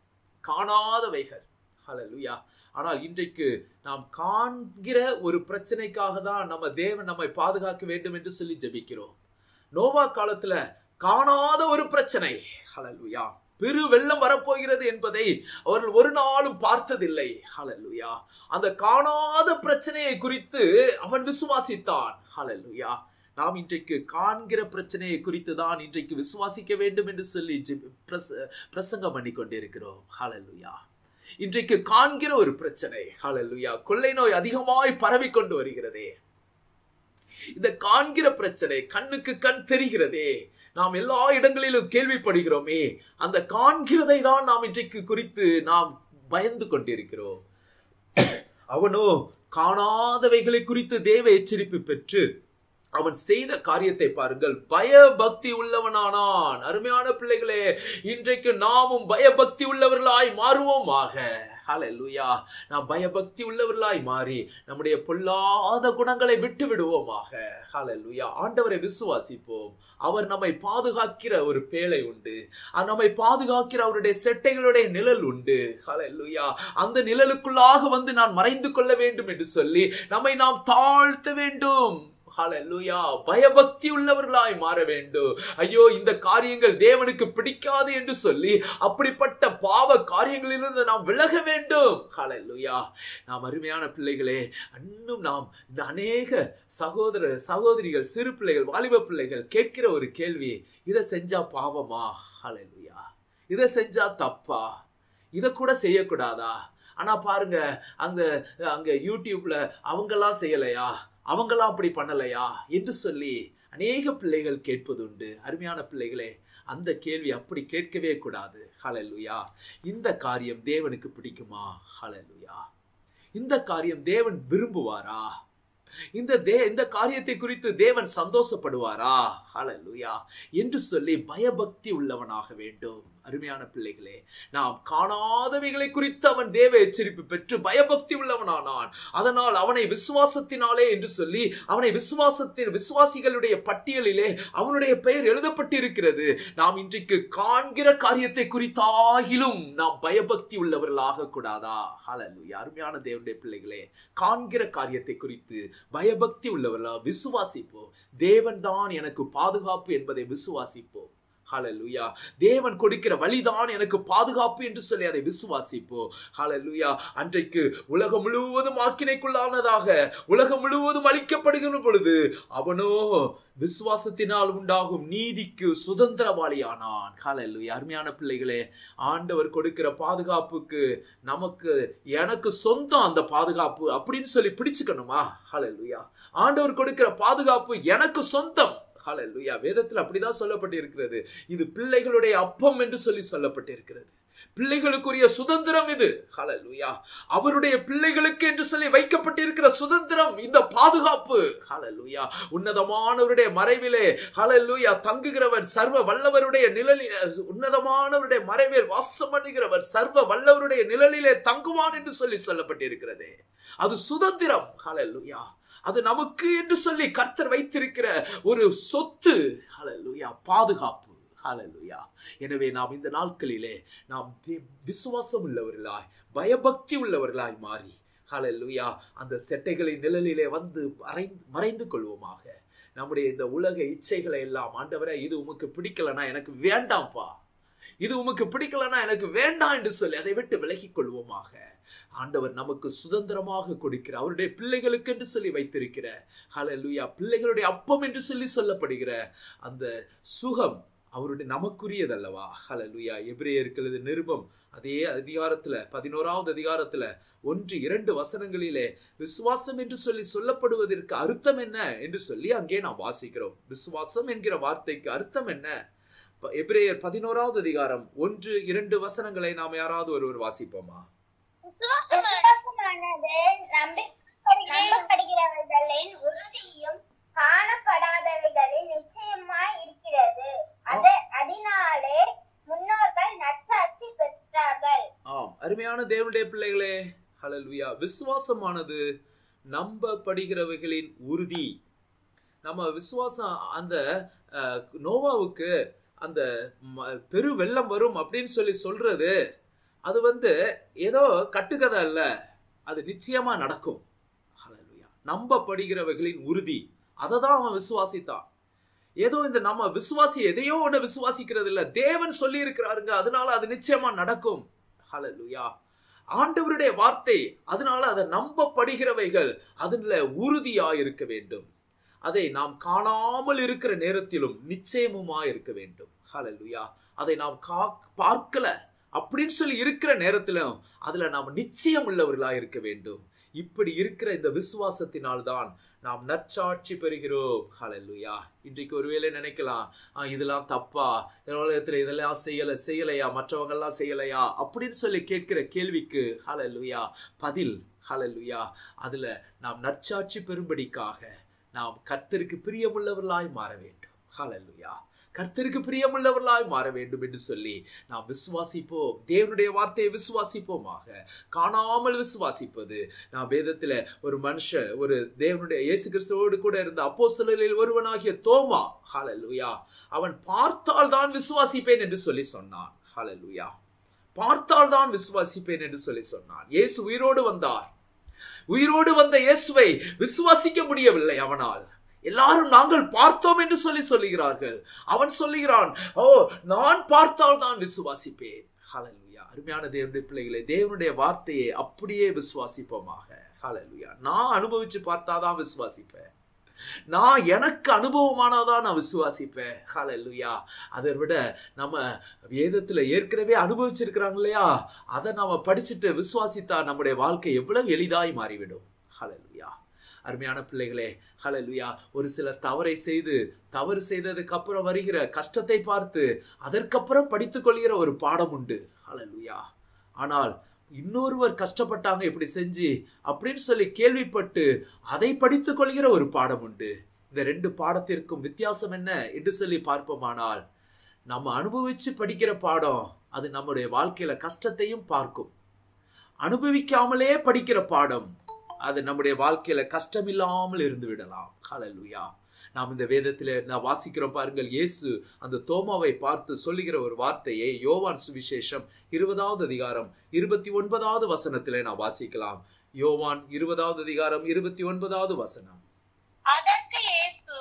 காணாதவைகள் ஹalleluya ஆனால் இன்றைக்கு நாம் காண்கிற ஒரு பிரச்சனைக்காக தான் நம்ம தேவன் நம்மை பாதுகாக்க வேண்டும் என்று சொல்லி ஜெபிக்கிறோம் நோவா காலத்துல காணாத ஒரு பிரச்சனை ஹalleluya பெரு வெள்ளம் வரப்போகிறது என்பதை அவர்கள் ஒரு நாளும் பார்த்ததில்லை ஹalleluya அந்த காணாத பிரச்சனையை குறித்து அவன் விசுவாசித்தான் ஹalleluya நாம் இன்றைக்கு காண்கிற பிரச்சனையை குறித்து தான் இன்றைக்கு விசுவாசிக்க வேண்டும் என்று சொல்லி ஜெப- பிரச- பிரசங்கம் பண்ணி கொண்டிருக்கிறோம் ஹalleluya இன்றைக்கு காண்கிற ஒரு பிரச்சனை ஹalleluya கொள்ளை நோய் அதிகமாய் பரவி கொண்டு வருகிறதே இந்த காண்கிற பிரச்சனை கண்ணுக்கு கண் தெரிகிறதே நாம் எல்லா இடங்களிலும் கேள்விப்படுகிறோமே அந்த காண்கிறதை தான் நாம் இன்றைக்கு குறித்து நாம் பயந்து கொண்டிருக்கிறோம் அவனோ காணாதவைகளை குறித்து தேவ எச்சரிப்பு பெற்று அவன் செய்த காரியத்தை பாருங்கள் பயபக்தி உள்ளவனானான் அருமையான பிள்ளைகளே இன்றைக்கு நாமும் பயபக்தி உள்ளவர்களாய் மாறுவோமாக ஹalleluya நாம் பயபக்தி உள்ளவர்களாய் மாறி நம்முடைய பொல்லாத குணங்களை விட்டு விடுவோமாக ஹalleluya ஆண்டவரை விசுவாசிப்போம் அவர் நம்மை பாதுகாக்கிற ஒரு பேழை உண்டு அஹ் நம்மை பாதுகாக்கிற அவருடைய செட்டைகளுடைய நிழல் உண்டு ஹalleluya அந்த நிழலுக்குள்ளாக வந்து நான் மறைந்து கொள்ள வேண்டும் என்று சொல்லி நம்மை நாம் தாழ்த்த வேண்டும் ஹalleluya பயபக்தி உள்ளவர்களாய் மாற வேண்டும் ஐயோ இந்த காரியங்கள் தேவனுக்கு பிடிக்காது என்று சொல்லி அப்படிப்பட்ட பாவ காரியங்களிலிருந்து நாம் விலக வேண்டும் ஹalleluya நாம் அருமையான பிள்ளைகளே இன்னும் நாம் இந்த அநேக சகோதர சகோதரிகள் சிறு பிள்ளைகள் வாலிப பிள்ளைகள் கேட்கிற ஒரு கேள்வி இதை செஞ்சா பாவமா ஹalleluya இதை செஞ்சா தப்பா இதை கூட செய்யக்கூடாதா ஆனா பாருங்க அங்க அங்க யூடியூப்ல அவங்கெல்லாம் செய்யலையா அவங்கெல்லாம் அப்படி பண்ணலையா என்று சொல்லி அநேக பிள்ளைகள் கேட்பதுண்டு அருமையான பிள்ளைகளே அந்த கேள்வி அப்படி கேட்கவே கூடாது ஹalleluya இந்த காரியம் தேவனுக்கு பிடிக்குமா ஹalleluya இந்த காரியம் தேவன் விரும்புவாரா இந்த தே இந்த காரியத்தை குறித்து தேவன் சந்தோஷப்படுவாரா ஹalleluya என்று சொல்லி பயபக்தி உள்ளவனாக வேண்டும் அருமையான பிள்ளைகளே நாம் காணாதவைகளை குறித்து அவன் தேவ எச்சரிப்பு பெற்று பயபக்தி உள்ளவனானான் அதனால் அவனை விசுவாசத்தினாலே என்று சொல்லி அவனை விசுவாசத்தின் விசுவாசிகளுடைய பட்டியலிலே அவனுடைய பெயர் எழுதப்பட்டிருக்கிறது நாம் இன்றைக்கு காண்கிற காரியத்தை குறித்தாகிலும் நாம் பயபக்தி உள்ளவர்களாக கூடாதா ஹalleluya அருமையான தேவனுடைய பிள்ளைகளே காண்கிற காரியத்தை குறித்து பயபக்தி உள்ளவர்களா விசுவாசிப்போம் தேவன் தான் எனக்கு பாதுகாப்பு என்பதை விசுவாசிப்போம் ஹalleluya தேவன் கொடுக்கிற வழிதான் எனக்கு பாதுகாப்பு என்று சொல்லி அதை விசுவாசிப்போம் ஹalleluya அன்றைக்கு உலகம் முழுவதும் ஆக்கினைக்குள்ளானதாக உலகம் முழுவதும் அழிக்கப்படுகிற பொழுது அவனோ விசுவாசத்தினால் உண்டாகும் நீதிக்கு சுதந்திரவாளியானான் ஹalleluya அருமையான பிள்ளைகளே ஆண்டவர் கொடுக்கிற பாதுகாப்புக்கு நமக்கு எனக்கு சொந்தம் அந்த பாதுகாப்பு அப்படின்னு சொல்லி பிடிச்சுக்கணுமா ஹalleluya ஆண்டவர் கொடுக்கிற பாதுகாப்பு எனக்கு சொந்தம் ஹalleluya வேதத்தில் அப்படிதான் சொல்லப்பட்டிருக்கிறது இது பிள்ளைகளுடைய அப்பம் என்று சொல்லி சொல்லப்பட்டிருக்கிறது பிள்ளைகளுக்குரிய சுதந்திரம் இது ஹalleluya அவருடைய பிள்ளைகளுக்கு என்று சொல்லி வைக்கப்பட்டிருக்கிற சுதந்திரம் இந்த பாதுகாப்பு ஹalleluya உன்னதமானவருடைய மறைவிலே ஹalleluya தங்குகிறவர் சர்வ வல்லவருடைய நிழலில் உன்னதமானவருடைய மறைவில் வாசம் பண்ணுகிறவர் சர்வ வல்லவருடைய நிழலிலே தங்குவான் என்று சொல்லி சொல்லப்பட்டிருக்கிறது அது சுதந்திரம் ஹalleluya அது நமக்கு என்று சொல்லி கர்த்தர் வைத்திருக்கிற ஒரு சொத்து ஹalleluya பாதுகாப்பு ஹalleluya எனவே நாம் இந்த நாட்களிலே நாம் தி- விசுவாசம் உள்ளவர்களாய் பயபக்தி உள்ளவர்களாய் மாறி ஹalleluya அந்த செட்டைகளின் நிழலிலே வந்து மறைந்து மறைந்து கொள்வோமாக நம்முடைய இந்த உலக இச்சைகளை எல்லாம் ஆண்டவரே இது உமக்கு பிடிக்கலனா எனக்கு வேண்டாம்ப்பா இது உமக்கு பிடிக்கலனா எனக்கு வேண்டாம் என்று சொல்லி அதை விட்டு விலகிக் கொள்வோமாக ஆண்டவர் நமக்கு சுதந்திரமாக கொடுக்கிற அவருடைய பிள்ளைகளுக்கு என்று சொல்லி வைத்திருக்கிற ஹalleluya பிள்ளைகளுடைய அப்பம் என்று சொல்லி சொல்லப்படுகிற அந்த சுகம் அவருடைய நமக்குரியதல்லவா ஹalleluya எபிரேயர்களது நிருபம் அதே அதிகாரத்துல பதினோராவது அதிகாரத்துல ஒன்று இரண்டு வசனங்களிலே விசுவாசம் என்று சொல்லி சொல்லப்படுவதற்கு அர்த்தம் என்ன என்று சொல்லி அங்கே நாம் வாசிக்கிறோம் விசுவாசம் என்கிற வார்த்தைக்கு அர்த்தம் என்ன ப- எபிரேயர் பதினோராவது அதிகாரம் ஒன்று இரண்டு வசனங்களை நாம் யாராவது ஒருவர் வாசிப்போமா விசுவாசமானது நம்பி- நம்பப்படுகிறவர்களின் உறுதியும் காணப்படாதவைகளின் நிச்சயமாய் இருக்கிறது அது அதனாலே முன்னோர்கள் நற்சாட்சி பெற்றார்கள் ஆம் அருமையான தேவனுடைய பிள்ளைகளே ஹalleluya விசுவாசமானது நம்பப்படுகிறவைகளின் உறுதி நம்ம விசுவாசம் அந்த அஹ், நோவாவுக்கு அந்த ம- பெரு வெள்ளம் வரும் அப்படின்னு சொல்லி சொல்றது அது வந்து ஏதோ கட்டுக்கதை அல்ல அது நிச்சயமா நடக்கும் ஹalleluya நம்பப்படுகிறவைகளின் உறுதி அதை தான் அவன் விசுவாசித்தான் ஏதோ இந்த நம்ம விசுவாசி எதையோ ஒண்ணு விசுவாசிக்கிறது இல்ல தேவன் சொல்லி இருக்கிறாருங்க அதனால அது நிச்சயமா நடக்கும் ஹalleluya ஆண்டவருடைய வார்த்தை அதனால அதை நம்பப்படுகிறவைகள் அதுல உறுதியா இருக்க வேண்டும் அதை நாம் காணாமல் இருக்கிற நேரத்திலும் நிச்சயமுமா இருக்க வேண்டும் ஹalleluya அதை நாம் கா- பார்க்கல அப்படின்னு சொல்லி இருக்கிற நேரத்திலும் அதுல நாம் நிச்சயம் உள்ளவர்களா இருக்க வேண்டும் இப்படி இருக்கிற இந்த விசுவாசத்தினால்தான் நாம் நற்சாட்சி பெறுகிறோம் ஹalleluya இன்றைக்கு ஒருவேளை நினைக்கலாம் "ஆ, இதெல்லாம் தப்பா இந்த உலகத்துல இதெல்லாம் செய்யல செய்யலையா மற்றவங்க எல்லாம் செய்யலையா அப்படின்னு சொல்லி கேட்கிற கேள்விக்கு ஹalleluya பதில் ஹalleluya அதுல நாம் நற்சாட்சி பெறும்படிக்காக நாம் கர்த்தருக்கு பிரியமுள்ளவர்களாய் மாற வேண்டும் ஹalleluya கர்த்தருக்கு பிரியமுள்ளவர்களாய் மாற வேண்டும் என்று சொல்லி நாம் விசுவாசிப்போம் தேவனுடைய வார்த்தையை விசுவாசிப்போமாக காணாமல் விசுவாசிப்பது நான் வேதத்துல ஒரு மனுஷன் ஒரு தேவனுடைய இயேசு கிறிஸ்துவோடு கூட இருந்த அப்போஸ்தலரில் ஒருவனாகிய தோமா ஹalleluya அவன் பார்த்தால் தான் விசுவாசிப்பேன் என்று சொல்லி சொன்னான் ஹalleluya பார்த்தால் தான் விசுவாசிப்பேன் என்று சொல்லி சொன்னான் இயேசு உயிரோடு வந்தார் உயிரோடு வந்த இயேசுவை விசுவாசிக்க முடியவில்லை அவனால் எல்லாரும் நாங்கள் பார்த்தோம் என்று சொல்லி சொல்லுகிறார்கள் அவன் சொல்லுகிறான் ஓ நான் பார்த்தால் தான் விசுவாசிப்பேன் ஹalleluya அருமையான தேவனுடைய பிள்ளைகளே தேவனுடைய வார்த்தையை அப்படியே விசுவாசிப்போமாக ஹalleluya நான் அனுபவிச்சு பார்த்தாதான் விசுவாசிப்பேன் நான் எனக்கு அனுபவமானாதான் நான் விசுவாசிப்பேன் ஹalleluya அதை விட நம்ம வேதத்துல ஏற்கனவே அனுபவிச்சிருக்கிறாங்க இல்லையா அதை நாம படிச்சுட்டு விசுவாசித்தா நம்முடைய வாழ்க்கை எவ்வளவு எளிதாய் மாறிவிடும் ஹalleluya அருமையான பிள்ளைகளே ஹalleluya ஒரு சில தவறை செய்து தவறு செய்ததுக்கு அப்புறம் வருகிற கஷ்டத்தை பார்த்து அதற்கப்புறம் படித்துக் கொள்கிற ஒரு பாடம் உண்டு ஹalleluya ஆனால் இன்னொருவர் கஷ்டப்பட்டாங்க இப்படி செஞ்சு அப்படின்னு சொல்லி கேள்விப்பட்டு அதை படித்துக் கொள்கிற ஒரு பாடம் உண்டு இந்த ரெண்டு பாடத்திற்கும் வித்தியாசம் என்ன என்று சொல்லி பார்ப்போமானால் நம்ம அனுபவிச்சு படிக்கிற பாடம் அது நம்முடைய வாழ்க்கையில கஷ்டத்தையும் பார்க்கும் அனுபவிக்காமலே படிக்கிற பாடம் அது நம்முடைய வாழ்க்கையில கஷ்டம் இல்லாமல் இருந்து விடலாம் ஹalleluya நாம் இந்த வேதத்தில் நான் வாசிக்கிறோம் பாருங்கள் இயேசு அந்த தோமாவை பார்த்து சொல்லுகிற ஒரு வார்த்தையை யோவான் சுவிசேஷம் இருபதாவது அதிகாரம் இருபத்தி ஒன்பதாவது வசனத்திலே நான் வாசிக்கலாம் யோவான் இருபதாவது அதிகாரம் இருபத்தி ஒன்பதாவது வசனம் அதற்கு இயேசு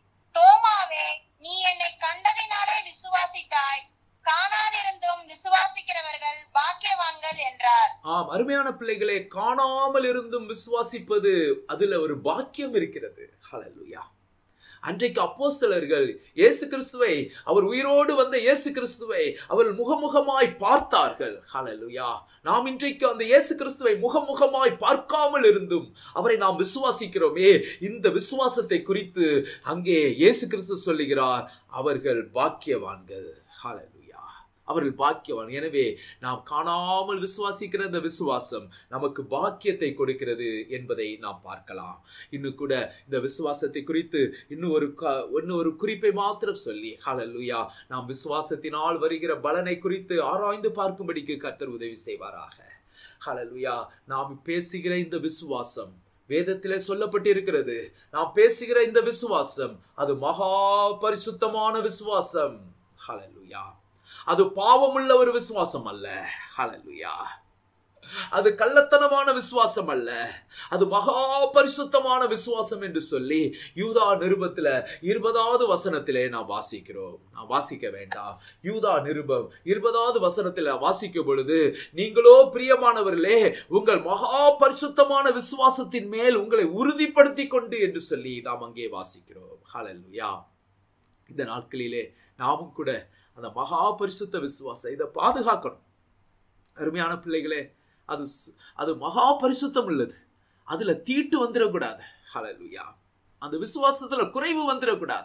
தோமாவே நீ என்னை கண்டதினாலே விசுவாசித்தாய் காணாதிருந்தும் விசுவாசிக்கிறவர்கள் பாக்கியவான்கள் என்றார் ஆம் அருமையான பிள்ளைகளே காணாமல் இருந்தும் விசுவாசிப்பது அதுல ஒரு பாக்கியம் இருக்கிறது ஹalleluya அன்றைக்கு அப்போஸ்தலர்கள் இயேசு கிறிஸ்துவை அவர் உயிரோடு வந்த இயேசு கிறிஸ்துவை அவர்கள் முகமுகமாய் பார்த்தார்கள் ஹalleluya நாம் இன்றைக்கு அந்த இயேசு கிறிஸ்துவை முகமுகமாய் பார்க்காமல் இருந்தும் அவரை நாம் விசுவாசிக்கிறோமே இந்த விசுவாசத்தை குறித்து அங்கே இயேசு கிறிஸ்து சொல்லுகிறார் அவர்கள் பாக்கியவான்கள் ஹalleluya அவர்கள் பாக்கியவான் எனவே நாம் காணாமல் விசுவாசிக்கிற இந்த விசுவாசம் நமக்கு பாக்கியத்தை கொடுக்கிறது என்பதை நாம் பார்க்கலாம் இன்னும் கூட இந்த விசுவாசத்தை குறித்து இன்னும் ஒரு க- இன்னும் ஒரு குறிப்பை மாத்திரம் சொல்லி ஹalleluya நாம் விசுவாசத்தினால் வருகிற பலனை குறித்து ஆராய்ந்து பார்க்கும்படிக்கு கர்த்தர் உதவி செய்வாராக ஹalleluya நாம் பேசுகிற இந்த விசுவாசம் வேதத்திலே சொல்லப்பட்டிருக்கிறது நாம் பேசுகிற இந்த விசுவாசம் அது மகா பரிசுத்தமான விசுவாசம் ஹalleluya அது பாவமுள்ள ஒரு விசுவாசம் அல்ல ஹalleluya அது கள்ளத்தனமான விசுவாசம் அல்ல அது மகா பரிசுத்தமான விசுவாசம் என்று சொல்லி யூதா நிருபத்துல இருபதாவது வசனத்திலே நாம் வாசிக்கிறோம் நாம் வாசிக்க வேண்டாம் யூதா நிருபம் இருபதாவது வசனத்துல வாசிக்கும் பொழுது நீங்களோ பிரியமானவர்களே உங்கள் மகா பரிசுத்தமான விசுவாசத்தின் மேல் உங்களை உறுதிப்படுத்தி கொண்டு என்று சொல்லி நாம் அங்கே வாசிக்கிறோம் ஹalleluya இந்த நாட்களிலே நாமும் கூட அந்த மகா பரிசுத்த விசுவாசம் இதை பாதுகாக்கணும் அருமையான பிள்ளைகளே அது சு- அது மகா பரிசுத்தம் உள்ளது அதுல தீட்டு வந்துடக்கூடாது ஹalleluya அந்த விசுவாசத்துல குறைவு வந்துடக்கூடாது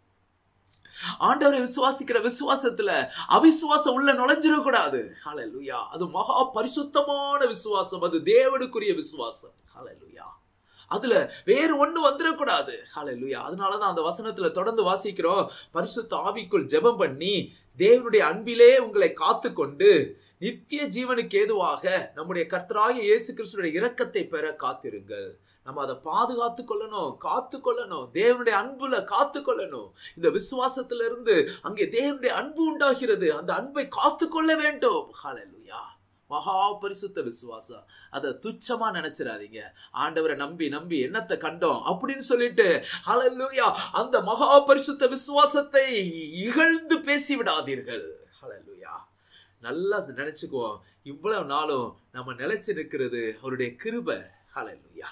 ஆண்டவரை விசுவாசிக்கிற விசுவாசத்துல அவிசுவாசம் உள்ள நுழைஞ்சிடக்கூடாது ஹalleluya அது மகா பரிசுத்தமான விசுவாசம் அது தேவனுக்குரிய விசுவாசம் ஹalleluya அதுல வேறு ஒண்ணு வந்துடக்கூடாது ஹalleluya அதனாலதான் அந்த வசனத்துல தொடர்ந்து வாசிக்கிறோம் பரிசுத்த ஆவிக்குள் ஜெபம் பண்ணி தேவனுடைய அன்பிலே உங்களை காத்துக்கொண்டு நித்திய ஜீவனுக்கு ஏதுவாக நம்முடைய கர்த்தராகிய இயேசு கிறிஸ்துடைய இரக்கத்தை பெற காத்திருங்கள் நம்ம அதை பாதுகாத்து கொள்ளணும் காத்து கொள்ளணும் தேவனுடைய அன்புல காத்து கொள்ளணும் இந்த விசுவாசத்துல இருந்து அங்கே தேவனுடைய அன்பு உண்டாகிறது அந்த அன்பை காத்து கொள்ள வேண்டும் ஹalleluya மகா பரிசுத்த விசுவாசம் அதை துச்சமா நினைச்சிடாதீங்க ஆண்டவரை நம்பி நம்பி என்னத்தை கண்டோம் அப்படின்னு சொல்லிட்டு ஹalleluya அந்த மகா பரிசுத்த விசுவாசத்தை இகழ்ந்து பேசி விடாதீர்கள் ஹalleluya நல்லா நினைச்சுக்குவோம் இவ்வளவு நாளும் நம்ம நிலைச்சு நிற்கிறது அவருடைய கிருபை ஹalleluya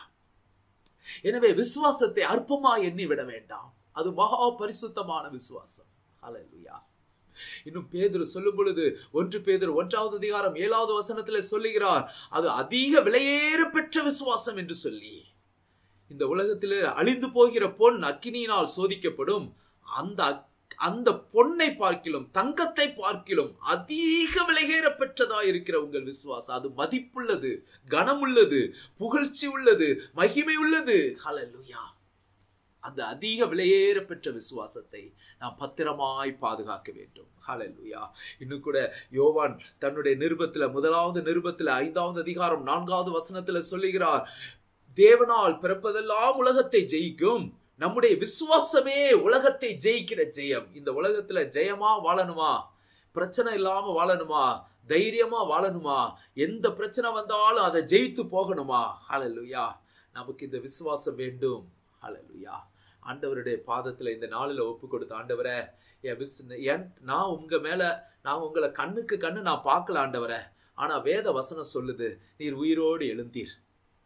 எனவே விசுவாசத்தை அற்பமா எண்ணி விட வேண்டாம் அது மகா பரிசுத்தமான விசுவாசம் ஹalleluya இன்னும் பேதுரு சொல்லும் பொழுது ஒன்று பேதுரு ஒன்றாவது அதிகாரம் ஏழாவது வசனத்துல சொல்லுகிறார் அது அதிக விலையேற பெற்ற விசுவாசம் என்று சொல்லி இந்த உலகத்திலே அழிந்து போகிற பொன் அக்கினியினால் சோதிக்கப்படும் அந்த அக்- அந்த பொன்னை பார்க்கிலும் தங்கத்தை பார்க்கிலும் அதிக விலையேற பெற்றதா இருக்கிற உங்கள் விசுவாசம் அது மதிப்புள்ளது கனமுள்ளது புகழ்ச்சி உள்ளது மகிமை உள்ளது ஹalleluya அந்த அதிக விலையேற பெற்ற விசுவாசத்தை நாம் பத்திரமாய் பாதுகாக்க வேண்டும் ஹalleluya இன்னும் கூட யோவான் தன்னுடைய நிருபத்துல முதலாவது நிருபத்துல ஐந்தாவது அதிகாரம் நான்காவது வசனத்துல சொல்லுகிறார் தேவனால் பிறப்பதெல்லாம் உலகத்தை ஜெயிக்கும் நம்முடைய விசுவாசமே உலகத்தை ஜெயிக்கிற ஜெயம் இந்த உலகத்துல ஜெயமா வாழணுமா பிரச்சனை இல்லாம வாழணுமா தைரியமா வாழணுமா எந்த பிரச்சனை வந்தாலும் அதை ஜெயித்து போகணுமா ஹalleluya நமக்கு இந்த விசுவாசம் வேண்டும் ஹalleluya ஆண்டவருடைய பாதத்துல இந்த நாளில் ஒப்பு கொடுத்த ஆண்டவரே என் விஸ் என் நான் உங்க மேல நான் உங்களை கண்ணுக்கு கண்ணு நான் பார்க்கல ஆண்டவரே ஆனா வேத வசனம் சொல்லுது நீர் உயிரோடு எழுந்தீர்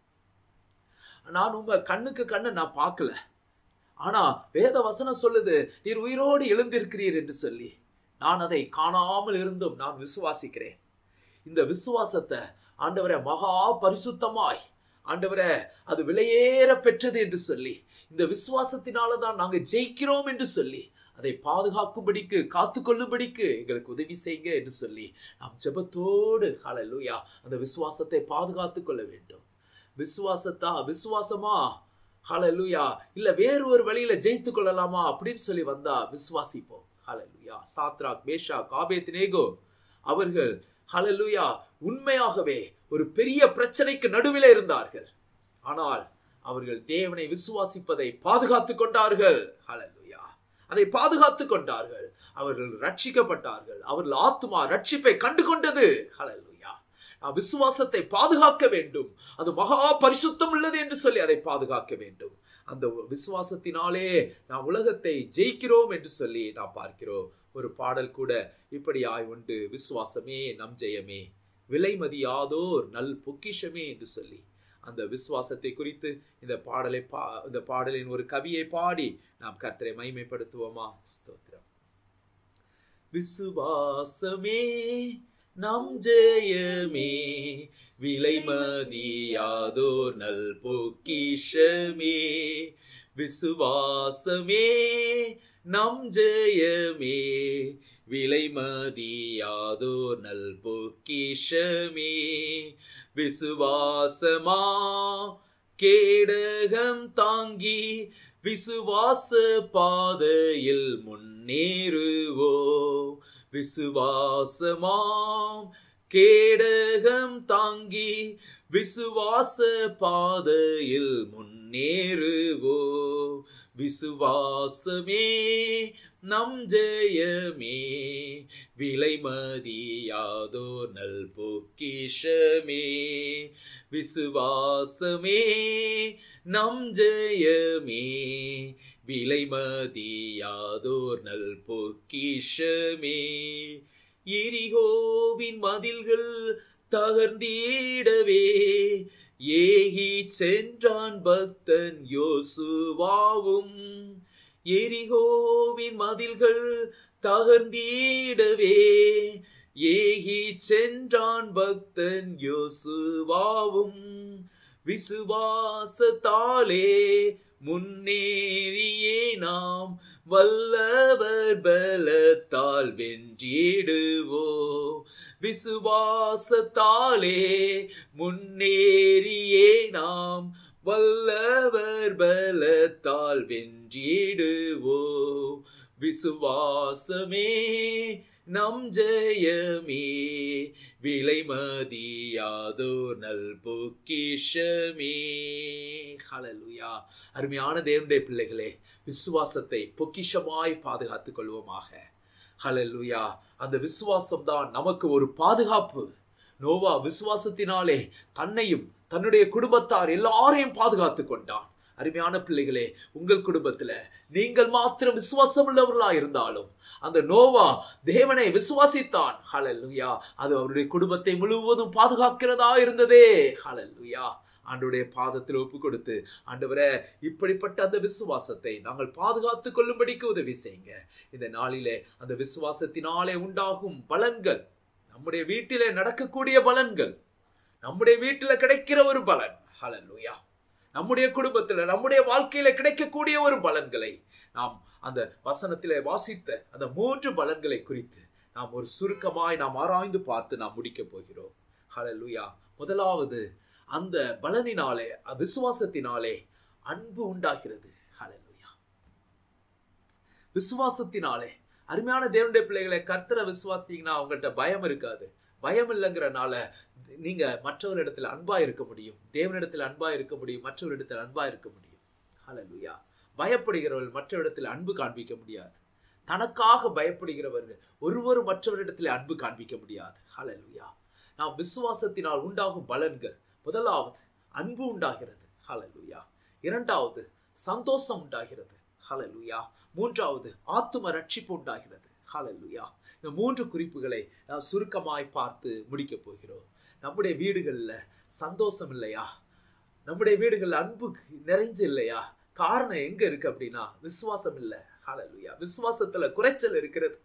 நான் உங்க கண்ணுக்கு கண்ணு நான் பார்க்கல ஆனா வேத வசனம் சொல்லுது நீர் உயிரோடு எழுந்திருக்கிறீர் என்று சொல்லி நான் அதை காணாமல் இருந்தும் நான் விசுவாசிக்கிறேன் இந்த விசுவாசத்தை ஆண்டவரே மகா பரிசுத்தமாய் ஆண்டவரே அது விலையேற பெற்றது என்று சொல்லி இந்த விசுவாசத்தினால தான் நாங்க ஜெயிக்கிறோம் என்று சொல்லி அதை பாதுகாக்கும்படிக்கு காத்து கொள்ளும்படிக்கு எங்களுக்கு உதவி செய்யுங்க என்று சொல்லி நாம் ஜெபத்தோடு ஹalleluya அந்த விசுவாசத்தை பாதுகாத்து கொள்ள வேண்டும் விசுவாசத்தா விசுவாசமா ஹalleluya இல்ல வேறு ஒரு வழியில ஜெயித்து கொள்ளலாமா அப்படின்னு சொல்லி வந்தா விசுவாசிப்போம் ஹalleluya சாத்ராக் மேஷாக் ஆபேத்நேகோ அவர்கள் ஹalleluya உண்மையாகவே ஒரு பெரிய பிரச்சனைக்கு நடுவிலே இருந்தார்கள் ஆனால் அவர்கள் தேவனை விசுவாசிப்பதை பாதுகாத்துக் கொண்டார்கள் ஹalleluya அதை பாதுகாத்துக் கொண்டார்கள் அவர்கள் ரட்சிக்கப்பட்டார்கள் அவர்கள் ஆத்துமா ரட்சிப்பை கண்டு கொண்டது ஹalleluya நாம் விசுவாசத்தை பாதுகாக்க வேண்டும் அது மகா பரிசுத்தம் உள்ளது என்று சொல்லி அதை பாதுகாக்க வேண்டும் அந்த விசுவாசத்தினாலே நாம் உலகத்தை ஜெயிக்கிறோம் என்று சொல்லி நாம் பார்க்கிறோம் ஒரு பாடல் கூட இப்படியாய் உண்டு விசுவாசமே நம் ஜெயமே விலைமதியாதோர் நல் பொக்கிஷமே என்று சொல்லி அந்த விசுவாசத்தை குறித்து இந்த பாடலை பா இந்த பாடலின் ஒரு கவியை பாடி நாம் கர்த்தரை மைமைப்படுத்துவோமா ஸ்தோத்திரம் விசுவாசமே நம் ஜெயமே விலைமதியாதோ நல் பொக்கிஷமே விசுவாசமே நம் ஜெயமே விலைமதியாதோ நல் பொக்கிஷமே விசுவாசமா கேடகம் தாங்கி விசுவாச பாதையில் முன்னேறுவோ விசுவாசமாம் கேடகம் தாங்கி விசுவாச பாதையில் முன்னேறுவோ விசுவாசமே நம் ஜெயமே விலைமதியாதோ நல் பொக்கிஷமே விசுவாசமே நம் ஜெயமே விலைமதியாதோர் நல் பொக்கிஷமே எரிகோவின் மதில்கள் தகர்ந்திடவே ஏகி சென்றான் பக்தன் யோசுவாவும் எரிகோவின் மதில்கள் தகர்ந்திடவே ஏகி சென்றான் பக்தன் யோசுவாவும் விசுவாசத்தாலே முன்னேறியே நாம் வல்லவர் பலத்தால் வென்றிடுவோ விசுவாசத்தாலே முன்னேறியே நாம் வல்லவர் பலத்தால் வென்றிடுவோ விசுவாசமே நம் ஜெயமே விலைமதியாதோ நல் பொக்கிஷமே ஹalleluya அருமையான தேவனுடைய பிள்ளைகளே விசுவாசத்தை பொக்கிஷமாய் பாதுகாத்துக் கொள்வோமாக ஹalleluya அந்த விசுவாசம் தான் நமக்கு ஒரு பாதுகாப்பு நோவா விசுவாசத்தினாலே தன்னையும் தன்னுடைய குடும்பத்தார் எல்லாரையும் பாதுகாத்துக் கொண்டான் அருமையான பிள்ளைகளே உங்கள் குடும்பத்துல நீங்கள் மாத்திரம் விசுவாசம் உள்ளவர்களா இருந்தாலும் அந்த நோவா தேவனை விசுவாசித்தான் ஹalleluya அது அவருடைய குடும்பத்தை முழுவதும் பாதுகாக்கிறதா இருந்ததே ஹalleluya ஆண்டுடைய பாதத்தில் ஒப்பு கொடுத்து ஆண்டவரே இப்படிப்பட்ட அந்த விசுவாசத்தை நாங்கள் பாதுகாத்துக் கொள்ளும்படிக்கு உதவி செய்யுங்க இந்த நாளிலே அந்த விசுவாசத்தினாலே உண்டாகும் பலன்கள் நம்முடைய வீட்டிலே நடக்கக்கூடிய பலன்கள் நம்முடைய வீட்டில கிடைக்கிற ஒரு பலன் ஹalleluya நம்முடைய குடும்பத்துல நம்முடைய வாழ்க்கையில கிடைக்கக்கூடிய ஒரு பலன்களை நாம் அந்த வசனத்திலே வாசித்த அந்த மூன்று பலன்களை குறித்து நாம் ஒரு சுருக்கமாய் நாம் ஆராய்ந்து பார்த்து நாம் முடிக்க போகிறோம் ஹalleluya முதலாவது அந்த பலனினாலே விசுவாசத்தினாலே அன்பு உண்டாகிறது ஹalleluya விசுவாசத்தினாலே அருமையான தேவனுடைய பிள்ளைகளை கர்த்தரை விசுவாசித்தீங்கன்னா அவங்கள்ட்ட பயம் இருக்காது பயம் இல்லைங்கிறனால நீங்க மற்றவரிடத்தில் அன்பா இருக்க முடியும் தேவனிடத்தில் அன்பா இருக்க முடியும் மற்றவரிடத்தில் அன்பா இருக்க முடியும் ஹalleluya பயப்படுகிறவர்கள் மற்றவரிடத்தில் அன்பு காண்பிக்க முடியாது தனக்காக பயப்படுகிறவர்கள் ஒருவரும் மற்றவரிடத்தில் அன்பு காண்பிக்க முடியாது ஹalleluya நாம் விசுவாசத்தினால் உண்டாகும் பலன்கள் முதலாவது அன்பு உண்டாகிறது ஹalleluya இரண்டாவது சந்தோஷம் உண்டாகிறது ஹalleluya மூன்றாவது ஆத்தும ரட்சிப்பு உண்டாகிறது ஹalleluya இந்த மூன்று குறிப்புகளை நாம் சுருக்கமாய் பார்த்து முடிக்க போகிறோம் நம்முடைய வீடுகளில் சந்தோஷம் இல்லையா நம்முடைய வீடுகளில் அன்பு நிறைஞ்சு இல்லையா காரணம் எங்க இருக்கு அப்படின்னா விசுவாசம் இல்லை ஹalleluya விசுவாசத்துல குறைச்சல் இருக்கிறது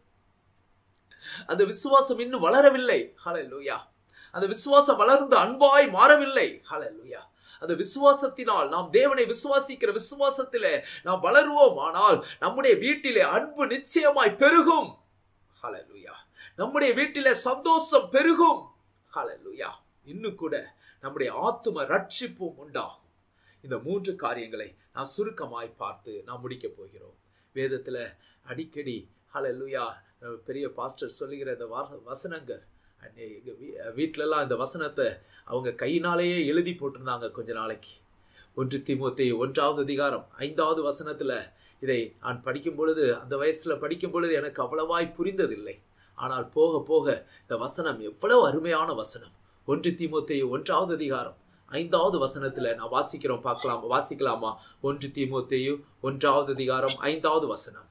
அந்த விசுவாசம் இன்னும் வளரவில்லை ஹalleluya அந்த விசுவாசம் வளர்ந்து அன்பாய் மாறவில்லை ஹalleluya அந்த விசுவாசத்தினால் நாம் தேவனை விசுவாசிக்கிற விசுவாசத்திலே நாம் வளருவோம் ஆனால் நம்முடைய வீட்டிலே அன்பு நிச்சயமாய் பெருகும் ஹalleluya நம்முடைய வீட்டிலே சந்தோஷம் பெருகும் ஹalleluya இன்னும் கூட நம்முடைய ஆத்தும ரட்சிப்பும் உண்டாகும் இந்த மூன்று காரியங்களை நான் சுருக்கமாய் பார்த்து நாம் முடிக்க போகிறோம் வேதத்துல அடிக்கடி ஹalleluya பெரிய பாஸ்டர் சொல்லுகிற இந்த வசனங்கள் வீட்டிலலாம் இந்த வசனத்தை அவங்க கையினாலேயே எழுதி போட்டிருந்தாங்க கொஞ்ச நாளைக்கு ஒன்று திமுத்தி ஒன்றாவது அதிகாரம் ஐந்தாவது வசனத்தில் இதை நான் படிக்கும் பொழுது அந்த வயசில் படிக்கும் பொழுது எனக்கு அவ்வளவாய் புரிந்ததில்லை ஆனால் போக போக இந்த வசனம் எவ்வளவு அருமையான வசனம் ஒன்று திமுத்தி ஒன்றாவது அதிகாரம் ஐந்தாவது வசனத்துல நான் வாசிக்கிறோம் பார்க்கலாம் வாசிக்கலாமா ஒன்று திமுத்தையும் ஒன்றாவது அதிகாரம் ஐந்தாவது வசனம்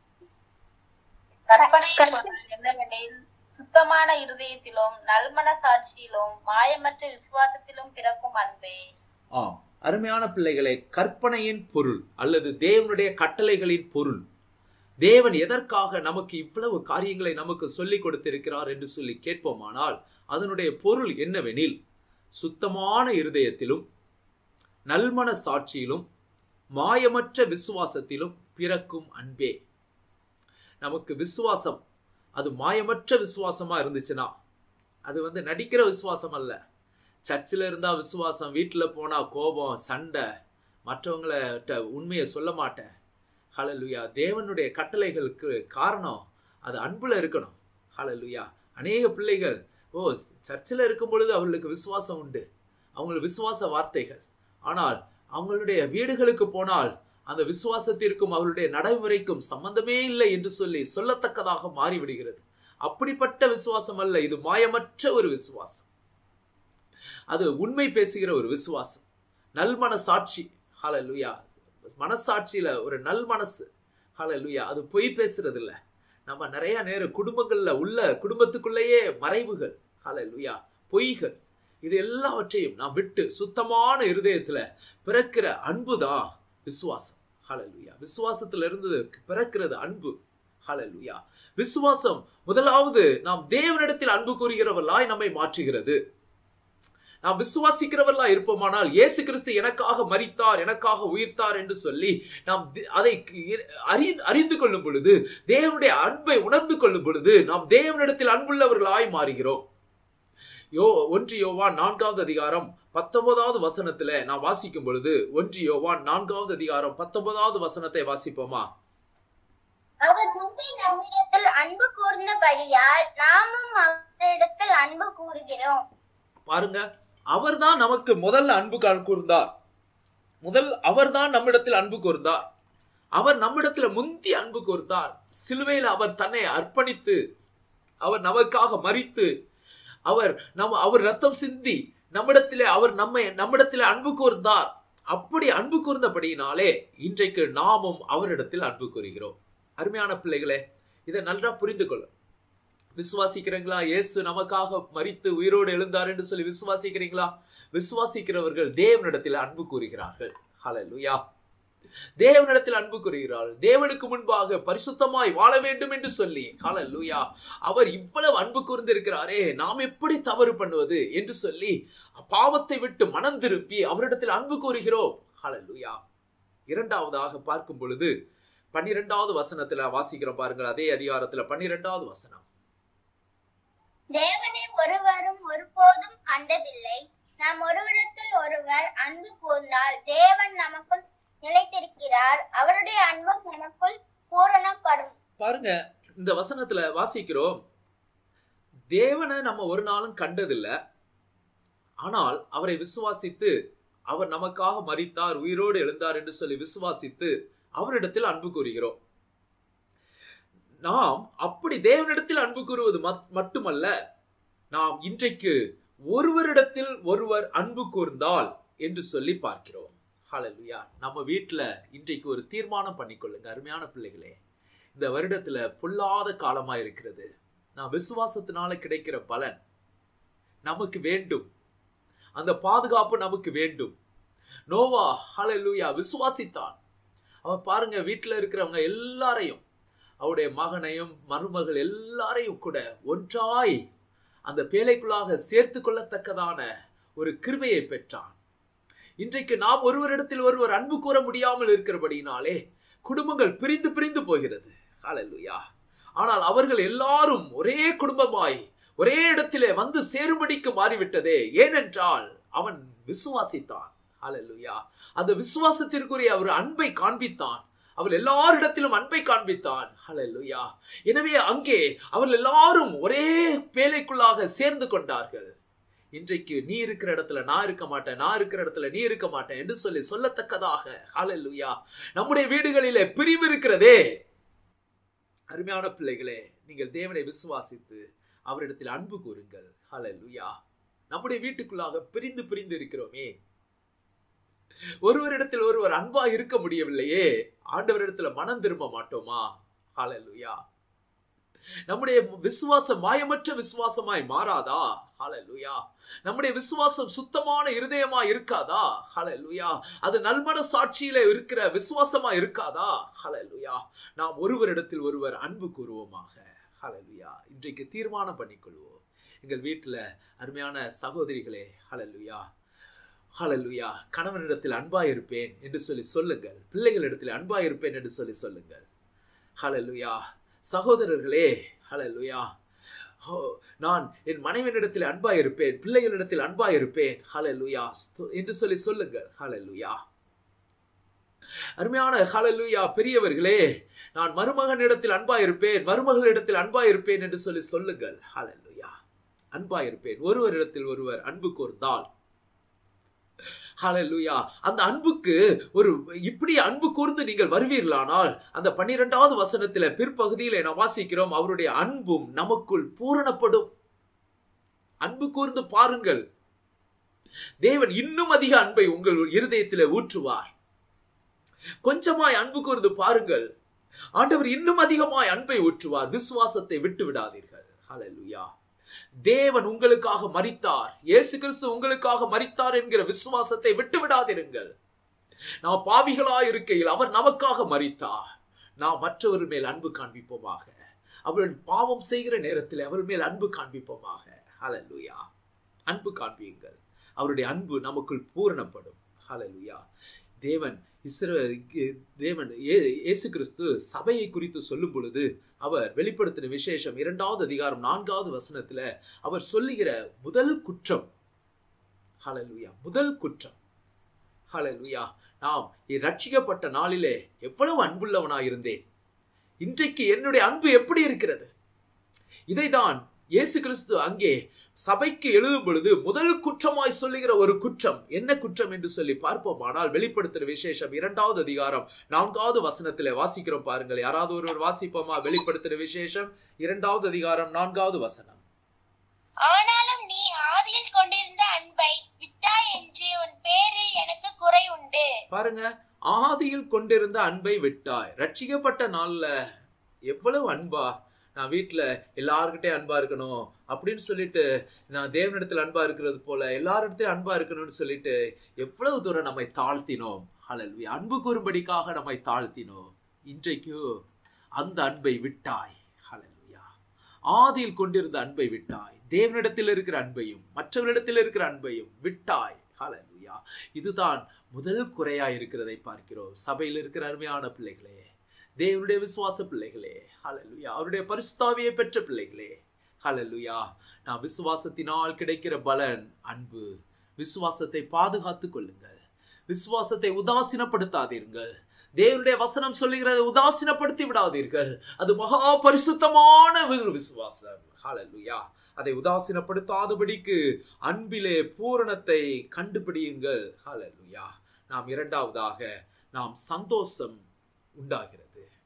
என்னவெனில் சுத்தமான இருதயத்திலும் நல்மன சாட்சியிலும் மாயமற்ற விசுவாசத்திலும் பிறக்கும் அன்பே ஆம் அருமையான பிள்ளைகளே கற்பனையின் பொருள் அல்லது தேவனுடைய கட்டளைகளின் பொருள் தேவன் எதற்காக நமக்கு இவ்வளவு காரியங்களை நமக்கு சொல்லிக் கொடுத்திருக்கிறார் என்று சொல்லி கேட்போமானால் அதனுடைய பொருள் என்னவெனில் சுத்தமான இருதயத்திலும் நல்மன சாட்சியிலும் மாயமற்ற விசுவாசத்திலும் பிறக்கும் அன்பே நமக்கு விசுவாசம் அது மாயமற்ற விசுவாசமா இருந்துச்சுன்னா அது வந்து நடிக்கிற விசுவாசம் அல்ல சர்ச்சில் இருந்தா விசுவாசம் வீட்டில் போனா கோபம் சண்டை மற்றவங்கள்ட்ட உண்மையை சொல்ல மாட்டேன் ஹalleluya தேவனுடைய கட்டளைகளுக்கு காரணம் அது அன்புல இருக்கணும் ஹalleluya அநேக பிள்ளைகள் ஓ சர்ச்சில் இருக்கும் பொழுது அவர்களுக்கு விசுவாசம் உண்டு அவங்களுக்கு விசுவாச வார்த்தைகள் ஆனால் அவங்களுடைய வீடுகளுக்கு போனால் அந்த விசுவாசத்திற்கும் அவருடைய நடைமுறைக்கும் சம்பந்தமே இல்லை என்று சொல்லி சொல்லத்தக்கதாக மாறிவிடுகிறது அப்படிப்பட்ட விசுவாசம் அல்ல இது மாயமற்ற ஒரு விசுவாசம் அது உண்மை பேசுகிற ஒரு விசுவாசம் நல் மனசாட்சி ஹalleluya மனசாட்சியில ஒரு நல் மனசு ஹalleluya அது பொய் பேசுறது இல்ல நம்ம நிறைய நேரம் குடும்பங்கள்ல உள்ள குடும்பத்துக்குள்ளேயே மறைவுகள் ஹalleluya பொய்கள் இது எல்லாவற்றையும் நாம் விட்டு சுத்தமான இருதயத்துல பிறக்கிற அன்புதான் விசுவாசம் ஹalleluya விசுவாசத்துல இருந்து பிறக்கிறது அன்பு ஹalleluya விசுவாசம் முதலாவது நாம் தேவனிடத்தில் அன்பு கூறுகிறவர்களாய் நம்மை மாற்றுகிறது நாம் விசுவாசிக்கிறவர்களா இருப்போமானால் இயேசு கிறிஸ்து எனக்காக மரித்தார் எனக்காக உயிர்த்தார் என்று சொல்லி நாம் தி- அதை அறி அறிந்து கொள்ளும் பொழுது தேவனுடைய அன்பை உணர்ந்து கொள்ளும் பொழுது நாம் தேவனிடத்தில் அன்புள்ளவர்களாய் மாறுகிறோம் யோ ஒன்று யோவான் நான்காவது அதிகாரம் பத்தொன்பதாவது வசனத்துல நான் வாசிக்கும் பொழுது ஒன்று யோவான் நான்காவது அதிகாரம் பத்தொன்பதாவது வசனத்தை வாசிப்போமா அவர் முன்பே நம்மிடத்தில் அன்பு கூர்ந்தபடியால் நாமும் அவரிடத்தில் அன்பு கூறுகிறோம் பாருங்க அவர்தான் நமக்கு முதல்ல அன்பு கா- கூர்ந்தார் முதல் அவர்தான் நம்மிடத்தில் அன்பு கூர்ந்தார் அவர் நம்மிடத்துல முந்தி அன்பு கூர்ந்தார் சிலுவையில் அவர் தன்னை அர்ப்பணித்து அவர் நமக்காக மரித்து அவர் நம்ம அவர் ரத்தம் சிந்தி நம்மிடத்திலே அவர் நம்மை நம்மிடத்திலே அன்பு கூர்ந்தார் அப்படி அன்பு கூர்ந்தபடியினாலே இன்றைக்கு நாமும் அவரிடத்தில் அன்பு கூறுகிறோம் அருமையான பிள்ளைகளே இதை நல்லா புரிந்து கொள்ளும் விசுவாசிக்கிறீங்களா இயேசு நமக்காக மரித்து உயிரோடு எழுந்தார் என்று சொல்லி விசுவாசிக்கிறீங்களா விசுவாசிக்கிறவர்கள் தேவனிடத்தில் அன்பு கூறுகிறார்கள் ஹalleluya தேவனிடத்தில் அன்பு கூறுகிறார்கள் தேவனுக்கு முன்பாக பரிசுத்தமாய் வாழ வேண்டும் என்று சொல்லி ஹalleluya அவர் இவ்வளவு அன்பு கூர்ந்திருக்கிறாரே நாம் எப்படி தவறு பண்ணுவது என்று சொல்லி பாவத்தை விட்டு மனம் திருப்பி அவரிடத்தில் அன்பு கூறுகிறோம் ஹalleluya இரண்டாவதாக பார்க்கும் பொழுது பன்னிரெண்டாவது வசனத்துல வாசிக்கிறோம் பாருங்கள் அதே அதிகாரத்துல பன்னிரெண்டாவது வசனம் தேவனை ஒருவரும் ஒருபோதும் கண்டதில்லை நாம் ஒருவரிடத்தில் ஒருவர் அன்பு கூர்ந்தால் தேவன் நமக்குள் நிலைத்திருக்கிறார் அவருடைய அன்பும் நமக்குள் பூரணப்படும் பாருங்க இந்த வசனத்துல வாசிக்கிறோம் தேவனை நம்ம ஒரு நாளும் கண்டதில்ல ஆனால் அவரை விசுவாசித்து அவர் நமக்காக மரித்தார் உயிரோடு எழுந்தார் என்று சொல்லி விசுவாசித்து அவரிடத்தில் அன்பு கூறுகிறோம் நாம் அப்படி தேவனிடத்தில் அன்பு கூறுவது மத்- மட்டுமல்ல நாம் இன்றைக்கு ஒருவரிடத்தில் ஒருவர் அன்பு கூர்ந்தால் என்று சொல்லி பார்க்கிறோம் ஹalleluya நம்ம வீட்ல இன்றைக்கு ஒரு தீர்மானம் பண்ணிக்கொள்ளுங்க அருமையான பிள்ளைகளே இந்த வருடத்துல பொல்லாத காலமா இருக்கிறது நான் விசுவாசத்தினால கிடைக்கிற பலன் நமக்கு வேண்டும் அந்த பாதுகாப்பு நமக்கு வேண்டும் நோவா ஹalleluya விசுவாசித்தான் அவன் பாருங்க வீட்டில் இருக்கிறவங்க எல்லாரையும் அவருடைய மகனையும் மருமகள் எல்லாரையும் கூட ஒன்றாய் அந்த பேழைக்குள்ளாக சேர்த்து கொள்ளத்தக்கதான ஒரு கிருபையை பெற்றான் இன்றைக்கு நாம் ஒருவரிடத்தில் ஒருவர் அன்பு கூற முடியாமல் இருக்கிறபடியினாலே குடும்பங்கள் பிரிந்து பிரிந்து போகிறது ஹalleluya ஆனால் அவர்கள் எல்லாரும் ஒரே குடும்பமாய் ஒரே இடத்திலே வந்து சேரும்படிக்கு மாறிவிட்டதே ஏனென்றால் அவன் விசுவாசித்தான் ஹalleluya அந்த விசுவாசத்திற்குரிய ஒரு அன்பை காண்பித்தான் அவள் எல்லாரிடத்திலும் அன்பை காண்பித்தான் ஹalleluya எனவே அங்கே அவர்கள் எல்லாரும் ஒரே பேழைக்குள்ளாக சேர்ந்து கொண்டார்கள் இன்றைக்கு நீ இருக்கிற இடத்துல நான் இருக்க மாட்டேன் நான் இருக்கிற இடத்துல நீ இருக்க மாட்டேன் என்று சொல்லி சொல்லத்தக்கதாக ஹalleluya நம்முடைய வீடுகளிலே பிரிவு இருக்கிறதே அருமையான பிள்ளைகளே நீங்கள் தேவனை விசுவாசித்து அவரிடத்தில் அன்பு கூறுங்கள் ஹalleluya நம்முடைய வீட்டுக்குள்ளாக பிரிந்து பிரிந்து இருக்கிறோமே ஒருவரிடத்தில் ஒருவர் அன்பா இருக்க முடியவில்லையே ஆண்டவரிடத்துல மனம் திரும்ப மாட்டோமா ஹalleluya நம்முடைய விசுவாசம் மாயமற்ற விசுவாசமாய் மாறாதா ஹalleluya நம்முடைய விசுவாசம் சுத்தமான இருதயமா இருக்காதா ஹalleluya அது நல்மன சாட்சியில இருக்கிற விசுவாசமா இருக்காதா ஹalleluya நாம் ஒருவரிடத்தில் ஒருவர் அன்பு கூறுவோமாக ஹalleluya இன்றைக்கு தீர்மானம் பண்ணிக்கொள்வோம் எங்கள் வீட்டுல அருமையான சகோதரிகளே ஹalleluya ஹalleluya கணவனிடத்தில் அன்பாய் இருப்பேன் என்று சொல்லி சொல்லுங்கள் பிள்ளைகளிடத்தில் அன்பாய் இருப்பேன் என்று சொல்லி சொல்லுங்கள் ஹalleluya சகோதரர்களே ஹalleluya ஓ, நான் என் மனைவியிடத்தில் அன்பாய் இருப்பேன் பிள்ளைகளிடத்தில் அன்பாய் இருப்பேன் ஹalleluya ஸ்து- என்று சொல்லி சொல்லுங்கள் ஹalleluya அருமையான ஹalleluya பெரியவர்களே நான் மருமகனிடத்தில் அன்பாய் இருப்பேன் மருமகளிடத்தில் அன்பாய் இருப்பேன் என்று சொல்லி சொல்லுங்கள் ஹalleluya அன்பாய் இருப்பேன் ஒருவரிடத்தில் ஒருவர் அன்பு கூர்ந்தால் ஹalleluya அந்த அன்புக்கு ஒரு இப்படி அன்பு கூர்ந்து நீங்கள் வருவீர்களானால் அந்த பன்னிரெண்டாவது வசனத்தில பிற்பகுதியிலே நாம் வாசிக்கிறோம் அவருடைய அன்பும் நமக்குள் பூரணப்படும் அன்பு கூர்ந்து பாருங்கள் தேவன் இன்னும் அதிக அன்பை உங்கள் இருதயத்திலே ஊற்றுவார் கொஞ்சமாய் அன்பு கூர்ந்து பாருங்கள் ஆண்டவர் இன்னும் அதிகமாய் அன்பை ஊற்றுவார் விசுவாசத்தை விட்டு விடாதீர்கள் ஹalleluya தேவன் உங்களுக்காக மரித்தார் இயேசு கிறிஸ்து உங்களுக்காக மரித்தார் என்கிற விசுவாசத்தை விட்டு விடாதிருங்கள் நாம் பாவிகளாய் இருக்கையில் அவர் நமக்காக மரித்தார் நாம் மற்றவர் மேல் அன்பு காண்பிப்போமாக அவர்கள் பாவம் செய்கிற நேரத்தில் அவர் மேல் அன்பு காண்பிப்போமாக ஹalleluya அன்பு காண்பியுங்கள் அவருடைய அன்பு நமக்குள் பூரணப்படும் ஹalleluya தேவன் இஸ்ரவே தேவன் ஏ- இயேசு கிறிஸ்து சபையை குறித்து சொல்லும் பொழுது அவர் வெளிப்படுத்தின விசேஷம் இரண்டாவது அதிகாரம் நான்காவது வசனத்துல அவர் சொல்லுகிற முதல் குற்றம் ஹalleluya முதல் குற்றம் ஹalleluya நாம் ரட்சிக்கப்பட்ட நாளிலே எவ்வளவு அன்புள்ளவனாய் இருந்தேன் இன்றைக்கு என்னுடைய அன்பு எப்படி இருக்கிறது இதைதான் இயேசு கிறிஸ்து அங்கே சபைக்கு எழுதும் பொழுது முதல் குற்றமாய் சொல்லுகிற ஒரு குற்றம் என்ன குற்றம் என்று சொல்லி பார்ப்போமானால் வெளிப்படுத்துகிற விசேஷம் இரண்டாவது அதிகாரம் நான்காவது வசனத்திலே வாசிக்கிறோம் பாருங்கள் யாராவது ஒருவர் வாசிப்போமா வெளிப்படுத்துகிற விசேஷம் இரண்டாவது அதிகாரம் நான்காவது வசனம் ஆனாலும் நீ ஆதியில் கொண்டிருந்த அன்பை விட்டாய் என்று உன் பேரில் எனக்கு குறை உண்டு பாருங்க ஆதியில் கொண்டிருந்த அன்பை விட்டாய் ரட்சிக்கப்பட்ட நாள்ல எவ்வளவு அன்பா நான் வீட்டில் எல்லாருக்கிட்டையும் அன்பா இருக்கணும் அப்படின்னு சொல்லிட்டு நான் தேவனிடத்தில் அன்பா இருக்கிறது போல எல்லாரிடத்தையும் அன்பா இருக்கணும்னு சொல்லிட்டு எவ்வளவு தூரம் நம்மை தாழ்த்தினோம் ஹalleluya அன்பு கூறும்படிக்காக நம்மை தாழ்த்தினோம் இன்றைக்கு அந்த அன்பை விட்டாய் ஹalleluya ஆதியில் கொண்டிருந்த அன்பை விட்டாய் தேவனிடத்தில் இருக்கிற அன்பையும் மற்றவரிடத்தில் இருக்கிற அன்பையும் விட்டாய் ஹalleluya இதுதான் முதல் குறையாய் இருக்கிறதை பார்க்கிறோம் சபையில் இருக்கிற அருமையான பிள்ளைகளே தேவனுடைய விசுவாச பிள்ளைகளே ஹalleluya அவருடைய பரிசுத்தாவியை பெற்ற பிள்ளைகளே ஹalleluya நான் விசுவாசத்தினால் கிடைக்கிற பலன் அன்பு விசுவாசத்தை பாதுகாத்துக் கொள்ளுங்கள் விசுவாசத்தை உதாசீனப்படுத்தாதீர்கள் தேவனுடைய வசனம் சொல்லுகிறதை உதாசீனப்படுத்தி விடாதீர்கள் அது மகா பரிசுத்தமான ஒரு விசுவாசம் ஹalleluya அதை உதாசீனப்படுத்தாதபடிக்கு அன்பிலே பூரணத்தை கண்டுபிடியுங்கள் ஹalleluya நாம் இரண்டாவதாக நாம் சந்தோஷம் உண்டாகிறது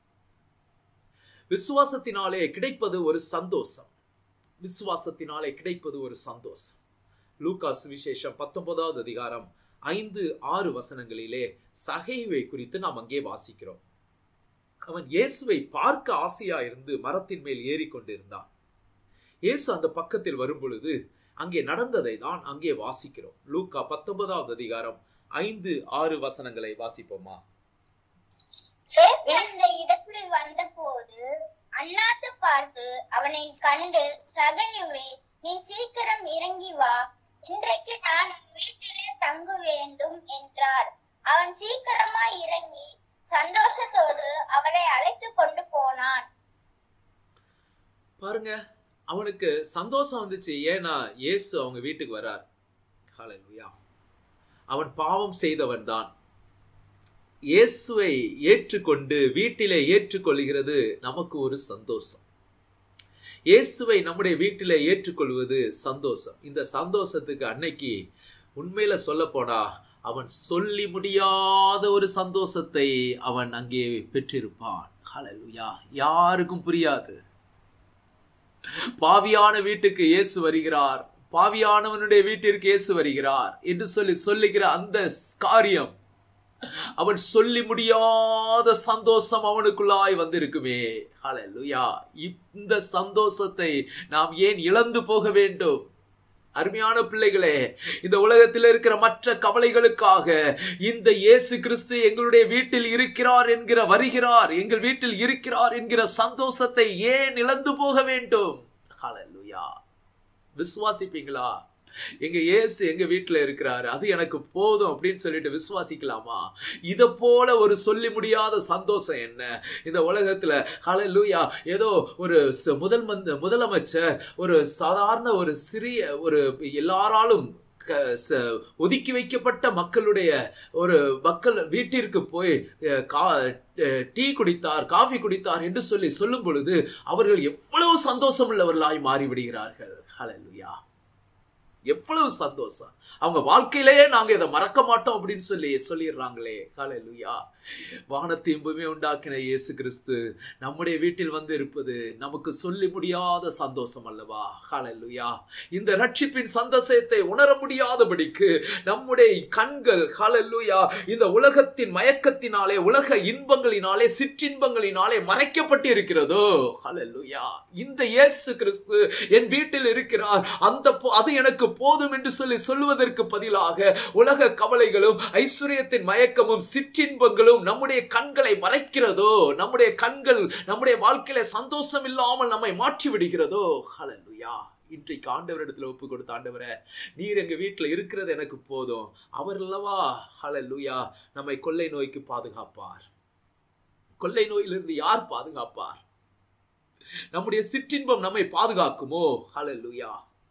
விசுவாசத்தினாலே கிடைப்பது ஒரு சந்தோஷம் விசுவாசத்தினாலே கிடைப்பது ஒரு சந்தோஷம் லூக்கா சுவிசேஷம் பத்தொன்பதாவது அதிகாரம் ஐந்து ஆறு வசனங்களிலே சகைவை குறித்து நாம் அங்கே வாசிக்கிறோம் அவன் இயேசுவை பார்க்க ஆசையா இருந்து மரத்தின் மேல் ஏறி கொண்டிருந்தான் இயேசு அந்த பக்கத்தில் வரும் பொழுது அங்கே நடந்ததை தான் அங்கே வாசிக்கிறோம் லூக்கா பத்தொன்பதாவது அதிகாரம் ஐந்து ஆறு வசனங்களை வாசிப்போமா இயேசு அந்த இடத்தில் வந்தபோது அண்ணாத்து பார்த்து அவனை கண்டு சகையுவே நீ சீக்கிரம் இறங்கி வா இன்றைக்கு நான் உன் வீட்டிலே தங்க வேண்டும் என்றார் அவன் சீக்கிரமாய் இறங்கி சந்தோஷத்தோடு அவரை அழைத்து கொண்டு போனான் பாருங்க அவனுக்கு சந்தோஷம் வந்துச்சு ஏன்னா இயேசு அவங்க வீட்டுக்கு வரார் ஹalleluya அவன் பாவம் செய்தவன் தான் இயேசுவை ஏற்றுக்கொண்டு வீட்டிலே ஏற்றுக்கொள்கிறது நமக்கு ஒரு சந்தோஷம் இயேசுவை நம்முடைய வீட்டிலே ஏற்றுக்கொள்வது சந்தோஷம் இந்த சந்தோஷத்துக்கு அன்னைக்கு உண்மையில சொல்ல போனா அவன் சொல்லி முடியாத ஒரு சந்தோஷத்தை அவன் அங்கே பெற்றிருப்பான் ஹalleluya யாருக்கும் புரியாது பாவியான வீட்டுக்கு இயேசு வருகிறார் பாவியானவனுடைய வீட்டிற்கு இயேசு வருகிறார் என்று சொல்லி சொல்லுகிற அந்த காரியம் அவன் சொல்லி முடியாத சந்தோஷம் அவனுக்குள்ளாய் வந்திருக்குமே ஹalleluya இந்த சந்தோஷத்தை நாம் ஏன் இழந்து போக வேண்டும் அருமையான பிள்ளைகளே இந்த உலகத்தில் இருக்கிற மற்ற கவலைகளுக்காக இந்த இயேசு கிறிஸ்து எங்களுடைய வீட்டில் இருக்கிறார் என்கிற வருகிறார் எங்கள் வீட்டில் இருக்கிறார் என்கிற சந்தோஷத்தை ஏன் இழந்து போக வேண்டும் ஹalleluya விசுவாசிப்பீங்களா எங்க இயேசு எங்க வீட்டுல இருக்கிறாரு அது எனக்கு போதும் அப்படின்னு சொல்லிட்டு விசுவாசிக்கலாமா இத போல ஒரு சொல்லி முடியாத சந்தோஷம் என்ன இந்த உலகத்துல ஹalleluya ஏதோ ஒரு ச- முதல் மந்த முதலமைச்சர் ஒரு சாதாரண ஒரு சிறிய ஒரு எல்லாராலும் க- ச- ஒதுக்கி வைக்கப்பட்ட மக்களுடைய ஒரு மக்கள் வீட்டிற்கு போய் அஹ், கா அஹ், டீ குடித்தார் காஃபி குடித்தார் என்று சொல்லி சொல்லும் பொழுது அவர்கள் எவ்வளவு சந்தோஷம் உள்ளவர்களாய் மாறிவிடுகிறார்கள் ஹalleluya எவ்வளவு சந்தோஷம் அவங்க வாழ்க்கையிலேயே நாங்க இதை மறக்க மாட்டோம் அப்படின்னு சொல்லி சொல்லிடுறாங்களே ஹalleluya வானத்தையும் பூமி உண்டாக்கின இயேசு கிறிஸ்து நம்முடைய வீட்டில் வந்து இருப்பது நமக்கு சொல்லி முடியாத சந்தோஷம் அல்லவா ஹalleluya இந்த ரட்சிப்பின் சந்தோஷத்தை உணர முடியாதபடிக்கு நம்முடைய கண்கள் ஹalleluya இந்த உலகத்தின் மயக்கத்தினாலே உலக இன்பங்களினாலே சிற்றின்பங்களினாலே மறைக்கப்பட்டு இருக்கிறதோ ஹalleluya இந்த இயேசு கிறிஸ்து என் வீட்டில் இருக்கிறார் அந்த போ- அது எனக்கு போதும் என்று சொல்லி சொல்வதற்கு பதிலாக உலக கவலைகளும் ஐஸ்வர்யத்தின் மயக்கமும் சிற்றின்பங்களும் நம்முடைய கண்களை மறைக்கிறதோ நம்முடைய கண்கள் நம்முடைய வாழ்க்கையில சந்தோஷம் இல்லாமல் நம்மை மாற்றி விடுகிறதோ ஹalleluya இன்றைக்கு ஆண்டவரிடத்துல ஒப்பு கொடுத்த ஆண்டவரே நீர் எங்க வீட்டுல இருக்கிறது எனக்கு போதும் அவர் அல்லவா ஹalleluya நம்மை கொள்ளை நோய்க்கு பாதுகாப்பார் கொள்ளை நோயிலிருந்து யார் பாதுகாப்பார் நம்முடைய சிற்றின்பம் நம்மை பாதுகாக்குமோ ஹalleluya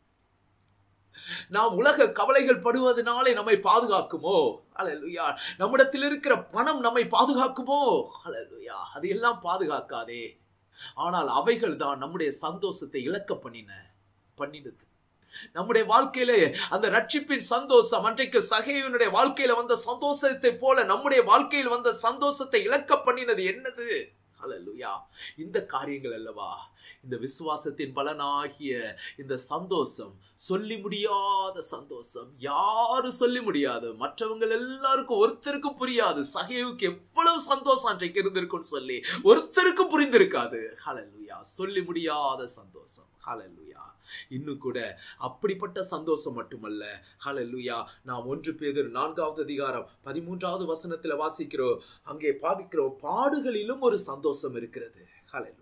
நாம் உலக கவலைகள் படுவதனாலே நம்மை பாதுகாக்குமோ ஹalleluya நம்மிடத்தில் இருக்கிற பணம் நம்மை பாதுகாக்குமோ ஹalleluya அது எல்லாம் பாதுகாக்காதே ஆனால் அவைகள் தான் நம்முடைய சந்தோஷத்தை இழக்க பண்ணின பண்ணினது நம்முடைய வாழ்க்கையிலே அந்த ரட்சிப்பின் சந்தோஷம் அன்றைக்கு சகைவனுடைய வாழ்க்கையில வந்த சந்தோஷத்தை போல நம்முடைய வாழ்க்கையில் வந்த சந்தோஷத்தை இழக்க பண்ணினது என்னது ஹalleluya இந்த காரியங்கள் அல்லவா இந்த விசுவாசத்தின் பலனாகிய இந்த சந்தோஷம் சொல்லி முடியாத சந்தோஷம் யாரும் சொல்லி முடியாது மற்றவங்க எல்லாருக்கும் ஒருத்தருக்கும் புரியாது சகைவுக்கு எவ்வளவு சந்தோஷம் அன்றைக்கு இருந்திருக்கும்னு சொல்லி ஒருத்தருக்கும் புரிந்திருக்காது ஹalleluya சொல்லி முடியாத சந்தோஷம் ஹalleluya இன்னும் கூட அப்படிப்பட்ட சந்தோஷம் மட்டுமல்ல ஹalleluya நாம் ஒன்று பேதர் நான்காவது அதிகாரம் பதிமூன்றாவது வசனத்துல வாசிக்கிறோம் அங்கே பாதிக்கிறோம் பாடுகளிலும் ஒரு சந்தோஷம் இருக்கிறது ஹalleluya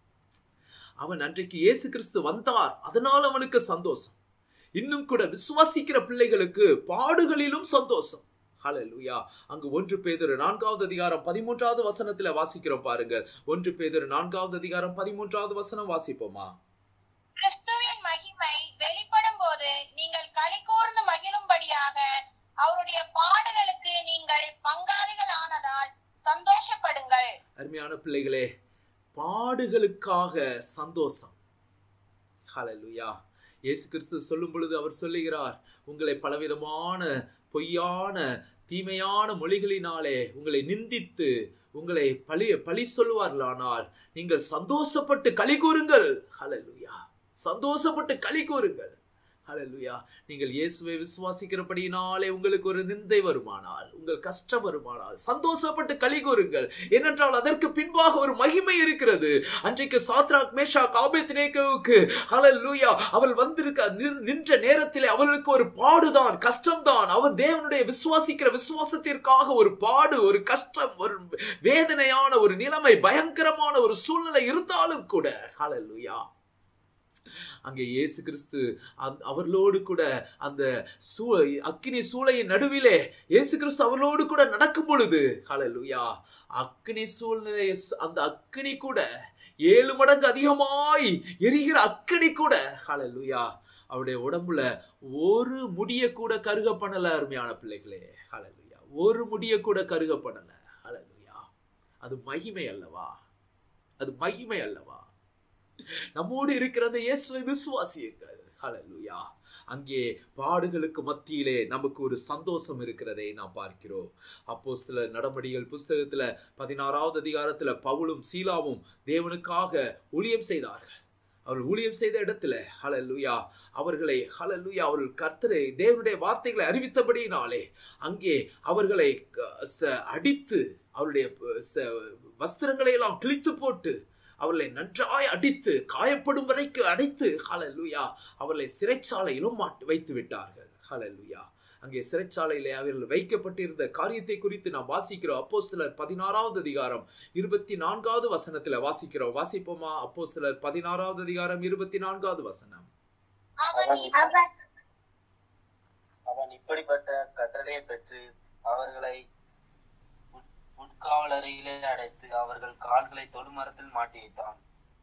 அவன் அன்றைக்கு இயேசு கிறிஸ்து வந்தார் அதனால் அவனுக்கு சந்தோஷம் இன்னும் கூட விசுவாசிக்கிற பிள்ளைகளுக்கு பாடுகளிலும் சந்தோஷம் ஹalleluya அங்கு ஒன்று பேதுரு நான்காவது அதிகாரம் பதிமூன்றாவது வசனத்துல வாசிக்கிறோம் பாருங்க ஒன்று பேதுரு நான்காவது அதிகாரம் பதிமூன்றாவது வசனம் வாசிப்போமா கிறிஸ்துவின் மகிமை வெளிப்படும் போது நீங்கள் களி கூர்ந்து மகிழும்படியாக அவருடைய பாடுகளுக்கு நீங்கள் பங்காளிகள் ஆனதால் சந்தோஷப்படுங்கள் அருமையான பிள்ளைகளே பாடுகளுக்காக சந்தோஷம் ஹalleluya இயேசு கிறிஸ்து சொல்லும் பொழுது அவர் சொல்லுகிறார் உங்களை பலவிதமான பொய்யான தீமையான மொழிகளினாலே உங்களை நிந்தித்து உங்களை பழி பழி சொல்வார்களானால் நீங்கள் சந்தோஷப்பட்டு களி கூறுங்கள் ஹalleluya சந்தோஷப்பட்டு களி கூறுங்கள் ஹalleluya நீங்கள் இயேசுவை விசுவாசிக்கிறபடியினாலே உங்களுக்கு ஒரு நிந்தை வருமானால் உங்கள் கஷ்டம் வருமானால் சந்தோஷப்பட்டு களி கூறுங்கள் ஏனென்றால் அதற்கு பின்பாக ஒரு மகிமை இருக்கிறது அன்றைக்கு சாத்ராக் மேஷாக் ஆபேத்நேகோவுக்கு ஹalleluya அவள் வந்திருக்க நின்- நின்ற நேரத்திலே அவளுக்கு ஒரு பாடுதான் கஷ்டம்தான் அவர் தேவனுடைய விசுவாசிக்கிற விசுவாசத்திற்காக ஒரு பாடு ஒரு கஷ்டம் ஒரு வேதனையான ஒரு நிலைமை பயங்கரமான ஒரு சூழ்நிலை இருந்தாலும் கூட ஹalleluya அங்கே இயேசு கிறிஸ்து அந்த- அவர்களோடு கூட அந்த சூ அக்கினி சூளையின் நடுவிலே இயேசு கிறிஸ்து அவர்களோடு கூட நடக்கும் பொழுது ஹalleluya அக்கினி சூழ்நிலை அந்த அக்கினி கூட ஏழு மடங்கு அதிகமாய் எரிகிற அக்கினி கூட ஹalleluya அவருடைய உடம்புல ஒரு முடிய கூட கருக பண்ணல அருமையான பிள்ளைகளே ஹalleluya ஒரு முடிய கூட கருக பண்ணல ஹalleluya அது மகிமை அல்லவா அது மகிமை அல்லவா நம்மோடு இருக்கிற அந்த இயேசுவை விசுவாசியுங்கள் ஹalleluya அங்கே பாடுகளுக்கு மத்தியிலே நமக்கு ஒரு சந்தோஷம் இருக்கிறதை நாம் பார்க்கிறோம் அப்போ சில நடவடிகள் புஸ்தகத்துல பதினாறாவது அதிகாரத்துல பவுலும் சீலாவும் தேவனுக்காக ஊழியம் செய்தார்கள் அவர்கள் ஊழியம் செய்த இடத்துல ஹalleluya அவர்களை ஹalleluya அவர்கள் கர்த்தரை தேவனுடைய வார்த்தைகளை அறிவித்தபடியினாலே அங்கே அவர்களை க- ச- அடித்து அவருடைய ப- ச- வஸ்திரங்களை எல்லாம் கிழித்து போட்டு அவர்களை நன்றாய் அடித்து காயப்படும் வரைக்கு அடைத்து ஹalleluya அவர்களை சிறைச்சாலையிலும் மாட்டி வைத்து விட்டார்கள் ஹalleluya அங்கே சிறைச்சாலையிலே அவர்கள் வைக்கப்பட்டிருந்த காரியத்தை குறித்து நாம் வாசிக்கிறோம் அப்போஸ்தலர் பதினாறாவது அதிகாரம் இருபத்தி நான்காவது வசனத்துல வாசிக்கிறோம் வாசிப்போமா அப்போஸ்தலர் பதினாறாவது அதிகாரம் இருபத்தி நான்காவது வசனம் அவன் அவர் அவன் இப்படிப்பட்ட கட்டளையை பெற்று அவர்களை உட்- உட்காவலறையிலே அடைத்து அவர்கள் கால்களை தொடுமரத்தில் மாட்டி வைத்தான்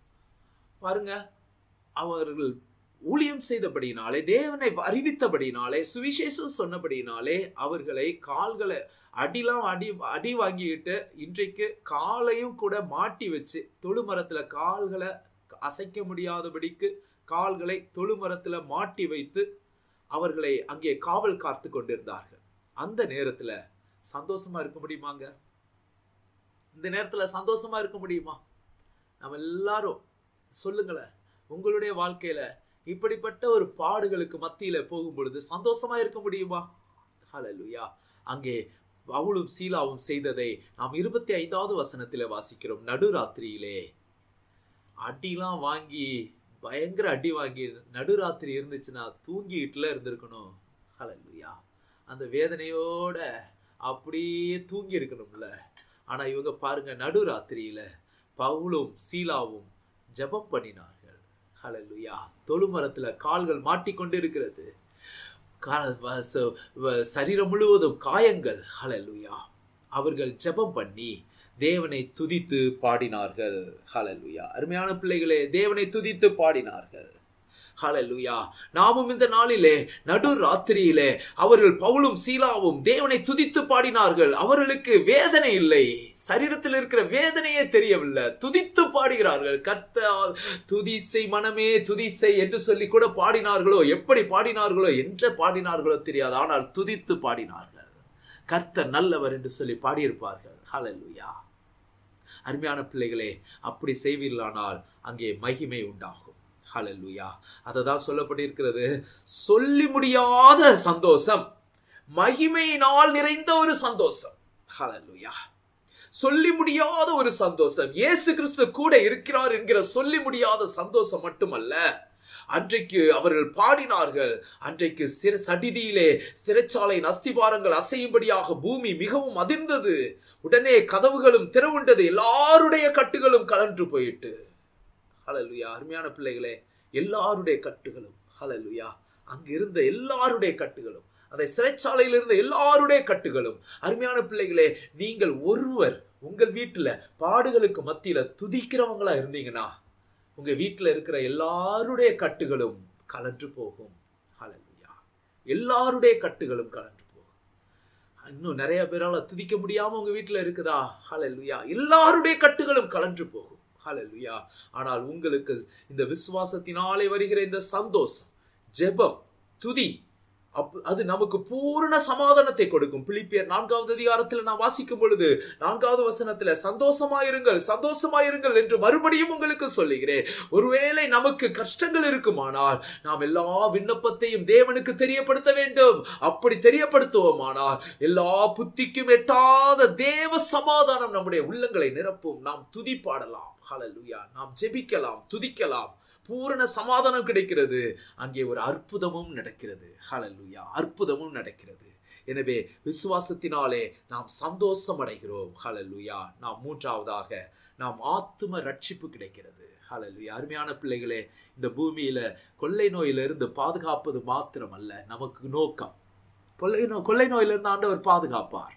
பாருங்க அவர்கள் ஊழியம் செய்தபடினாலே தேவனை அறிவித்தபடினாலே சுவிசேஷம் சொன்னபடினாலே அவர்களை கால்களை அடிலாம் அடி அடி வாங்கிக்கிட்டு இன்றைக்கு காலையும் கூட மாட்டி வச்சு தொழுமரத்துல கால்களை அசைக்க முடியாதபடிக்கு கால்களை தொழுமரத்துல மாட்டி வைத்து அவர்களை அங்கே காவல் காத்து கொண்டிருந்தார்கள் அந்த நேரத்துல சந்தோஷமா இருக்க முடியுமாங்க இந்த நேரத்துல சந்தோஷமா இருக்க முடியுமா நம்ம எல்லாரும் சொல்லுங்களேன் உங்களுடைய வாழ்க்கையில இப்படிப்பட்ட ஒரு பாடுகளுக்கு மத்தியில போகும் பொழுது சந்தோஷமா இருக்க முடியுமா ஹalleluya அங்கே பவுலும் சீலாவும் செய்ததை நாம் இருபத்தி ஐந்தாவது வசனத்திலே வாசிக்கிறோம் நடுராத்திரியிலே அடிலாம் வாங்கி பயங்கர அடி வாங்கி நடுராத்திரி இருந்துச்சுன்னா தூங்கிட்டுல இருந்திருக்கணும் ஹalleluya அந்த வேதனையோட அப்படியே தூங்கி இருக்கணும்ல ஆனா இவங்க பாருங்க நடுராத்திரியில பவுலும் சீலாவும் ஜெபம் பண்ணினார்கள் ஹalleluya தொழுமரத்துல கால்கள் மாட்டிக்கொண்டு இருக்கிறது கா- வ- ச- வ- சரீரம் முழுவதும் காயங்கள் ஹalleluya அவர்கள் ஜெபம் பண்ணி தேவனை துதித்து பாடினார்கள் ஹalleluya அருமையான பிள்ளைகளே தேவனை துதித்து பாடினார்கள் ஹalleluya நாமும் இந்த நாளிலே நடு ராத்திரியிலே அவர்கள் பவுலும் சீலாவும் தேவனை துதித்து பாடினார்கள் அவர்களுக்கு வேதனை இல்லை சரீரத்தில் இருக்கிற வேதனையே தெரியவில்லை துதித்து பாடுகிறார்கள் கர்த்தால் துதிசை மனமே துதிசை என்று சொல்லி கூட பாடினார்களோ எப்படி பாடினார்களோ என்று பாடினார்களோ தெரியாது ஆனால் துதித்து பாடினார்கள் கர்த்தர் நல்லவர் என்று சொல்லி பாடியிருப்பார்கள் ஹalleluya அருமையான பிள்ளைகளே அப்படி செய்வீர்களானால் அங்கே மகிமை உண்டாகும் ஹalleluya அதை தான் சொல்லப்பட்டிருக்கிறது சொல்லி முடியாத சந்தோஷம் மகிமையினால் நிறைந்த ஒரு சந்தோஷம் ஹalleluya சொல்லி முடியாத ஒரு சந்தோஷம் இயேசு கிறிஸ்து கூட இருக்கிறார் என்கிற சொல்லி முடியாத சந்தோஷம் மட்டுமல்ல அன்றைக்கு அவர்கள் பாடினார்கள் அன்றைக்கு சிற சடிதியிலே சிறைச்சாலையின் அஸ்திபாரங்கள் அசையும்படியாக பூமி மிகவும் அதிர்ந்தது உடனே கதவுகளும் திறவுண்டது எல்லாருடைய கட்டுகளும் கலன்று போயிட்டு ஹalleluya அருமையான பிள்ளைகளே எல்லாருடைய கட்டுகளும் ஹalleluya அங்க இருந்த எல்லாருடைய கட்டுகளும் அதை சிறைச்சாலையில் இருந்த எல்லாருடைய கட்டுகளும் அருமையான பிள்ளைகளே நீங்கள் ஒருவர் உங்கள் வீட்டுல பாடுகளுக்கு மத்தியில துதிக்கிறவங்களா இருந்தீங்கன்னா உங்க வீட்டுல இருக்கிற எல்லாருடைய கட்டுகளும் கலன்று போகும் ஹalleluya எல்லாருடைய கட்டுகளும் கலன்று போகும் இன்னும் நிறைய பேரால துதிக்க முடியாம உங்க வீட்டுல இருக்குதா ஹalleluya எல்லாருடைய கட்டுகளும் கலன்று போகும் ஹalleluya ஆனால் உங்களுக்கு இந்த விசுவாசத்தினாலே வருகிற இந்த சந்தோஷம் ஜெபம் துதி அப் அது நமக்கு பூரண சமாதானத்தை கொடுக்கும் பிலிப்பியர் நான்காவது அதிகாரத்தில் நான் வாசிக்கும் பொழுது நான்காவது வசனத்துல சந்தோஷமாயிருங்கள் சந்தோஷமாயிருங்கள் என்று மறுபடியும் உங்களுக்கு சொல்லுகிறேன் ஒருவேளை நமக்கு கஷ்டங்கள் இருக்குமானால் நாம் எல்லா விண்ணப்பத்தையும் தேவனுக்கு தெரியப்படுத்த வேண்டும் அப்படி தெரியப்படுத்துவோமானால் எல்லா புத்திக்கும் எட்டாத தேவ சமாதானம் நம்முடைய உள்ளங்களை நிரப்பும் நாம் துதி பாடலாம் ஹalleluya நாம் ஜெபிக்கலாம் துதிக்கலாம் பூரண சமாதானம் கிடைக்கிறது அங்கே ஒரு அற்புதமும் நடக்கிறது ஹalleluya அற்புதமும் நடக்கிறது எனவே விசுவாசத்தினாலே நாம் சந்தோஷம் அடைகிறோம் ஹalleluya நாம் மூன்றாவதாக நாம் ஆத்தும ரட்சிப்பு கிடைக்கிறது ஹalleluya அருமையான பிள்ளைகளே இந்த பூமியில கொள்ளை நோயிலிருந்து பாதுகாப்பது மாத்திரமல்ல நமக்கு நோக்கம் கொள்ளை நோய் கொள்ளை நோயிலிருந்து ஆண்டவர் பாதுகாப்பார்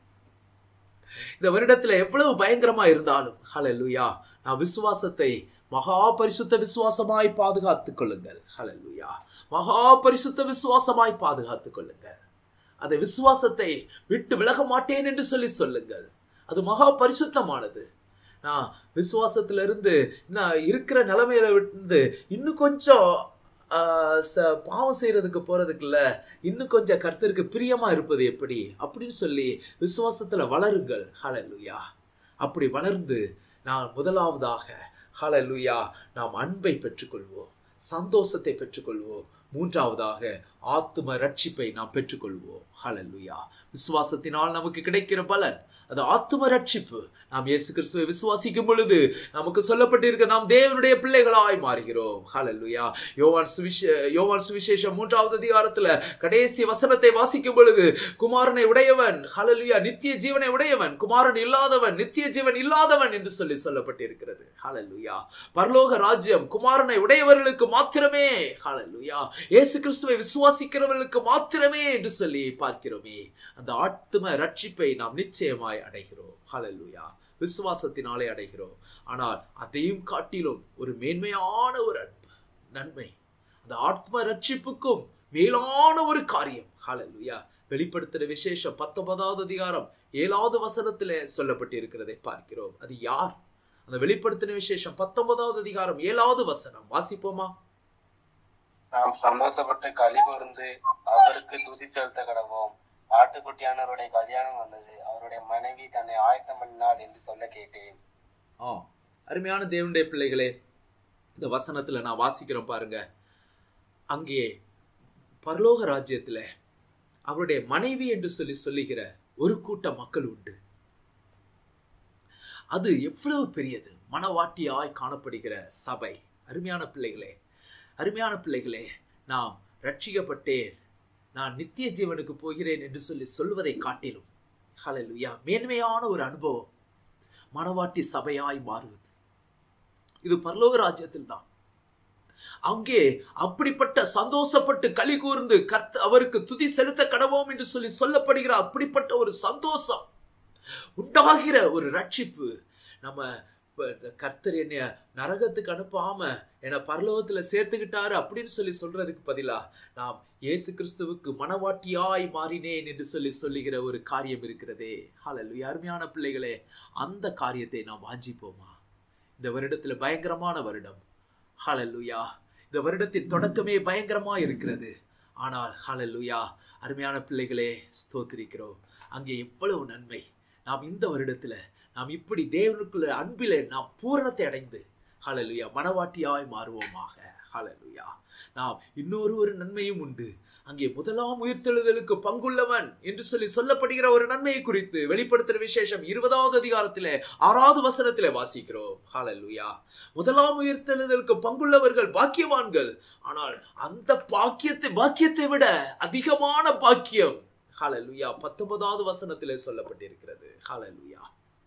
இந்த வருடத்துல எவ்வளவு பயங்கரமா இருந்தாலும் ஹalleluya நான் விசுவாசத்தை மகா பரிசுத்த விசுவாசமாய் பாதுகாத்துக் கொள்ளுங்கள் ஹalleluya மகா பரிசுத்த விசுவாசமாய் பாதுகாத்துக் கொள்ளுங்கள் அந்த விசுவாசத்தை விட்டு விலக மாட்டேன் என்று சொல்லி சொல்லுங்கள் அது மகா பரிசுத்தமானது நான் விசுவாசத்துல இருந்து நான் இருக்கிற நிலைமையில இருந்து இன்னும் கொஞ்சம் ஆஹ், ச- பாவம் செய்யறதுக்கு போறதுக்குள்ள இன்னும் கொஞ்சம் கர்த்தருக்கு பிரியமா இருப்பது எப்படி அப்படின்னு சொல்லி விசுவாசத்துல வளருங்கள் ஹalleluya அப்படி வளர்ந்து நான் முதலாவதாக ஹalleluya நாம் அன்பை பெற்றுக்கொள்வோம் சந்தோஷத்தை பெற்றுக்கொள்வோம் மூன்றாவதாக ஆத்தும ரட்சிப்பை நாம் பெற்றுக்கொள்வோம் ஹalleluya விசுவாசத்தினால் நமக்கு கிடைக்கிற பலன் அது ஆத்தும ரட்சிப்பு நாம் இயேசு கிறிஸ்துவை விசுவாசிக்கும் பொழுது நமக்கு சொல்லப்பட்டிருக்க நாம் தேவனுடைய பிள்ளைகளாய் மாறுகிறோம் ஹalleluya யோவான் சுவிசே யோவான் சுவிசேஷம் மூன்றாவது அதிகாரத்துல கடைசி வசனத்தை வாசிக்கும் பொழுது குமாரனை உடையவன் ஹalleluya நித்திய ஜீவனை உடையவன் குமாரன் இல்லாதவன் நித்திய ஜீவன் இல்லாதவன் என்று சொல்லி சொல்லப்பட்டிருக்கிறது ஹalleluya பரலோக ராஜ்யம் குமாரனை உடையவர்களுக்கு மாத்திரமே ஹalleluya இயேசு கிறிஸ்துவை விசுவாசிக்கிறவர்களுக்கு மாத்திரமே என்று சொல்லி பார்க்கிறோமே அந்த ஆத்ம ரட்சிப்பை நாம் நிச்சயமாய் அடைகிறோம் ஹalleluya விசுவாசத்தினாலே அடைகிறோம் ஆனால் அதையும் காட்டிலும் ஒரு மேன்மையான ஒரு அன்பு நன்மை அந்த ஆத்ம ரட்சிப்புக்கும் மேலான ஒரு காரியம் ஹalleluya வெளிப்படுத்துற விசேஷம் பத்தொன்பதாவது அதிகாரம் ஏழாவது வசனத்திலே சொல்லப்பட்டிருக்கிறதை பார்க்கிறோம் அது யார் அந்த வெளிப்படுத்தின விசேஷம் பத்தொன்பதாவது அதிகாரம் ஏழாவது வசனம் வாசிப்போமா நாம் சந்தோஷப்பட்டு களி கூர்ந்து அவருக்கு துதி செலுத்த கடவோம் ஆட்டுக்குட்டியானவருடைய கல்யாணம் வந்தது அவருடைய மனைவி தன்னை ஆயத்தம் பண்ணினாள் என்று சொல்ல கேட்டேன் ஆ அருமையான தேவனுடைய பிள்ளைகளே இந்த வசனத்துல நான் வாசிக்கிறோம் பாருங்க அங்கே பரலோக ராஜ்யத்துல அவருடைய மனைவி என்று சொல்லி சொல்லுகிற ஒரு கூட்ட மக்கள் உண்டு அது எவ்வளவு பெரியது மனவாட்டியாய் காணப்படுகிற சபை அருமையான பிள்ளைகளே அருமையான பிள்ளைகளே நாம் ரட்சிக்கப்பட்டேன் நான் நித்திய ஜீவனுக்கு போகிறேன் என்று சொல்லி சொல்வதை காட்டிலும் ஹalleluya மேன்மையான ஒரு அனுபவம் மனவாட்டி சபையாய் மாறுவது இது பரலோக ராஜ்யத்தில் தான் அங்கே அப்படிப்பட்ட சந்தோஷப்பட்டு களி கூர்ந்து கர்த்த அவருக்கு துதி செலுத்த கடவோம் என்று சொல்லி சொல்லப்படுகிற அப்படிப்பட்ட ஒரு சந்தோஷம் உண்டாகிற ஒரு ரட்சிப்பு நம்ம இப்ப இந்த கர்த்தர் என்னை நரகத்துக்கு அனுப்பாம என்னை பரலோகத்துல சேர்த்துக்கிட்டாரு அப்படின்னு சொல்லி சொல்றதுக்கு பதிலா நாம் இயேசு கிறிஸ்துவுக்கு மனவாட்டியாய் மாறினேன் என்று சொல்லி சொல்லுகிற ஒரு காரியம் இருக்கிறதே ஹalleluya அருமையான பிள்ளைகளே அந்த காரியத்தை நாம் வாஞ்சிப்போமா இந்த வருடத்துல பயங்கரமான வருடம் ஹalleluya இந்த வருடத்தின் தொடக்கமே பயங்கரமா இருக்கிறது ஆனால் ஹalleluya அருமையான பிள்ளைகளே ஸ்தோத்திரிக்கிறோம் அங்கே எவ்வளவு நன்மை நாம் இந்த வருடத்துல நாம் இப்படி தேவனுக்குள்ள அன்பிலே நாம் பூரணத்தை அடைந்து ஹalleluya மனவாட்டியாய் மாறுவோமாக ஹalleluya நாம் இன்னொரு ஒரு நன்மையும் உண்டு அங்கே முதலாம் உயிர்த்தெழுதலுக்கு பங்குள்ளவன் என்று சொல்லி சொல்லப்படுகிற ஒரு நன்மையை குறித்து வெளிப்படுத்துகிற விசேஷம் இருபதாவது அதிகாரத்திலே ஆறாவது வசனத்திலே வாசிக்கிறோம் ஹalleluya முதலாம் உயிர்த்தெழுதலுக்கு பங்குள்ளவர்கள் பாக்கியவான்கள் ஆனால் அந்த பாக்கியத்தை பாக்கியத்தை விட அதிகமான பாக்கியம் ஹalleluya பத்தொன்பதாவது வசனத்திலே சொல்லப்பட்டிருக்கிறது ஹalleluya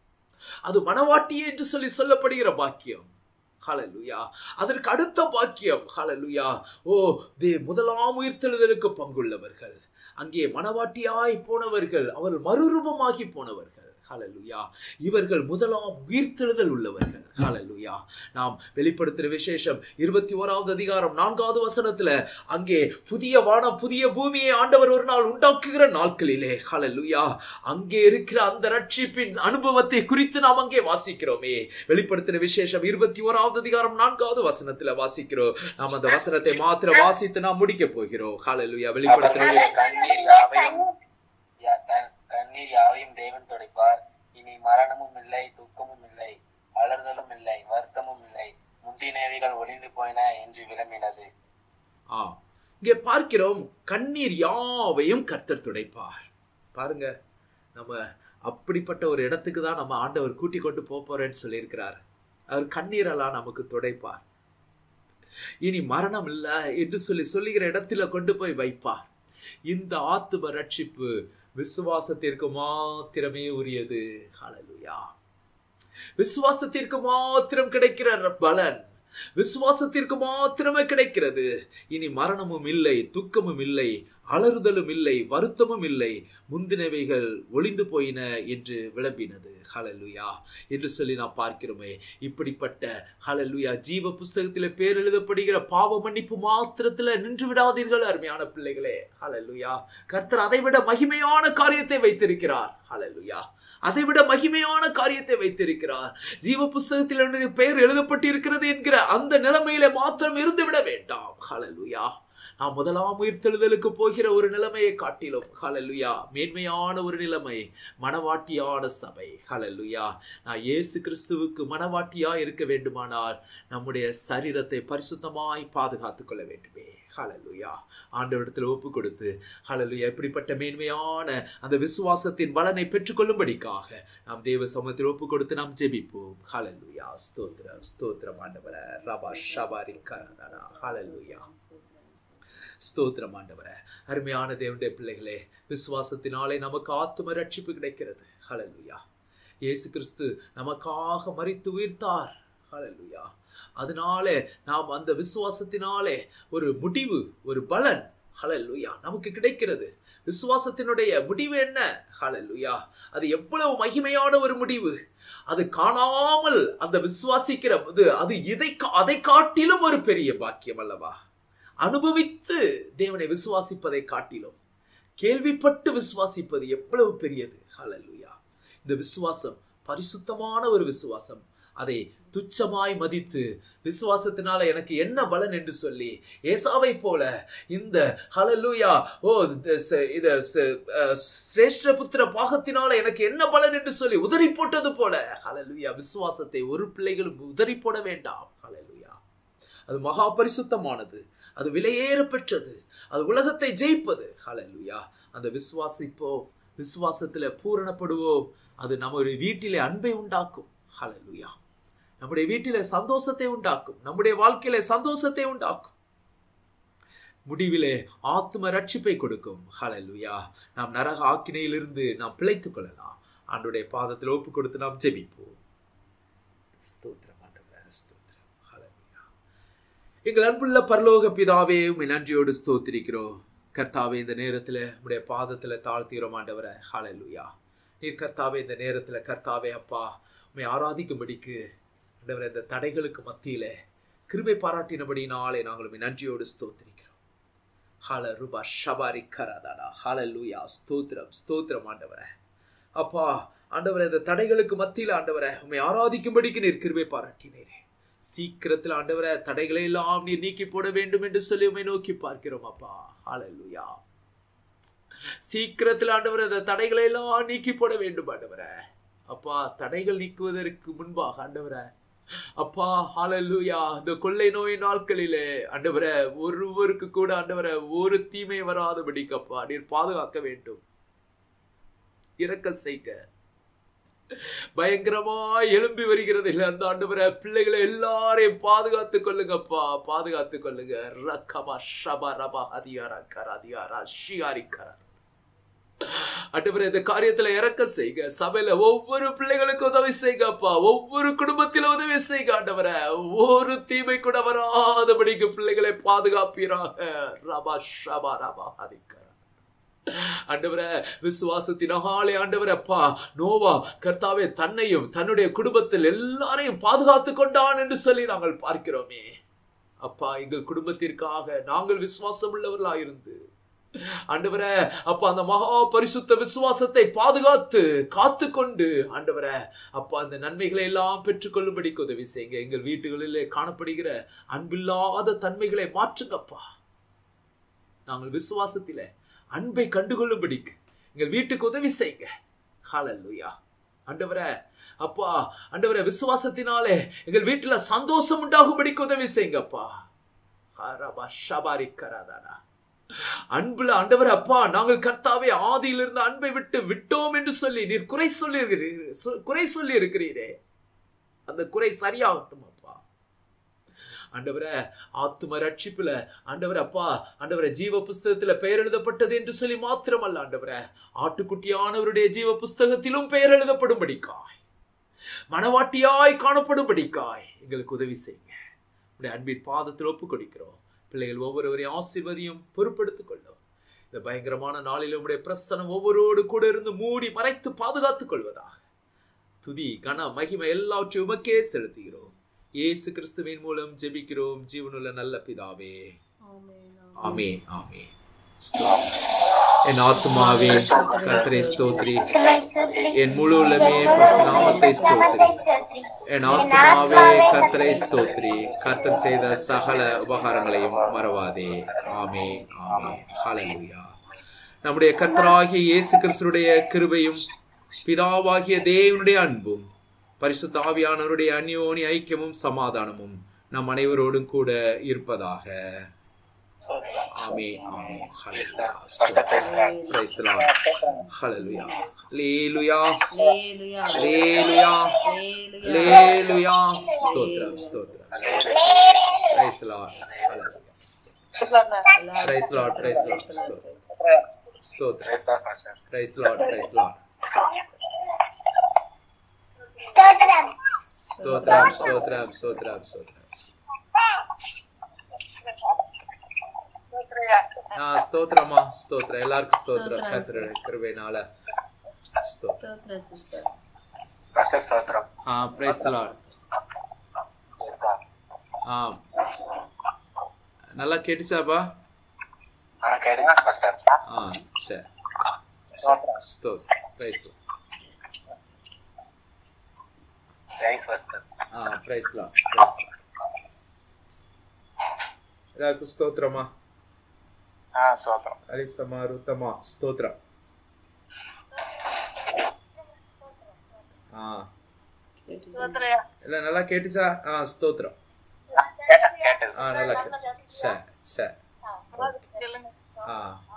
அது மனவாட்டி என்று சொல்லி சொல்லப்படுகிற பாக்கியம் ஹalleluya அதற்கு அடுத்த பாக்கியம் ஹalleluya ஓ தே முதலாம் உயிர்த்தெழுதலுக்கு பங்குள்ளவர்கள் அங்கே மனவாட்டியாய் போனவர்கள் அவர்கள் மறுரூபமாகி போனவர்கள் ஹalleluya இவர்கள் முதலாம் உயிர்த்தெழுதல் உள்ளவர்கள் ஹalleluya நாம் வெளிப்படுத்துகிற விசேஷம் இருபத்தி ஓராவது அதிகாரம் நான்காவது வசனத்துல அங்கே புதிய வானம் புதிய பூமியை ஆண்டவர் ஒரு நாள் உண்டாக்குகிற நாட்களிலே ஹalleluya அங்கே இருக்கிற அந்த ரட்சிப்பின் அனுபவத்தை குறித்து நாம் அங்கே வாசிக்கிறோமே வெளிப்படுத்தின விசேஷம் இருபத்தி ஓராவது அதிகாரம் நான்காவது வசனத்துல வாசிக்கிறோம் நாம் அந்த வசனத்தை மாத்திர வாசித்து நாம் முடிக்க போகிறோம் ஹalleluya வெளிப்படுத்தின அவருடைய விசேஷம் கண்ணீர் யாவையும் யா- தன் கண்ணீர் யாவையும் தேவன் துடைப்பார் இனி மரணமும் இல்லை துக்கமும் இல்லை அலறுதலும் இல்லை வருத்தமும் இல்லை முந்தினவைகள் ஒளிந்து போயின என்று விளம்பினது ஆ இங்கே பார்க்கிறோம் கண்ணீர் யாவையும் கர்த்தர் துடைப்பார் பாருங்க நம்ம அப்படிப்பட்ட ஒரு இடத்துக்கு தான் நம்ம ஆண்டவர் கூட்டி கொண்டு போக போறேன்னு சொல்லியிருக்கிறார் அவர் கண்ணீரெல்லாம் நமக்கு துடைப்பார் இனி மரணம் இல்லை என்று சொல்லி சொல்லுகிற இடத்துல கொண்டு போய் வைப்பார் இந்த ஆத்தும ரட்சிப்பு விசுவாசத்திற்கு மாத்திரமே உரியது ஹalleluya விசுவாசத்திற்கு மாத்திரம் கிடைக்கிற பலன் விசுவாசத்திற்கு மாத்திரமே கிடைக்கிறது இனி மரணமும் இல்லை துக்கமும் இல்லை அலறுதலும் இல்லை வருத்தமும் இல்லை முந்தினவைகள் ஒளிந்து போயின என்று விளம்பினது ஹalleluya என்று சொல்லி நாம் பார்க்கிறோமே இப்படிப்பட்ட ஹalleluya ஜீவ புஸ்தகத்திலே பேர் எழுதப்படுகிற பாவ மன்னிப்பு மாத்திரத்துல நின்று விடாதீர்கள் அருமையான பிள்ளைகளே ஹalleluya கர்த்தர் அதைவிட மகிமையான காரியத்தை வைத்திருக்கிறார் ஹalleluya அதைவிட மகிமையான காரியத்தை வைத்திருக்கிறார் ஜீவ புஸ்தகத்தில் என்னுடைய பெயர் எழுதப்பட்டிருக்கிறது என்கிற அந்த நிலைமையில மாத்திரம் இருந்து விட வேண்டாம் ஹalleluya நாம் முதலாம் உயிர்த்தெழுதலுக்கு போகிற ஒரு நிலைமையை காட்டிலும் ஹalleluya மேன்மையான ஒரு நிலைமை மனவாட்டியான சபை ஹalleluya நான் இயேசு கிறிஸ்துவுக்கு மனவாட்டியா இருக்க வேண்டுமானால் நம்முடைய சரீரத்தை பரிசுத்தமாய் பாதுகாத்துக் கொள்ள வேண்டுமே ஹalleluya ஆண்டவரிடத்தில் ஒப்பு கொடுத்து ஹalleluya இப்படிப்பட்ட மேன்மையான அந்த விசுவாசத்தின் பலனை பெற்றுக்கொள்ளும்படிக்காக நாம் தேவ சமூகத்தில் ஒப்பு கொடுத்து நாம் ஜெபிப்போம் ஹalleluya ஸ்தோத்திரம் ஸ்தோத்திரம் ஆண்டவரே ரபா ஷபாரி கரதரா ஹalleluya ஸ்தோத்திரம் ஆண்டவரே அருமையான தேவனுடைய பிள்ளைகளே விசுவாசத்தினாலே நமக்கு ஆத்தும ரட்சிப்பு கிடைக்கிறது ஹalleluya இயேசு கிறிஸ்து நமக்காக மரித்து உயிர்த்தார் ஹalleluya அதனாலே நாம் அந்த விசுவாசத்தினாலே ஒரு முடிவு ஒரு பலன் ஹalleluya நமக்கு கிடைக்கிறது விசுவாசத்தினுடைய முடிவு என்ன ஹalleluya அது எவ்வளவு மகிமையான ஒரு முடிவு அது காணாமல் அந்த விசுவாசிக்கிற அது அது இதை கா- அதை காட்டிலும் ஒரு பெரிய பாக்கியம் அல்லவா அனுபவித்து தேவனை விசுவாசிப்பதை காட்டிலும் கேள்விப்பட்டு விசுவாசிப்பது எவ்வளவு பெரியது ஹalleluya இந்த விசுவாசம் பரிசுத்தமான ஒரு விசுவாசம் அதை துச்சமாய் மதித்து விசுவாசத்தினால எனக்கு என்ன பலன் என்று சொல்லி ஏசாவை போல இந்த ஹalleluya ஓ இந்த ச- இத ச- அஹ், சிரேஷ்ட புத்திர பாகத்தினால எனக்கு என்ன பலன் என்று சொல்லி உதறி போட்டது போல ஹalleluya விசுவாசத்தை ஒரு பிள்ளைகளும் உதறி போட வேண்டாம் ஹalleluya அது மகா பரிசுத்தமானது அது விலையேற பெற்றது அது உலகத்தை ஜெயிப்பது ஹalleluya அந்த விசுவாசிப்போ விசுவாசத்துல பூரணப்படுவோம் அது நம்முடைய வீட்டிலே அன்பை உண்டாக்கும் ஹalleluya நம்முடைய வீட்டிலே சந்தோஷத்தை உண்டாக்கும் நம்முடைய வாழ்க்கையிலே சந்தோஷத்தை உண்டாக்கும் முடிவிலே ஆத்ம ரட்சிப்பை கொடுக்கும் ஹalleluya நாம் நரக ஆக்கினையிலிருந்து நாம் பிழைத்துக் கொள்ளலாம் ஆண்டுடைய பாதத்தில் ஒப்பு கொடுத்து நாம் ஜெபிப்போம் ஸ்தோத்திரம் ஆண்டவரே ஸ்தோத்திரம் ஹalleluya எங்கள் அன்புள்ள பரலோக பிதாவே உம்மை நன்றியோடு ஸ்தோத்திரிக்கிறோம் கர்த்தாவே இந்த நேரத்தில் உடைய பாதத்தில் தாழ்த்துகிறோம் ஆண்டவரே ஹalleluya நீர் கர்த்தாவே இந்த நேரத்தில் கர்த்தாவே அப்பா உம்மை ஆராதிக்கும்படிக்கு ஆண்டவரே இந்த தடைகளுக்கு மத்தியில கிருபை பாராட்டினபடினாலே நாங்கள் உம்மை நன்றியோடு ஸ்தோத்திரிக்கிறோம் ஹால ரூபா ஷபாரி கராதாடா ஹalleluya ஸ்தோத்திரம் ஸ்தோத்திரம் ஆண்டவரே அப்பா ஆண்டவரே இந்த தடைகளுக்கு மத்தியில் ஆண்டவரே உம்மை ஆராதிக்கும்படிக்கு நீர் கிருபை பாராட்டினீரே சீக்கிரத்தில் ஆண்டவரே தடைகளை எல்லாம் நீர் நீக்கி போட வேண்டும் என்று சொல்லி உம்மை நோக்கி பார்க்கிறோம் அப்பா ஹalleluya சீக்கிரத்தில் ஆண்டவரே இந்த தடைகளை எல்லாம் நீக்கி போட வேண்டும் ஆண்டவரே அப்பா தடைகள் நீக்குவதற்கு முன்பாக ஆண்டவரே அப்பா ஹalleluya இந்த கொள்ளை நோய் நாட்களிலே ஆண்டவரே ஒருவருக்கு கூட ஆண்டவரே ஒரு தீமை வராதபடிக்கு அப்பா நீர் பாதுகாக்க வேண்டும் இறக்க செய்க பயங்கரமா எழும்பி வருகிறது இல்ல அந்த ஆண்டவரை பிள்ளைகளை எல்லாரையும் பாதுகாத்து கொள்ளுங்கப்பா பாதுகாத்து கொள்ளுங்க ரக்கமா ஷபா ரபா அதிகாரா கர அதிகாரா ஷியாரிக்கரா ஆண்டவரே இந்த காரியத்துல இறக்க செய்க சபையில ஒவ்வொரு பிள்ளைகளுக்கும் உதவி செய்யுங்கப்பா ஒவ்வொரு குடும்பத்தில உதவி செய்யுங்க ஆண்டவரே ஒரு தீமை கூட வராதபடிக்கு பிள்ளைகளை பாதுகாப்பீராக ரபா ஷபா ரபா அதிகாரா ஆண்டவரே விசுவாசத்தினாலே ஆண்டவரே அப்பா நோவா கர்த்தாவே தன்னையும் தன்னுடைய குடும்பத்தில் எல்லாரையும் பாதுகாத்து கொண்டான் என்று சொல்லி நாங்கள் பார்க்கிறோமே அப்பா எங்கள் குடும்பத்திற்காக நாங்கள் விசுவாசம் உள்ளவர்களாயிருந்து ஆண்டவரே அப்பா அந்த மகா பரிசுத்த விசுவாசத்தை பாதுகாத்து காத்து கொண்டு ஆண்டவரே அப்பா அந்த நன்மைகளை எல்லாம் பெற்றுக்கொள்ளும்படிக்கு உதவி செய்யுங்க எங்கள் வீட்டுகளிலே காணப்படுகிற அன்பில்லாத தன்மைகளை மாற்றுங்கப்பா நாங்கள் விசுவாசத்திலே அன்பை கண்டுகொள்ளும்படிக்கு எங்கள் வீட்டுக்கு உதவி செய்யுங்க ஹalleluya ஆண்டவரே அப்பா ஆண்டவரே விசுவாசத்தினாலே எங்கள் வீட்டுல சந்தோஷம் உண்டாகும்படிக்கு உதவி செய்யுங்கப்பா ஹரபா ஷபாரி கராதாடா அன்புல ஆண்டவர் அப்பா நாங்கள் கர்த்தாவே ஆதியிலிருந்து அன்பை விட்டு விட்டோம் என்று சொல்லி நீர் குறை சொல்லி இருக்கிறீர் குறை சொல்லி இருக்கிறீரே அந்த குறை சரியாகட்டும் அப்பா ஆண்டவரே ஆத்தும ரட்சிப்புல ஆண்டவரே அப்பா ஆண்டவரே ஜீவ புஸ்தகத்துல பெயர் எழுதப்பட்டது என்று சொல்லி மாத்திரமல்ல ஆண்டவரே ஆட்டுக்குட்டியானவருடைய ஜீவ புஸ்தகத்திலும் பெயர் எழுதப்படும்படிக்காய் மனவாட்டியாய் காணப்படும்படிக்காய் எங்களுக்கு உதவி செய்யுங்க உடைய அன்பின் பாதத்தில் ஒப்பு கொடுக்கிறோம் பிள்ளைகள் ஒவ்வொருவரையும் ஆசீர்வதியும் பொறுப்படுத்திக் கொள்ளும் இந்த பயங்கரமான நாளில் உடைய பிரசனம் ஒவ்வொருவோடு கூட இருந்து மூடி மறைத்து பாதுகாத்துக் கொள்வதாக துதி கன மகிமை எல்லாவற்றையும் உமக்கே செலுத்துகிறோம் இயேசு கிறிஸ்துவின் மூலம் ஜெபிக்கிறோம் ஜீவனுள்ள நல்ல பிதாவே ஆமே ஆமே ஸ்தோத்திரம். என் ஆத்மாவே கர்த்தரை ஸ்தோத்ரி என் முழு உள்ளமே பரிசு நாமத்தை ஸ்தோத்ரி என் ஆத்மாவே கர்த்தரை ஸ்தோத்ரி கர்த்தர் செய்த சகல உபகாரங்களையும் மறவாதே ஆமே ஆமே ஹalleluya நம்முடைய கர்த்தராகிய இயேசு கிறிஸ்துடைய கிருபையும் பிதாவாகிய தேவனுடைய அன்பும் பரிசுத்த ஆவியானவருடைய அந்யோனி ஐக்கியமும் சமாதானமும் நம் அனைவரோடும் கூட இருப்பதாக ஆமே ஆமே ஹalleluya Praise the Lord. Hallelujah. Hallelujah. Hallelujah. Hallelujah. Hallelujah. Hallelujah. ஸ்தோத்திரம் ஸ்தோத்திரம் Praise the Lord. Hallelujah. Praise the Lord. Praise the Lord. ஸ்தோத்திரம். ஸ்தோத்திரம் Praise the Lord. Praise the Lord. ஸ்தோத்ரம் ஸ்தோத்ரம் ஸ்தோத்ரம் ஸ்தோத்ரம் ஆ ஸ்தோத்திரமா ஸ்தோத்திரம் எல்லாருக்கும் ஸ்தோத்திரம் ஸ்தோத்திரம். கர்த்தருடைய கிருபையினால ஸ்தோத்திரம் ஸ்தோத்திர சிஸ்டர் பஸ்டர் ஸ்தோத்திரம் ஆ பிரைஸ் தி லார்ட் ஆ நல்லா கேட்டுச்சாப்பா ஆனா கேடுங்க பஸ்டர் ஆ சரி சரி. ஸ்தோத்திரம் பிரைஸ் ரைஸ் பஸ்டர் ஆ பிரைஸ் லார்ட் பிரைஸ் லார்ட் எல்லாருக்கும் ஸ்தோத்திரமா ஆ ஸ்தோத்திரம் அலிசமா ருத்தமா ஸ்தோத்திரம் ஆ இல்ல நல்லா கேட்டுச்சா ஆ ஸ்தோத்திரம் கேட்டது கேட்டது ஆ நல்லா கேட்டுச்சு சரி சரி ஆ